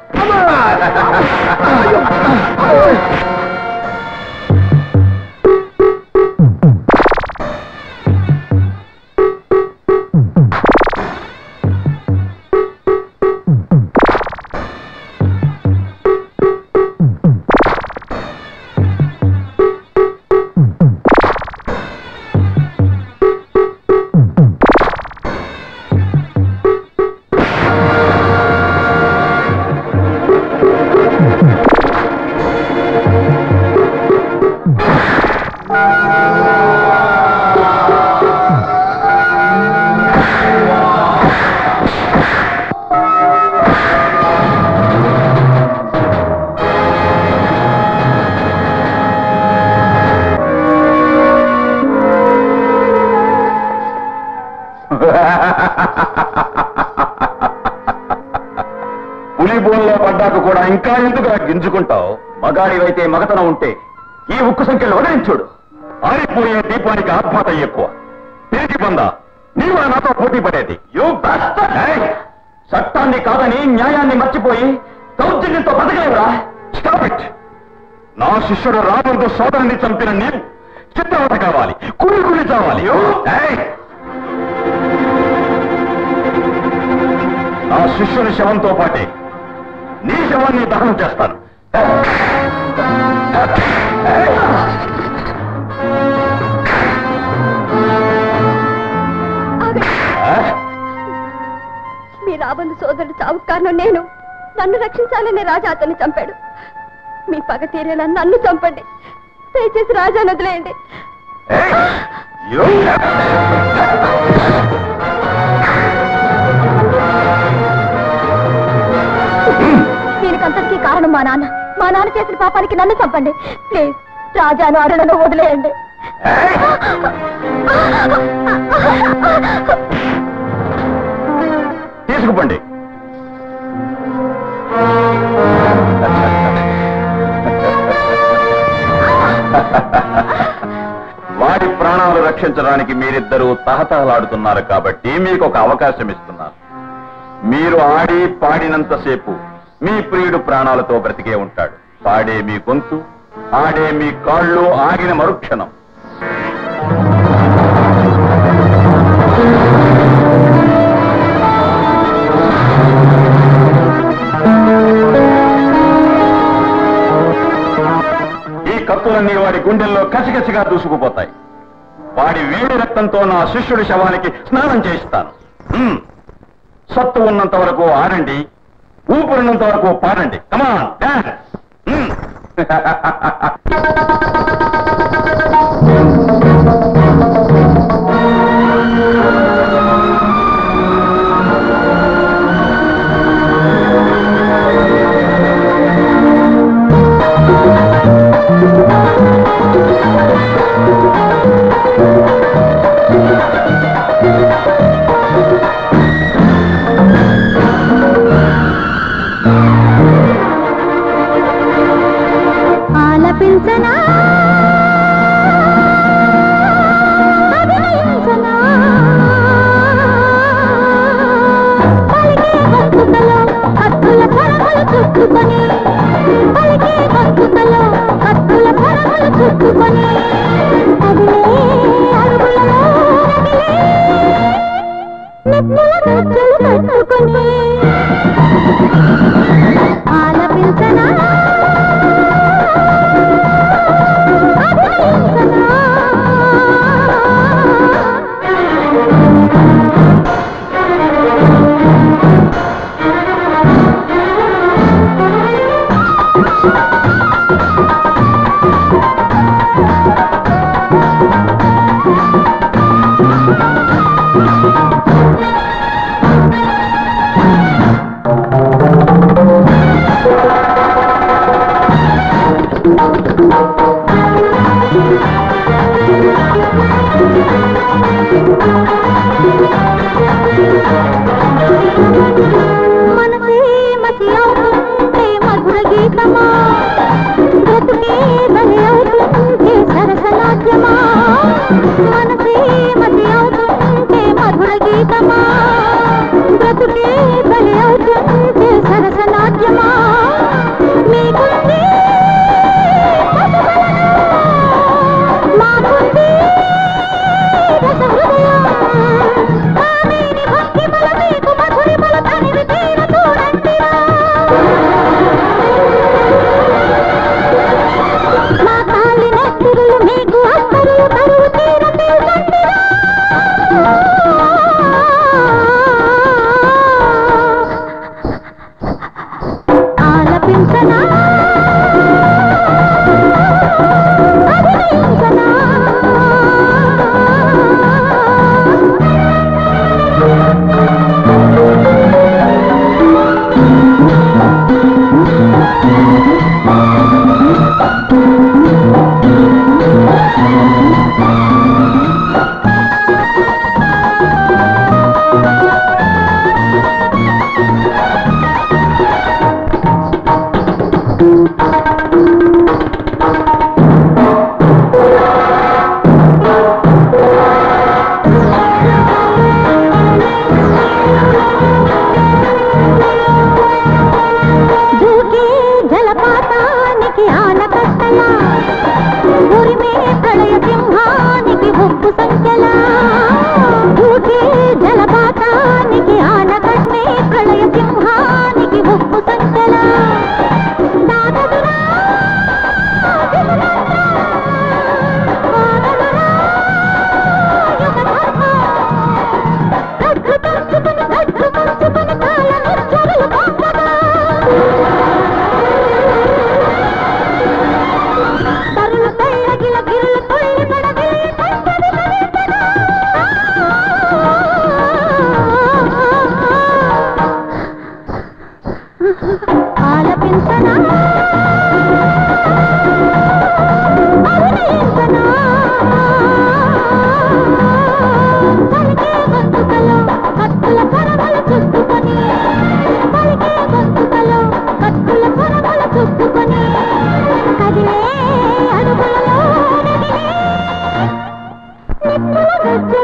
G: పులి బోన్లో పడ్డాక కూడా ఇంకా ఎందుకు గింజుకుంటావు మగాడివైతే మగతనం ఉంటే ఈ ఉక్కు సంఖ్యలు వదిలించుడు ఆరిపోయే దీపానికి ఆత్మత ఎక్కువ తిరిగి పొంద నీవు నాతో పోటీ పడేది You bastard! ఏయ్! చట్టాన్ని కాదని న్యాయాన్ని మర్చిపోయి దౌర్జన్యంతో బతకలేవురా స్టాప్ ఇట్ నా శిష్యుడు రాముడు సోదరుని చంపిన నీవు చిత్రవత కావాలి కూలి కూలి చావాలి ఏయ్! నా శిష్యుని శవంతో పాటే నీ శవాన్ని దహనం చేస్తాను
C: మీ రాబందు సోదరుడు చావు కారణం నేను నన్ను రక్షించాలనే రాజా అతన్ని చంపాడు మీ పగ తీరేలా నన్ను చంపండి దయచేసి రాజా వదిలేయండి దీనికి
B: దీనికంతటికీ కారణం మా నాన్న మా నాన్న చేసిన పాపానికి నన్ను చంపండి ప్లీజ్ రాజాను అరుణను వదిలేయండి
G: తీసుకుపండి వాడి ప్రాణాలు రక్షించడానికి మీరిద్దరూ తహతహలాడుతున్నారు కాబట్టి మీకు ఒక అవకాశం ఇస్తున్నాను మీరు ఆడి పాడినంతసేపు మీ ప్రియుడు ప్రాణాలతో బ్రతికే ఉంటాడు పాడే మీ గొంతు ఆడే మీ కాళ్ళు ఆగిన మరుక్షణం ఈ కత్తులన్నీ వాడి గుండెల్లో కసికసిగా దూసుకుపోతాయి వాడి వేడి రక్తంతో నా శిష్యుడి శవానికి స్నానం చేయిస్తాను హ్మ్. సత్తు ఉన్నంత వరకు ఆడండి ఊపిరినంత వరకు పాడండి కమాన్ డాన్స్ హ్మ్.
B: ఆలపించనా అభినయించనా పలికే గొంతుకలో కత్తుల కరములు చుట్టుకొని పలికే గొంతుకలో కత్తుల కరములు చుట్టుకొని అదిలే అరుగులలో రగిలే నెత్తుల గజ్జలు కట్టుకొని ఆలపించనా మనసే మతి అవుతుంటే మధుర గీతమా బ్రతుకే బలి అవుతుంటే సరసనాట్యమా మనసే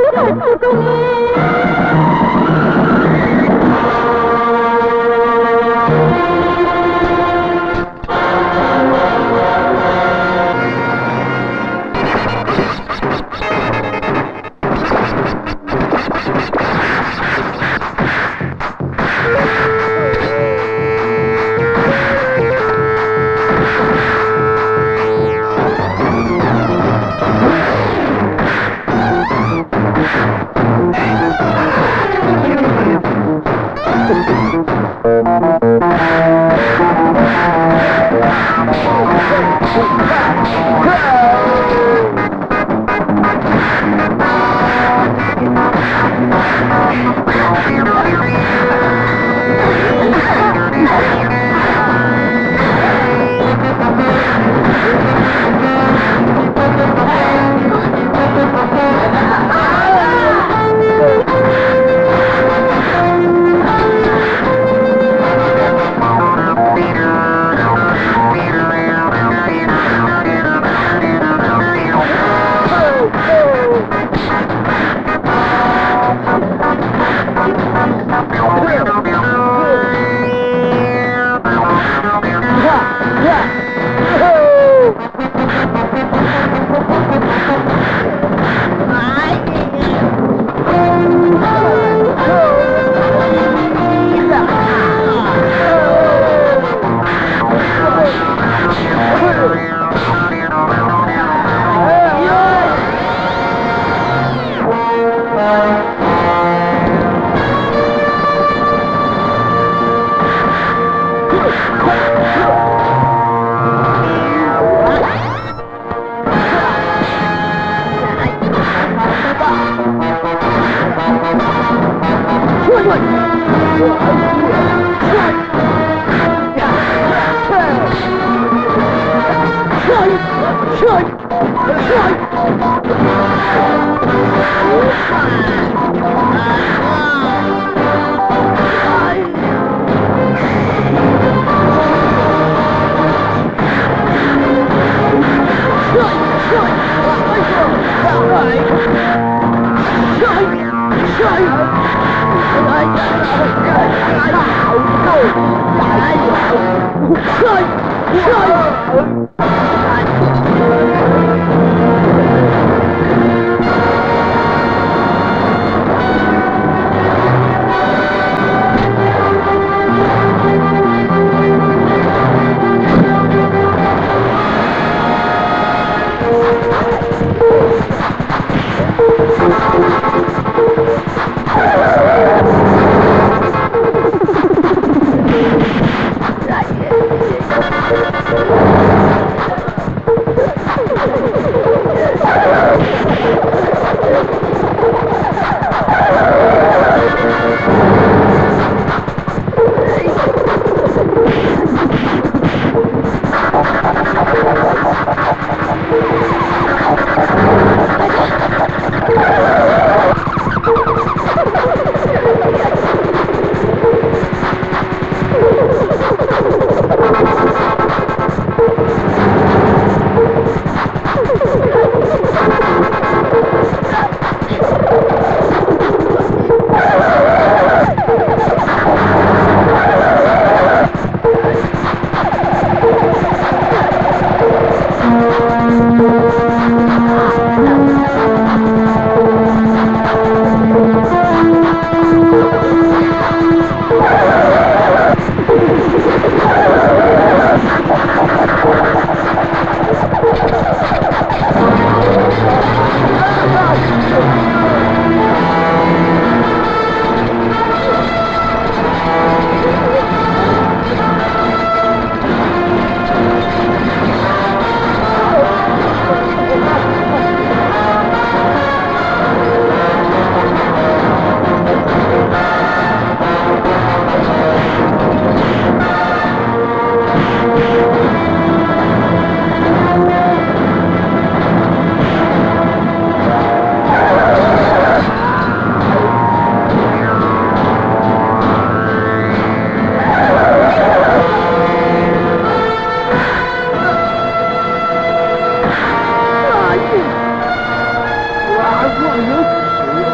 A: ఆ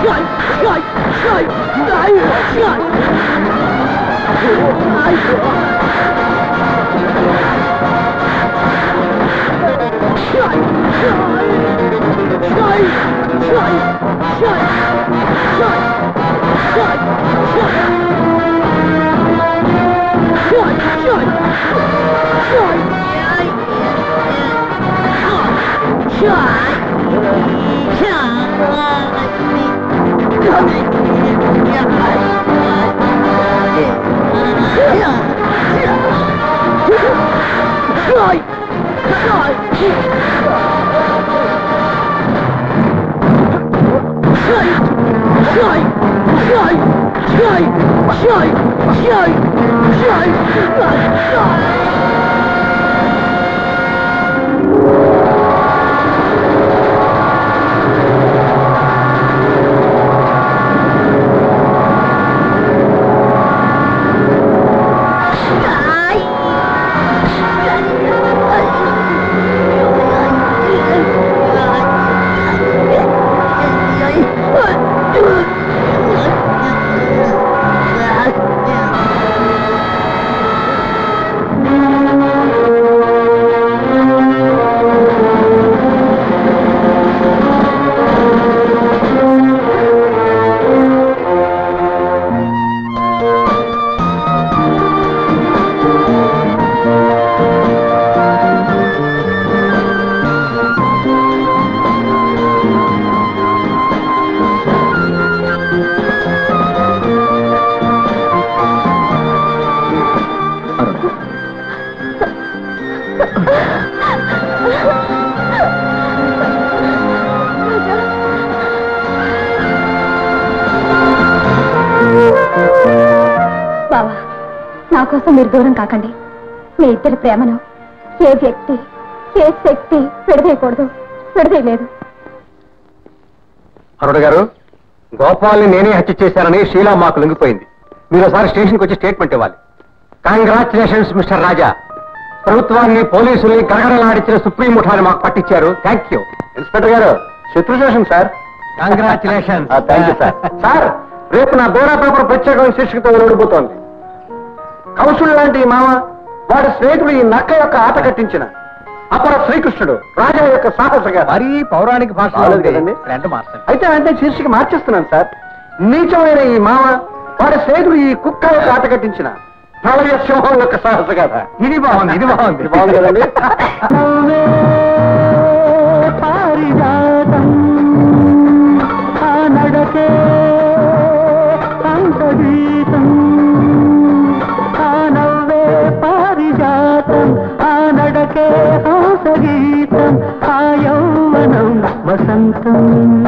C: బావా నా కోసం మీరు దూరం కాకండి మీ ఇద్దరి ప్రేమను ఏ వ్యక్తి ఏ శక్తి విడదీయకూడదు విడదీయలేదు
A: అరుణ గారు గోపాల్ని నేనే హత్య చేశానని షీలా మాకు లొంగిపోయింది మీరు ఒకసారి స్టేషన్కి వచ్చి స్టేట్మెంట్ ఇవ్వాలి కంగ్రాచులేషన్స్ మిస్టర్ రాజా ప్రభుత్వాన్ని పోలీసుల్ని గడగడలాడించిన సుప్రీం ముఠాన్ని మాకు పట్టించారు థ్యాంక్ యూ ఇన్స్పెక్టర్ గారు శత్రుశేషన్ sir congratulation thank you sir sir రేపు నా బోరా పేపర్ ప్రత్యేకమైన శీర్షికతో వెలువడిపోతోంది కౌశల్ లాంటి ఈ మామ వాడి స్నేహితుడు ఈ నక్క యొక్క ఆట కట్టించిన అపర శ్రీకృష్ణుడు రాజా యొక్క సాహసగా మరీ పౌరాణిక భాష కదండి అయితే అంటే శీర్షిక మార్చేస్తున్నాను సార్ నీచమైన ఈ మామ వాడి స్నేహితుడు ఈ కుక్క యొక్క ఆట కట్టించిన ప్రళయ సింహం యొక్క సాహస కథ ఇది బాగుంది ఇది బాగుంది ఇది బాగుంది కదండి
K: నడకే అంతగీతం ఆ నవ్వే పారిజాతం ఆ నడకే హంసగీతం ఆ యౌవనం వసంతం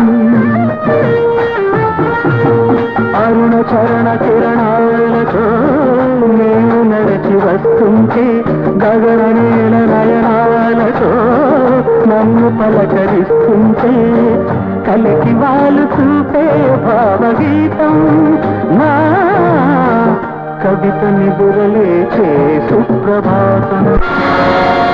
K: అరుణ చరణ కిరణాలతో నేను నడిచి వస్తుంటే గగన నీల నయనాలతో నన్ను పలకరిస్తుంటే కలికి వాళ్ళు చూపే భావగీతం నా కవిత నిదురలేచే సుప్రభాతం